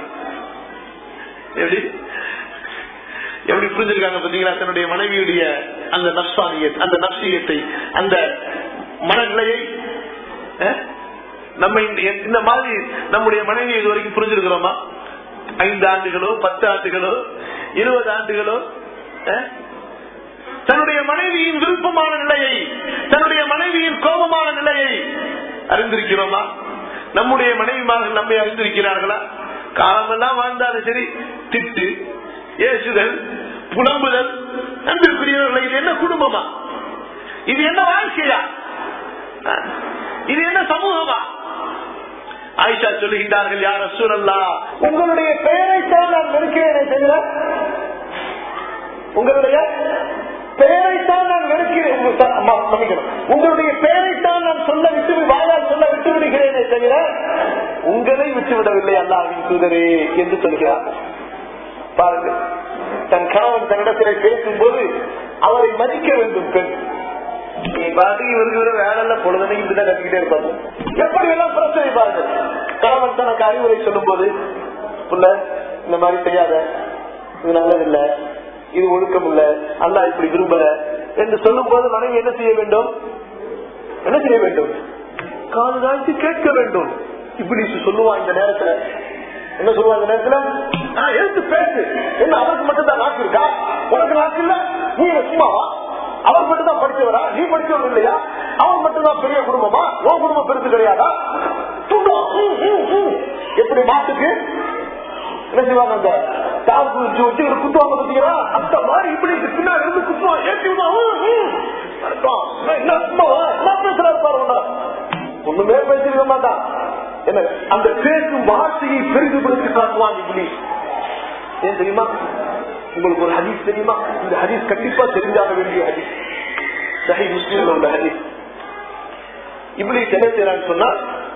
எப்படி எப்படி புரிஞ்சிருக்காங்க பாத்தீங்களா தன்னுடைய மனைவியுடைய அந்த நப்சானிய அந்த நப்சியத்தை அந்த மனநிலையை அஹ், நம்ம இந்த- இந்த மாதிரி நம்முடைய மனைவி இது வரைக்கும் புரிஞ்சிருக்கிறோமா ஐந்து ஆண்டுகளோ பத்து ஆண்டுகளோ இருபது ஆண்டுகளோ அஹ், தன்னுடைய மனைவியின் விருப்பமான நிலையை தன்னுடைய மனைவியின் கோபமான நிலையை அறிந்திருக்கிறோமா நம்முடைய மனைவிமார்கள் நம்மை அறிந்திருக்கிறார்களா காலமெல்லாம் வாழ்ந்தாலும் சரி திட்டு ஏசுதல் புலம்புதல் அன்பிற்குரியவர்களை இது என்ன குடும்பமா இது என்ன வாழ்க்கையா அஹ், இது என்ன சமூகமா ஆயிஷா சொல்லுகின்றார்கள் யார் சூழல்லா உங்களுடைய பெயரைத்தான் நான் வெறுக்கிறேனே தவிர உங்களுடைய பெயரைத்தான் நான் வெறுக்கிறேன் உங்க ச- அம்மா, மன்னிக்கணும். உங்களுடைய பெயரைத்தான் நான் சொல்ல விட்டு வாயால் சொல்ல விட்டு விடுகிறேனே தவிர உங்களை விட்டு விடவில்லை அல்லாவின் தூதரே என்று சொல்கிறார் பாருங்கள் தன் கணவன் தன்னிடத்திலே பேசும்போது அவரை மதிக்க வேண்டும் பெண் நீ பாட்டு இவருக்கு ஒரு வேலை பொழுதுனைக்கு இப்படிதான் கத்திக்கிட்டே இருப்பாங்க எப்படி எல்லாம் பிரச்சனை பாருங்க கணவன் தனக்கு அறிவுரை சொல்லும் போது புள்ள இந்த மாதிரி செய்யாத இது நல்லதில்லை இது ஒழுக்கம் இல்ல அல்லா இப்படி விரும்பல என்று சொல்லும் போது மனைவி என்ன செய்ய வேண்டும் என்ன செய்ய வேண்டும் காது தாழ்த்தி கேட்க வேண்டும் இப்படி சொல்லுவான் இந்த நேரத்துல என்ன சொல்லுவான் இந்த நேரத்துல "ஆ, எடுத்து பேசு என்ன அவருக்கு மட்டும் தான் நாக்கு இருக்கா உனக்கு நாக்கு இல்ல நீ என்ன சும்மாவா அவர் மட்டும் தான் படிச்சவரா நீ படிச்சவர் இல்லையா அவன் மட்டும் தான் பெரிய குடும்பமா உன் குடும்பம் பெருசு கிடையாதா துண்டும். ம், ம், ம். எப்படி மாட்டுக்கு என்ன செய்வாங்க அந்த தாக்கு வச்சு வச்சு ஒரு குத்துவாங்க பாத்தீங்களா அந்த மாதிரி இப்படி இதுக்கு பின்னாடி இருந்து குத்துவான் ஏற்றி விடுவான். ம், ம். அடப்பா, என்ன சும்மாவா? என்ன பேசுறாரு பாருங்க ஒண்ணுமே பேசிருக்க மாட்டான் என்ன அந்த பேசும் வார்த்தையை பெரிதுபடுத்தி காட்டுவான் இப்படி ஏன் தெரியுமா உங்களுக்கு ஒரு ஹதீஸ் தெரியுமா இந்த ஹதீஸ் கண்டிப்பா தெரிஞ்சாக வேண்டிய ஹதீஸ் சஹி முஸ்லீம்ல உள்ள ஹதீஸ் இப்படி என்ன செய்யறான்னு சொன்னா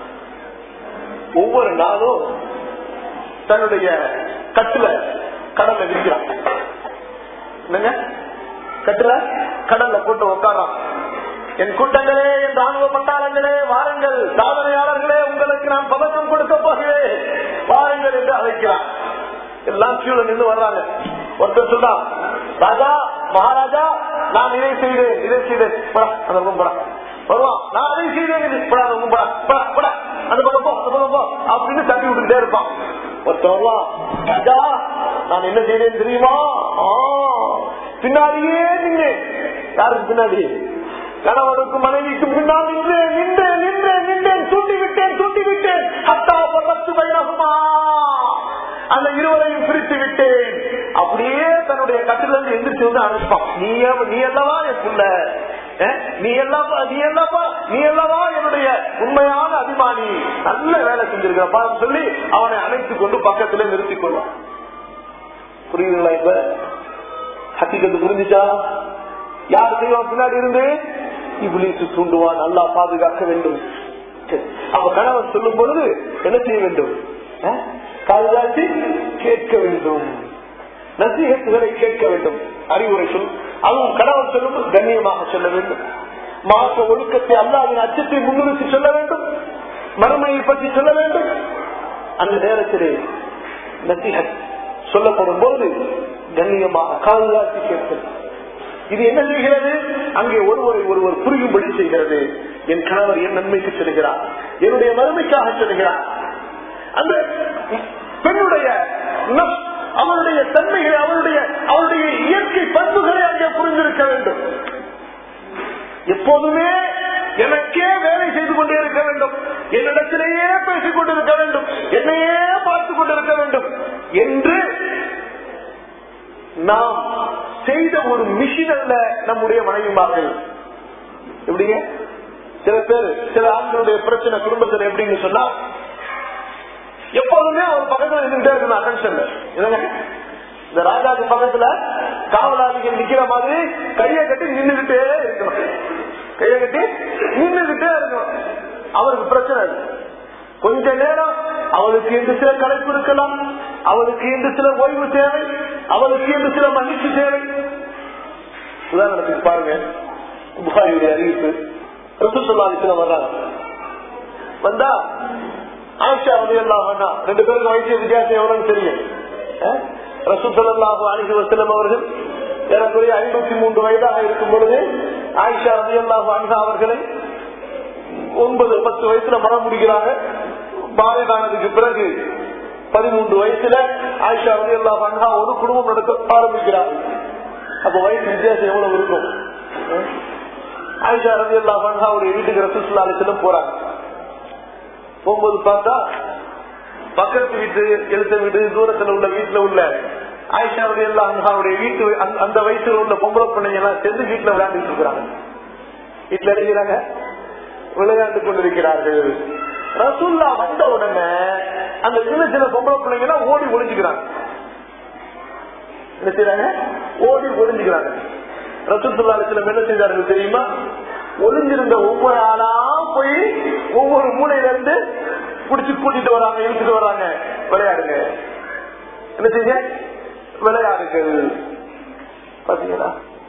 ஒவ்வொரு நாளும் தன்னுடைய கட்டுல கடல்ல விற்கிறான் என்னங்க கட்டுல கடல்ல போட்டு உட்காரான் என் கூட்டங்களே என் ராணுவ பட்டாளங்களே வாருங்கள் சாதனையாளர்களே உங்களுக்கு நான் பதக்கம் கொடுக்க போகிறேன் வாருங்கள் என்று அழைக்கிறான் எல்லாம் கீழே நின்று வர்றாங்க ஒருத்தர் சொல்றான் ராஜா மகாராஜா நான் இதை செய்தேன் இதை செய்தேன் போடா, அந்த பக்கம் போடா வருவான் நான் அதை செய்தேன் இது. போடா, அந்த பக்கம் போடா, போடா, போடா. அந்த பக்கம் போ அந்த பக்கம் போ அப்படின்னு தட்டி விட்டுட்டே இருப்பான் ஒருத்தர் வருவான் ராஜா நான் என்ன செய்தேன் தெரியுமா ஆ, பின்னாடியே நின்று யாருக்கு பின்னாடி கணவனுக்கும் மனைவிக்கும் பின்னால் நின்றேன் நின்றேன் நின்றேன் நின்றேன் தூண்டி விட்டேன் தூண்டி விட்டேன் அத்தா பத்து பயணகுமா அந்த இருவரையும் பிரித்து விட்டேன் அப்படியே தன்னுடைய கட்டில இருந்து எந்திரிச்சு வந்து அனுப்பான் நீ எவ- நீ அல்லவா என் புள்ள அஹ்? நீ எல்லாப்பா நீ எல்லாப்பா நீ அல்லவா என்னுடைய உண்மையான அபிமானி நல்ல வேலை செஞ்சிருக்கப்பா சொல்லி அவனை அழைத்துக் கொண்டு பக்கத்திலே நிறுத்திக் கொள்வான் புரியுதுங்களா இப்ப ஹக்கிக்கத்து புரிஞ்சுச்சா யார் செய்வான் பின்னாடி இருந்து இப்ளீசு தூண்டுவான் நல்லா பாதுகாக்க வேண்டும் சரி. அவ கணவன் சொல்லும் பொழுது என்ன செய்ய வேண்டும் அஹ்? காதாட்டி கேட்க வேண்டும் நசீகத்துகளை கேட்க வேண்டும் அறிவுரை சொல் அதுவும் கணவன் சொல்லும் கண்ணியமாக சொல்ல வேண்டும் மார்க்க ஒழுக்கத்தை அல்லாவின் அச்சத்தை முன்னிறுத்தி சொல்ல வேண்டும் மறுமையை பற்றி சொல்ல வேண்டும் அந்த நேரத்திலே நசிஹத் சொல்லப்படும் போது கண்ணியமாக காதுகாத்து கேட்கிறது இது என்ன செய்கிறது அங்கே ஒருவரை ஒருவர் புரியும்படி செய்கிறது என் கணவர் என் நன்மைக்கு செல்கிறார் என்னுடைய மறுமைக்காக செல்கிறார் அந்த பெண்ணுடைய நஃப், அவளுடைய தன்மைகளை அவளுடைய அவளுடைய இயற்கை பண்புகளை அங்கே புரிந்திருக்க வேண்டும் எப்போதுமே எனக்கே வேலை செய்து கொண்டே இருக்க வேண்டும் என்னிடத்திலேயே பேசிக் கொண்டிருக்க வேண்டும் என்னையே பார்த்துக் கொண்டிருக்க வேண்டும் என்று நாம் செய்த ஒரு மிஷின் அல்ல நம்முடைய மனைவிமார்கள் எப்படிங்க சில பேர் சில ஆண்களுடைய பிரச்சனை குடும்பத்தில் எப்படின்னு சொன்னா எப்போதுமே அவர் பக்கத்துல இருந்துகிட்டே இருக்கணும் அட்டென்ஷன்ல என்னங்க இந்த ராஜாக்கு பக்கத்துல காவலாளிகள் நிக்கிற மாதிரி கையை கட்டி நின்றுகிட்டே இருக்கணும் கையை கட்டி நின்றுகிட்டே இருக்கணும் அவருக்கு பிரச்சனை இல்லை. கொஞ்ச நேரம் அவளுக்கு என்று சில கலைப்பு இருக்கலாம் அவளுக்கு என்று சில ஓய்வு தேவை அவளுக்கு என்று சில மகிழ்ச்சி தேவை உதாரணத்துக்கு பாருங்க புகாரியுடைய அறிவிப்பு ரசூசல்லாதித்துல வர்றாங்க வந்தா ஆயிஷா வந்து எல்லாம் வேண்டாம் ரெண்டு பேருக்கு வயசு வித்தியாசம் எவ்வளவுன்னு தெரியும் ரசூசல்லாஹு அலிஹி வசலம் அவர்கள் ஏறக்குறைய ஐம்பத்தி மூன்று வயதாக இருக்கும் பொழுது ஆயிஷா ரதி அல்லாஹு அன்ஹா அவர்களை ஒன்பது பத்து வயசுல மனம் முடிக்கிறாங்க பாலியதானதுக்கு பிறகு பதிமூன்று வயசுல ஆயிஷா ரதி அல்லாஹு அன்ஹா ஒரு குடும்பம் நடக்க ஆரம்பிக்கிறாங்க அப்ப வயசு வித்தியாசம் எவ்வளவு இருக்கும் ஆயிஷா ரதி அல்லாஹு அன்ஹாவுடைய வீட்டுக்கு ரசூசுல்லா அலிசலம் போறாங்க போகும்போது பார்த்தா பக்கத்து வீட்டு எழுத்த வீடு தூரத்துல உள்ள வீட்டுல உள்ள ஆயிஷா ரதி அல்லா அன்ஹாவுடைய வீட்டு அந்த- அந்த வயசுல உள்ள பொம்பளை பிள்ளைங்க எல்லாம் சேர்ந்து வீட்டுல விளையாண்டுட்டு இருக்கிறாங்க வீட்டுல இருக்கிறாங்க விளையாண்டு கொண்டிருக்கிறார்கள் ரசூல்லா வந்த உடனே அந்த சின்ன சின்ன பொம்பளை பிள்ளைங்க எல்லாம் ஓடி ஒளிஞ்சுக்கிறாங்க என்ன செய்யறாங்க ஓடி ஒளிஞ்சுக்கிறாங்க ரசூல்லா சில என்ன செஞ்சார்கள் தெரியுமா ஒளிஞ்சிருந்த ஒவ்வொரு ஆளா போய் ஒவ்வொரு மூலையில இருந்து புடிச்சு கூட்டிட்டு வராங்க இழுத்துட்டு வராங்க விளையாடுங்க என்ன செய்ய விளையாடுகள் பாத்தீங்களா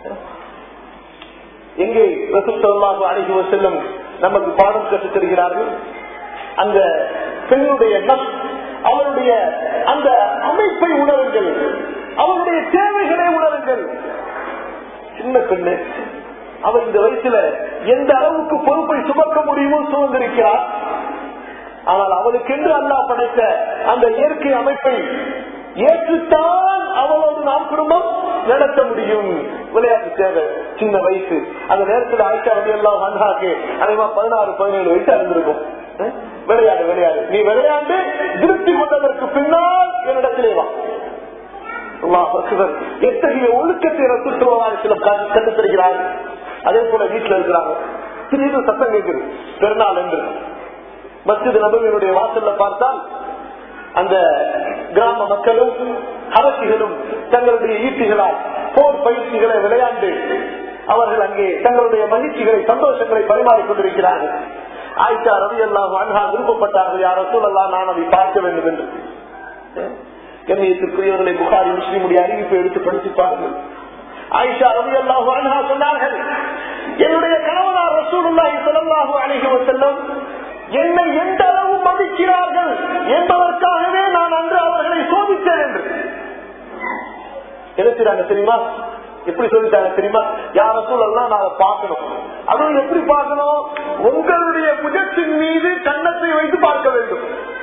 எங்கே ரசூல்லாஹு அழகி செல்லும் நமக்கு பாடம் கற்றுத் தருகிறார்கள் அந்த பெண்ணுடைய நப் அவருடைய அந்த அமைப்பை உணருங்கள் அவருடைய தேவைகளை உணருங்கள் சின்ன பெண்ணு அவர் இந்த வயசுல எந்த அளவுக்கு பொறுப்பை சுமக்க முடியுமோ சுமந்திருக்கிறார் ஆனால் அவளுக்கென்று அல்லாஹ் படைத்த அந்த இயற்கை அமைப்பை ஏற்றுத்தான் அவளோடு நாம் குடும்பம் நடத்த முடியும் விளையாட்டு தேவை சின்ன வயசு அந்த நேரத்தில் ஆயிஷா ரவி எல்லாம் வந்தாக்கு அதிகமா பதினாறு பதினேழு வயசு இருந்திருக்கும் அஹ்? விளையாடு விளையாடு நீ விளையாண்டு திருப்தி கொண்டதற்கு பின்னால் என்னிடத்திலே வா அல்லாஹ் அக்பர். எத்தகைய ஒழுக்கத்தை ரசூல் சில கற்றுத் தருகிறார்கள் அதே போல வீட்டுல இருக்கிறாங்க திடீர்னு சத்தம் கேட்குது பெருநாள் என்று மஸ்ஜித் நபவியினுடைய வாசல்ல பார்த்தால் அந்த கிராம மக்களும் அரசிகளும் தங்களுடைய ஈட்டிகளால் போர் பயிற்சிகளை விளையாண்டு அவர்கள் அங்கே தங்களுடைய மகிழ்ச்சிகளை சந்தோஷங்களை பரிமாறிக் கொண்டிருக்கிறார்கள் ஆயிஷா ரவி எல்லாம் அன்ஹா விருப்பப்பட்டார்கள் யார் ரசூலெல்லாம் நான் அதை பார்க்க வேண்டும் என்று கண்ணியத்துக்குரியவர்களை புகாரி முஸ்லீமுடைய அறிவிப்பை எடுத்து படித்து பாருங்கள் ஆயிஷா ரவி அல்லாஹு அன்ஹா சொன்னார்கள் என்னுடைய கணவனார் ரசூலுல்லாஹி ஸல்லல்லாஹு அலைஹி வஸல்லம் என்னை எந்த அளவு மதிக்கிறார்கள் என்பதற்காகவே நான் அன்று அவர்களை சோதித்தேன் என்று எழுத்துறாங்க தெரியுமா எப்படி சொல்லிட்டாங்க தெரியுமா யார சூழல்லாம் நாங்க பார்க்கணும் அதுவும் எப்படி பார்க்கணும் உங்களுடைய புஜத்தின் மீது கன்னத்தை வைத்து பார்க்க வேண்டும்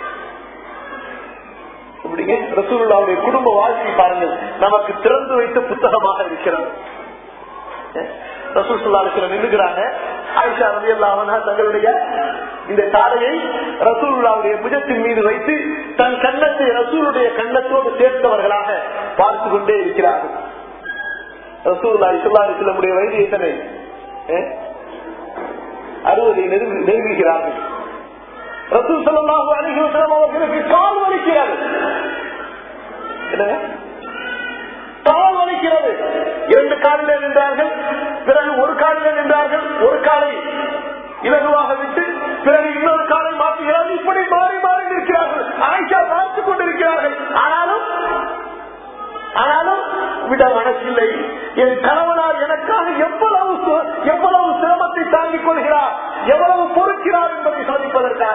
இப்படிங்க ரசூலுல்லாவுடைய குடும்ப வாழ்க்கை பாருங்கள் நமக்கு திறந்து வைத்த புத்தகமாக இருக்கிறது ரசூல் சுல்லாத்துல நின்றுகிறாங்க ஆயிஷா ரவி அல்லாமனா தங்களுடைய இந்த தாடையை ரசூலுல்லாவுடைய புஜத்தின் மீது வைத்து தன் கன்னத்தை ரசூலுடைய கன்னத்தோடு சேர்த்தவர்களாக பார்த்து கொண்டே இருக்கிறார்கள் ரசூல்லா இஸ்லாமி நம்முடைய வயது எத்தனை அஹ்? அறுபதை நெருங்கி- நெருங்குகிறார்கள் ரசூல் ஸல்லல்லாஹு அலைஹி வஸல்லம் அவர்களுக்கு கால் வலிக்கிறது என்னங்க கால் வலிக்கிறது இரண்டு காலிலே நின்றார்கள் பிறகு ஒரு காலிலே நின்றார்கள் ஒரு காலை இலகுவாக விட்டு பிறகு இன்னொரு காலை மாற்றுகிறார்கள் இப்படி மாறி மாறி நிற்கிறார்கள் ஆயிஷா பார்த்துக் கொண்டிருக்கிறார்கள் ஆனாலும் ஆனாலும் விட மனசில்லை என் கணவனார் எனக்காக எவ்வளவு சு- எவ்வளவு சிரமத்தை தாங்கிக் கொள்கிறார் எவ்வளவு பொறுக்கிறார் என்பதை சோதிப்பதற்காக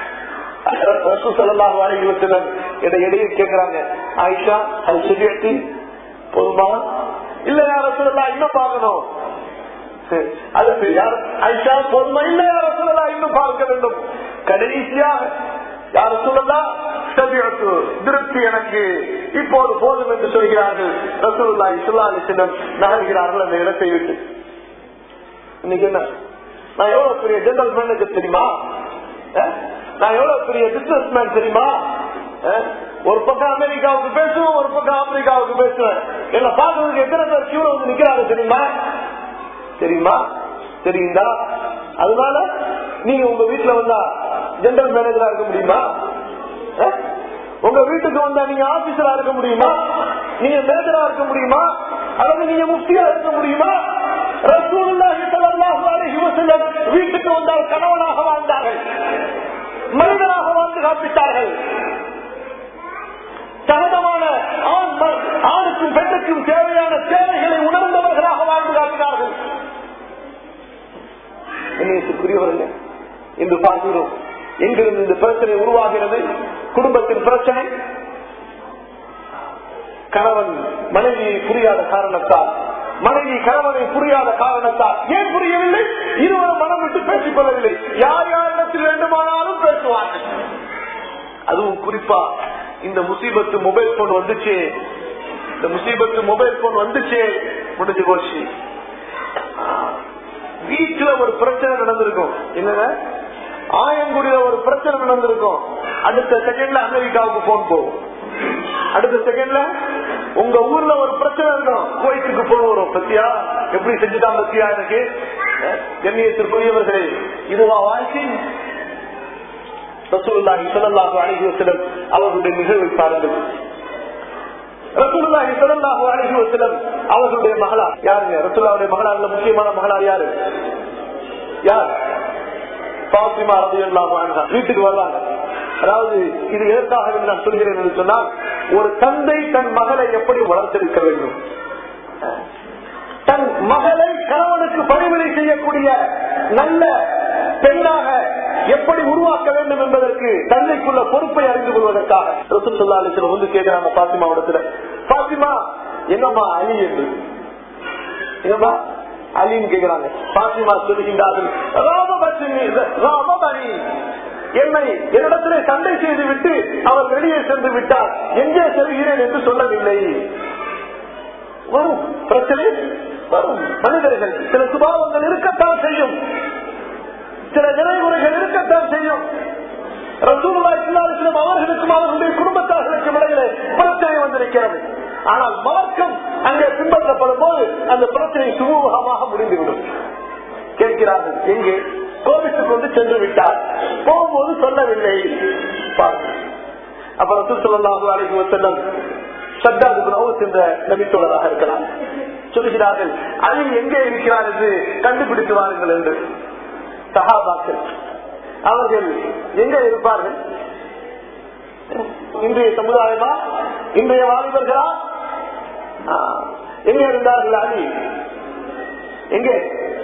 இடையே கேட்கிறாங்க ஆயிஷா அது சொல்லியாச்சு போதுமா இல்ல யார சொல்லலாம் இன்னும் பார்க்கணும் அதுக்கு யார் ஐஷா பொறுமை இல்ல யார சொல்லலாம் இன்னும் பார்க்க வேண்டும் கடைசியாக யார சொல்லலாம் திருப்தி எனக்கு இப்போது போதும் என்று சொல்கிறார்கள் ரசூல்லா இஸ்லா அலிசிடம் நகர்கிறார்கள் அந்த இடத்தை விட்டு இன்னைக்கு என்ன நான் எவ்வளவு பெரிய ஜெனரல் மேனேஜர் தெரியுமா நான் எவ்வளவு பெரிய பிசினஸ் மேன் தெரியுமா ஒரு பக்கம் அமெரிக்காவுக்கு பேசுவேன் ஒரு பக்கம் ஆப்பிரிக்காவுக்கு பேசுவேன் என்ன பாக்குறதுக்கு எத்தனை பேர் கியூல வந்து நிக்கிறாங்க தெரியுமா தெரியுமா தெரியுதா அதனால நீங்க உங்க வீட்டுல வந்தா ஜெனரல் மேனேஜரா இருக்க முடியுமா உங்க வீட்டுக்கு வந்தா நீங்க ஆபீசரா இருக்க முடியுமா நீங்க மேனேஜரா இருக்க முடியுமா அல்லது நீங்க முக்தியா இருக்க முடியுமா வீட்டுக்கு வந்தால் கணவனாக வாழ்ந்தார்கள் மனிதனாக வாழ்ந்து காப்பிட்டார்கள் சகஜமான ஆணுக்கும் பெண்ணுக்கும் தேவையான தேவைகளை உணர்ந்தவர்களாக வாழ்ந்து காட்டினார்கள் புரியவர்கள் என்று பார்க்கிறோம் எங்கிருந்து இந்த பிரச்சனை உருவாகிறது குடும்பத்தின் பிரச்சனை கணவன் மனைவியை புரியாத காரணத்தால் மனைவி கணவனை புரியாத காரணத்தால் ஏன் புரியவில்லை இருவரும் மனம் விட்டு பேசிக் கொள்ளவில்லை யார் யாரிடத்தில் வேண்டுமானாலும் பேசுவார்கள் அதுவும் குறிப்பா இந்த முசீபத்து மொபைல் போன் வந்துச்சு இந்த முசீபத்து மொபைல் போன் வந்துச்சு முடிஞ்சு போச்சு வீட்டுல ஒரு பிரச்சனை நடந்திருக்கும் என்னங்க ஆயங்குடியில ஒரு பிரச்சனை நடந்திருக்கும் அடுத்த செகண்ட்ல அமெரிக்காவுக்கு போன் போகும் அடுத்த செகண்ட்ல உங்க ஊர்ல ஒரு பிரச்சனை இருக்கும் கோயிலுக்கு போன வரும் பத்தியா எப்படி செஞ்சுதான் பத்தியா எனக்கு கண்ணியத்திற்குரியவர்களே இதுவா வாழ்க்கை ரசூலுல்லாஹி ஸல்லல்லாஹு அலைஹி வஸல்லம் அவர்களுடைய நிகழ்வை பாருங்கள் ரசூலுல்லாஹி ஸல்லல்லாஹு அலைஹி வஸல்லம் அவர்களுடைய மகளார் யாருங்க ரசூலுல்லாஹுடைய மகளார்ல முக்கியமான மகளார் யாரு யார் பாத்திமா ரலியல்லாஹு அன்ஹா வீட்டுக்கு வர்றாங்க அதாவது இது எதற்காக நான் சொல்கிறேன் என்று சொன்னால் ஒரு தந்தை தன் மகளை எப்படி வளர்த்தெடுக்க வேண்டும் தன் மகளை கணவனுக்கு பணிவிடை செய்யக்கூடிய நல்ல பெண்ணாக எப்படி உருவாக்க வேண்டும் என்பதற்கு தந்தைக்குள்ள பொறுப்பை அறிந்து கொள்வதற்காக ரசூல் சொல்லா அலிஸ்லம் வந்து கேட்கிறாங்க பாத்திமா இடத்துல பாத்திமா என்னம்மா அலி என்று என்னம்மா அலின்னு கேட்கிறாங்க பாத்திமா சொல்லுகின்றார்கள் என்னை என்னிடத்திலே சண்டை செய்து விட்டு அவர் வெளியே சென்று விட்டார் எங்கே செல்கிறேன் என்று சொல்லவில்லை வரும் பிரச்சனை வரும் மனிதர்கள் சில சுபாவங்கள் இருக்கத்தான் செய்யும் சில நிறைவுரைகள் இருக்கத்தான் செய்யும் ரசூலுல்லா இஸ்லாமிஸ்லம் அவர்களுக்கும் அவர்களுடைய குடும்பத்தார்களுக்கும் இடையிலே பிரச்சனை வந்திருக்கிறது ஆனால் மார்க்கம் அங்கே பின்பற்றப்படும் போது அந்த பிரச்சனை சுமூகமாக முடிந்துவிடும் கேட்கிறார்கள் எங்கே கோவித்துக் கொண்டு சென்று விட்டார் போகும்போது சொல்லவில்லை அப்ப ரசூல் சொல்லலாம் அழைக்கு செல்லும் சத்தாது என்ற நபித்தோழராக இருக்கலாம் சொல்லுகிறார்கள் அலி எங்கே இருக்கிறார் என்று கண்டுபிடித்து வாருங்கள் என்று சகாபாக்கள் அவர்கள் எங்க இருப்பார்கள் இன்றைய சமுதாயமா இன்றைய வாலிபர்களா எங்க இருந்தார்கள் அலி எங்கே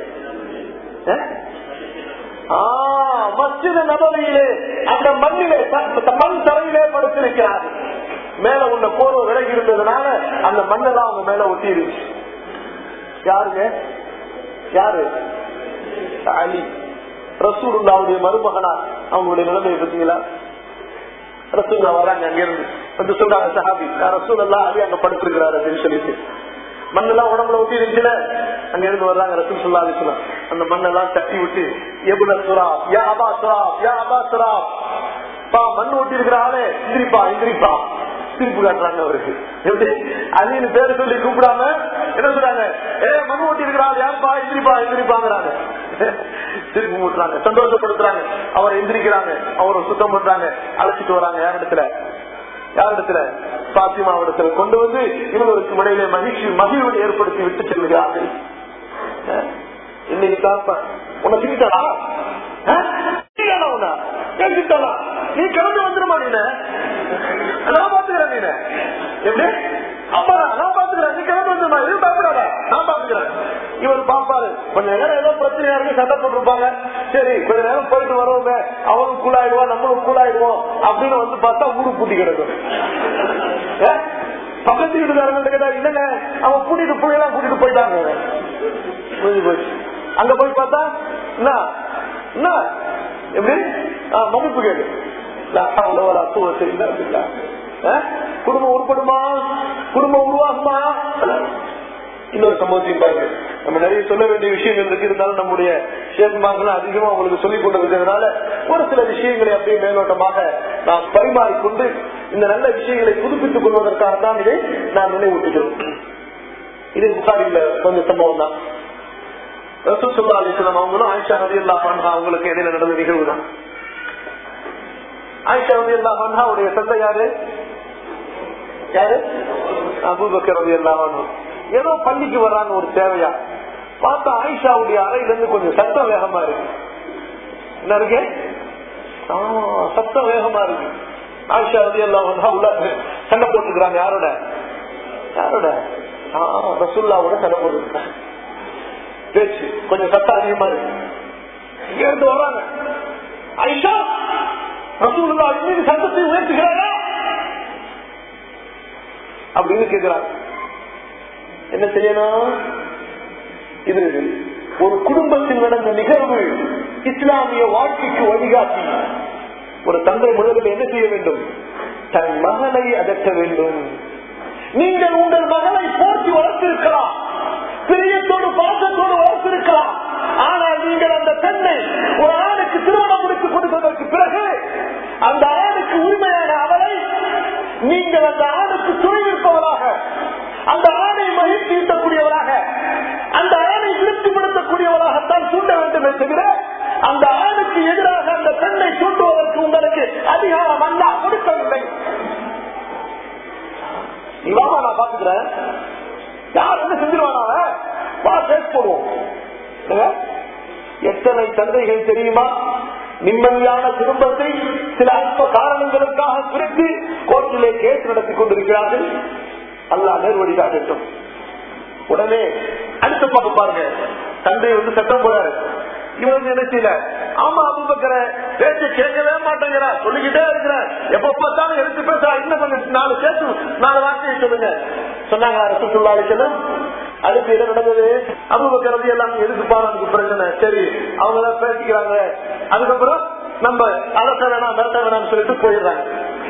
மஸ்ஜித நபவியிலே அந்த மண்ணிலே மண் தரையிலே படுத்திருக்கிறார்கள் மேல உள்ள போர்வை விலகி இருந்ததுனால அந்த மண்ணெல்லாம் அவங்க மேல ஒட்டி இருந்துச்சு யாருங்க யாரு அலி ரசூலுல்லாவுடைய மருமகனார் அவங்களுடைய நிலைமையை பத்தீங்களா ரசூல்லா வராங்க அங்கிருந்து வந்து சொல்றாங்க சஹாபி ரசூல் அலி அங்க படுத்திருக்கிறாரு அப்படின்னு சொல்லிட்டு மண்ணெல்லாம் உடம்புல ஒட்டி இருந்துச்சுல அங்க இருந்து வர்றாங்க ரசூல் சொல்லா அலிஸ்லாம் அந்த மண்ணெல்லாம் தட்டி விட்டு எபுல சுரா யா அபா சுரா யா அபா சுரா பா மண் ஒட்டி இருக்கிற ஆளே இந்திரிப்பா இந்திரிப்பா திருப்பு காட்டுறாங்க அவருக்கு எப்படி அலின்னு பேரு சொல்லி கூப்பிடாம என்ன சொல்றாங்க ஏ மண் ஓட்டி இருக்கிற ஆள் யாருப்பா இந்திரிப்பா இந்திரிப்பாங்கிறாங்க திருப்பி மூட்டுறாங்க சந்தோஷப்படுத்துறாங்க அவரை எந்திரிக்கிறாங்க அவரை சுத்தம் பண்றாங்க அழைச்சிட்டு வராங்க யார் இடத்துல யார் இடத்துல பாத்திமா இடத்துல கொண்டு வந்து இவர்களுக்கு இடையிலே மகிழ்ச்சி மகிழ்வு ஏற்படுத்தி விட்டு செல்கிறார்கள் இன்னைக்கு தாப்பா உன்னை திட்டாளா நீ கிளம்பி வந்துருமா நீ நான் பாத்துக்கிறேன் நீ எப்படி அப்பா நான் பாத்துக்கிறேன் நீ கிளம்பி வந்துருமா எதுவும் பயப்படாத நான் பாத்துக்கிறேன் இவர் பாப்பாரு கொஞ்ச நேரம் ஏதோ பிரச்சனையா இருக்கு சண்டை போட்டிருப்பாங்க சரி கொஞ்ச நேரம் போயிட்டு வருவோமே அவனும் கூலாயிடுவான் நம்மளும் கூலாயிடுவோம் அப்படின்னு வந்து பார்த்தா ஊரு பூட்டி கிடக்கும் ஏ? பக்கத்து வீட்டுக்காரங்க கேட்டா இல்லங்க அவன் கூட்டிட்டு போயெல்லாம் கூட்டிட்டு போயிட்டாங்க முடிஞ்சு போச்சு அங்க போய் பார்த்தா என்ன என்ன எப்படி ஆ, மன்னிப்பு கேடு லா ஹவ்ல வலா குவத்த இல்லா பில்லாஹ். ஆ? குடும்பம் உருப்படுமா குடும்பம் உருவாகுமா இன்னொரு சம்பவத்தையும் பாருங்க நம்ம நிறைய சொல்ல வேண்டிய விஷயங்கள் இருக்கு இருந்தாலும் நம்முடைய ஷேப்மார்கள் அதிகமா உங்களுக்கு சொல்லிக் கொண்டிருக்கிறதுனால ஒரு சில விஷயங்களை அப்படியே மேலோட்டமாக நாம் பரிமாறிக்கொண்டு இந்த நல்ல விஷயங்களை புதுப்பித்துக் கொள்வதற்காக தான் இதை நான் நினைவூட்டுகிறோம் இது புகாரில கொஞ்சம் சம்பவம் தான் ரசூல் ஸல்லல்லாஹு அலைஹி வஸல்லம் அவங்களும் ஆயிஷா ரலியல்லாஹு அன்ஹா அவங்களுக்கு இடையில நடந்த நிகழ்வு தான் ஆயிஷா ரலியல்லாஹு அன்ஹாவுடைய தந்தை யாரு யாரு அபூபக்கர் ரலியல்லாஹு அன்ஹு ஏதோ பள்ளிக்கு வர்றாங்க ஒரு தேவையா பார்த்தா ஆயிஷாவுடைய அறையில இருந்து கொஞ்சம் சத்தம் வேகமா இருக்கு என்ன இருக்கு ஆ, சத்தம் வேகமா இருக்கு ஆயிஷா ரலியல்லாஹு அன்ஹா உள்ள சண்டை போட்டுக்கிறாங்க யாரோட யாரோட ஆ, ரசூல்லாவோட சண்டை போட்டுருக்காங்க பேச்சு கொஞ்சம் சத்தம் அதிகமா இருக்கு இங்க இருந்து வர்றாங்க ஐஷா ரசூலுல்லா மீது சத்தத்தை உயர்த்துகிறாரா அப்படின்னு கேட்கிறாங்க என்ன செய்யணும் இது ஒரு குடும்பத்தில் நடந்த நிகழ்வு இஸ்லாமிய வாழ்க்கைக்கு வழிகாட்டி ஒரு தந்தை முதலில் என்ன செய்ய வேண்டும் தன் மகனை அகற்ற வேண்டும் நீங்கள் உங்கள் மகனை போற்றி வளர்த்திருக்கலாம் பிரியத்தோடு பாசத்தோடு வளர்த்திருக்கலாம் ஆனால் நீங்கள் அந்த பெண்ணை ஒரு ஆணுக்கு திருமணம் முடித்து கொடுத்ததற்கு பிறகு அந்த ஆணுக்கு உரிமையான அவளை நீங்கள் அந்த ஆணுக்கு துணைவிருப்பவராக அந்த ஆணை மகிழ்ச்சி ஈட்டக்கூடியவராக அந்த ஆணை திருப்திப்படுத்தக்கூடியவராகத்தான் சூட்ட வேண்டுமே தவிர அந்த ஆணுக்கு எதிராக அந்த பெண்ணை சூட்டுவதற்கு உங்களுக்கு அதிகாரம் அல்ல கொடுக்கவில்லை நீ வாமா நான் பாத்துக்கிறேன் யார் என்ன செஞ்சிருவானா அவன்? வா கேஸ் போடுவோம் ஏங்க? எத்தனை தந்தைகள் தெரியுமா நிம்மதியான குடும்பத்தை சில அல்ப காரணங்களுக்காக பிரித்து கோர்ட்டிலே கேஸ் நடத்தி கொண்டிருக்கிறார்கள் அல்லாஹ் நேர்வழி காட்டட்டும் உடனே அடுத்த பக்கம் பாருங்க தந்தை வந்து சட்டம் போறாரு இவன் என்ன செய்யல ஆமா அபுபக்கர பேச்ச கேட்கவே மாட்டேங்கிறா சொல்லிக்கிட்டே இருக்கிறேன் எப்ப பார்த்தாலும் எடுத்து பேச இன்னும் கொஞ்சம் நாலு சேர்த்து நாலு வார்த்தையை சொல்லுங்க சொன்னாங்க அரசு சொல்லாளிக்கணும் அடுத்து என்ன நடந்தது அபுபக்கரது எல்லாம் எதுக்கு பாருங்க பிரச்சனை சரி அவங்க எல்லாம் பேசிக்கிறாங்க அதுக்கப்புறம் நம்ம அலச வேணாம் மிரட்ட வேணாம்னு சொல்லிட்டு போயிடுறாங்க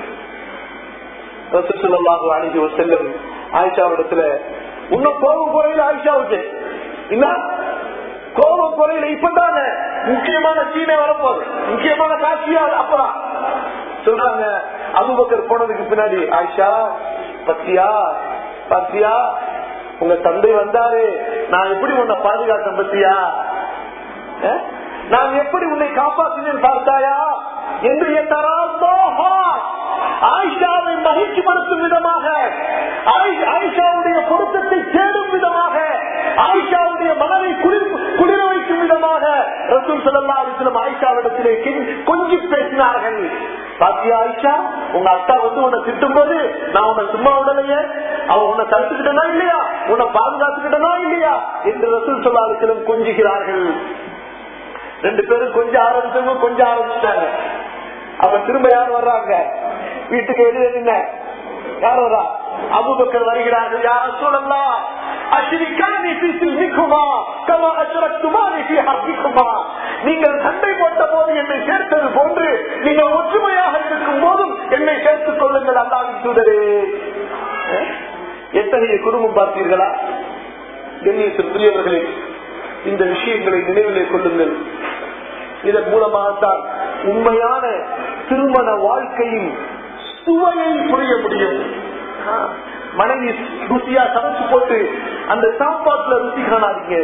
ரசூலுல்லாஹி அலைஹி வஸல்லம் ஆயிஷாவிடத்துல இன்னும் கோபம் குறையில ஆயிஷாவுக்கு என்ன கோபம் குறையில இப்பதானே முக்கியமான சீனே வரப்போகுது முக்கியமான காட்சியா அப்பதான் சொல்றாங்க அபுபக்கர் போனதுக்கு பின்னாடி ஆயிஷா பத்தியா பத்தியா உங்க தந்தை வந்தாரு நான் எப்படி உன்னை பாதுகாத்தேன் பத்தியா அஹ்? நான் எப்படி உன்னை காப்பாற்றினேன் பார்த்தாயா என்று என் தராசோஹா ஆயிஷாவை மகிழ்ச்சிப்படுத்தும் விதமாக ஆயி- ஆயிஷாவுடைய பொருத்தத்தை தேடும் விதமாக ஆயிஷாவுடைய மனதை குளிர் குளிர வைக்கும் விதமாக ரசூல் சல்லா அலிஸ்லம் ஆயிஷாவிடத்திலே கெஞ்சி- கொஞ்சி பேசினார்கள் பாத்தியா ஆயிஷா உங்க அத்தா வந்து உன்னை திட்டும் போது நான் உன்னை சும்மா விடலையே அவன் உன்னை தடுத்துக்கிட்டனா இல்லையா உன்னை பாதுகாத்துக்கிட்டனா இல்லையா என்று ரசூல் சல்லா அலிஸ்லம் கொஞ்சுகிறார்கள் ரெண்டு பேரும் கொஞ்சம் ஆரம்பிச்சவங்க கொஞ்சம் ஆரம்பிச்சிட்டாங்க அப்ப திரும்ப யார் வர்றாங்க வீட்டுக்கு வெளியே நின்ன யார் வர்றா அபுபக்கர் வருகிறார்கள் யார் சொல்லலாம் அஷ்ரிகானி ஃபீ சில்மிக்குமா கமா அஷ்ரக்துமானி ஃபீ ஹர்பிக்குமா நீங்கள் சண்டை போட்ட போது என்னை சேர்த்தது போன்று நீங்கள் ஒற்றுமையாக இருக்கும் போதும் என்னை சேர்த்துக் கொள்ளுங்கள் அல்லாவின் தூதரே அஹ்? எத்தகைய குடும்பம் பார்த்தீர்களா கண்ணியத்திற்குரியவர்களே இந்த விஷயங்களை நினைவிலே கொள்ளுங்கள் இதன் மூலமாகத்தான் உண்மையான திருமண வாழ்க்கையின் சுவையை புரிய முடியும் ஆ, மனைவி ருசியா சமைச்சு போட்டு அந்த சாப்பாட்டுல ருசி காணாதீங்க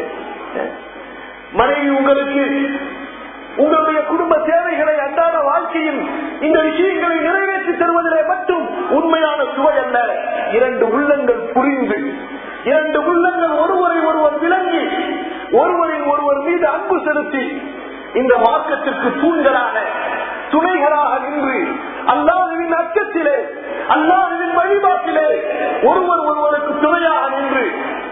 மனைவி உங்களுக்கு உங்களுடைய குடும்ப தேவைகளை அன்றாட வாழ்க்கையில் இந்த விஷயங்களை நிறைவேற்றி தருவதிலே மட்டும் உண்மையான சுவை அல்ல இரண்டு உள்ளங்கள் புரிந்து இரண்டு உள்ளங்கள் ஒருவரை ஒருவர் விளங்கி ஒருவரின் ஒருவர் மீது அன்பு செலுத்தி இந்த மார்க்கத்திற்கு தூண்களாக துணைகளாக நின்று அல்லாஹுவின் அச்சத்திலே அல்லாஹுவின் வழிபாட்டிலே ஒருவர் ஒருவருக்கு துணையாக நின்று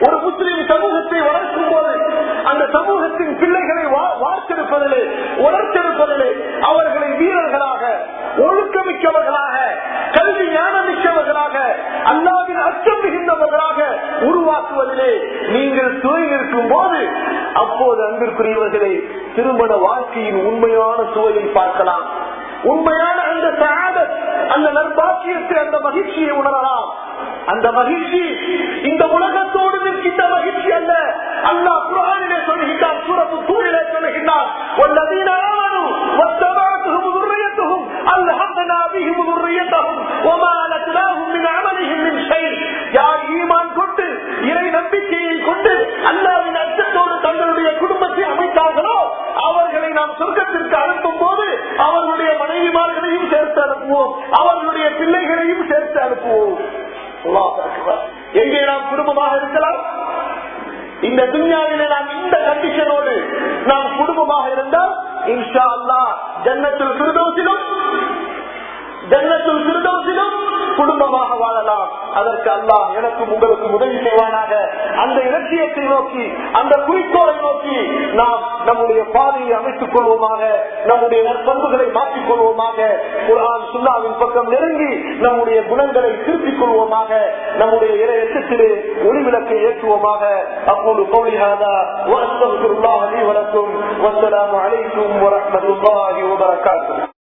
ஒரு முஸ்லிம் சமூகத்தை வளர்க்கும் போது அந்த சமூகத்தின் பிள்ளைகளை வா- வார்த்தெடுப்பதிலே உணர்த்தெடுப்பதிலே அவர்களை வீரர்களாக ஒழுக்கமிக்கவர்களாக கல்வி ஞானமிக்கவர்களாக அல்லாவின் அச்சம் மிகுந்தவர்களாக உருவாக்குவதிலே நீங்கள் துணை நிற்கும் போது அப்போது அன்பிற்குரியவர்களே திருமண வாழ்க்கையின் உண்மையான சுவையை பார்க்கலாம் உண்மையான அந்த சாதத் அந்த நற்பாக்கியத்தை அந்த மகிழ்ச்சியை உணரலாம் அந்த மகிழ்ச்சி இந்த உலகத்தோடு நிற்கின்ற மகிழ்ச்சி அல்ல அல்லாஹ் குரானிலே சொல்லுகின்றார் சூரத்து தூரிலே சொல்லுகின்றார் والذين آمنوا واتبعتهم ذريتهم ألحقنا بهم ذريتهم وما ألتناهم من عملهم من شيء யார் ஈமான் கொண்டு இறை நம்பிக்கையை கொண்டு அல்லாவின் அச்சத்தோடு தங்களுடைய குடும்பத்தை அமைத்தார்களோ அவர்களை நாம் சொர்க்கத்திற்கு அனுப்பும் போது அவர்களுடைய மனைவிமார்களையும் சேர்த்து அனுப்புவோம் அவர்களுடைய பிள்ளைகளையும் சேர்த்து அனுப்புவோம் அல்லாஹ் அக்பர். எங்கே நாம் குடும்பமாக இருக்கலாம் இந்த துன்யாவிலே நாம் இந்த கண்டிஷனோடு நாம் குடும்பமாக இருந்தால் இன்ஷா அல்லாஹ் ஜன்னத்துல் ஃபிர்தௌஸிலும் ஜன்னத்துல் ஃபிர்தௌஸிலும் குடும்பமாக வாழலாம் அதற்கு அல்லாஹ் எனக்கும் உங்களுக்கும் உதவி செய்வானாக அந்த இலட்சியத்தை நோக்கி அந்த குறிக்கோளை நோக்கி நாம் நம்முடைய பாதையை அமைத்துக் கொள்வோமாக நம்முடைய நற்பண்புகளை மாற்றிக் கொள்வோமாக குரான் சுல்லாவின் பக்கம் நெருங்கி நம்முடைய குணங்களை திருப்பிக் கொள்வோமாக நம்முடைய இறை எச்சத்திலே ஒளிவிளக்கை ஏற்றுவோமாக அப்போது கௌலிஹாதா வஸ்தகுல்லாஹ் லி வலக்கும் வஸ்ஸலாமு அலைக்கும் வரஹ்மத்துல்லாஹி வபரகாத்துஹு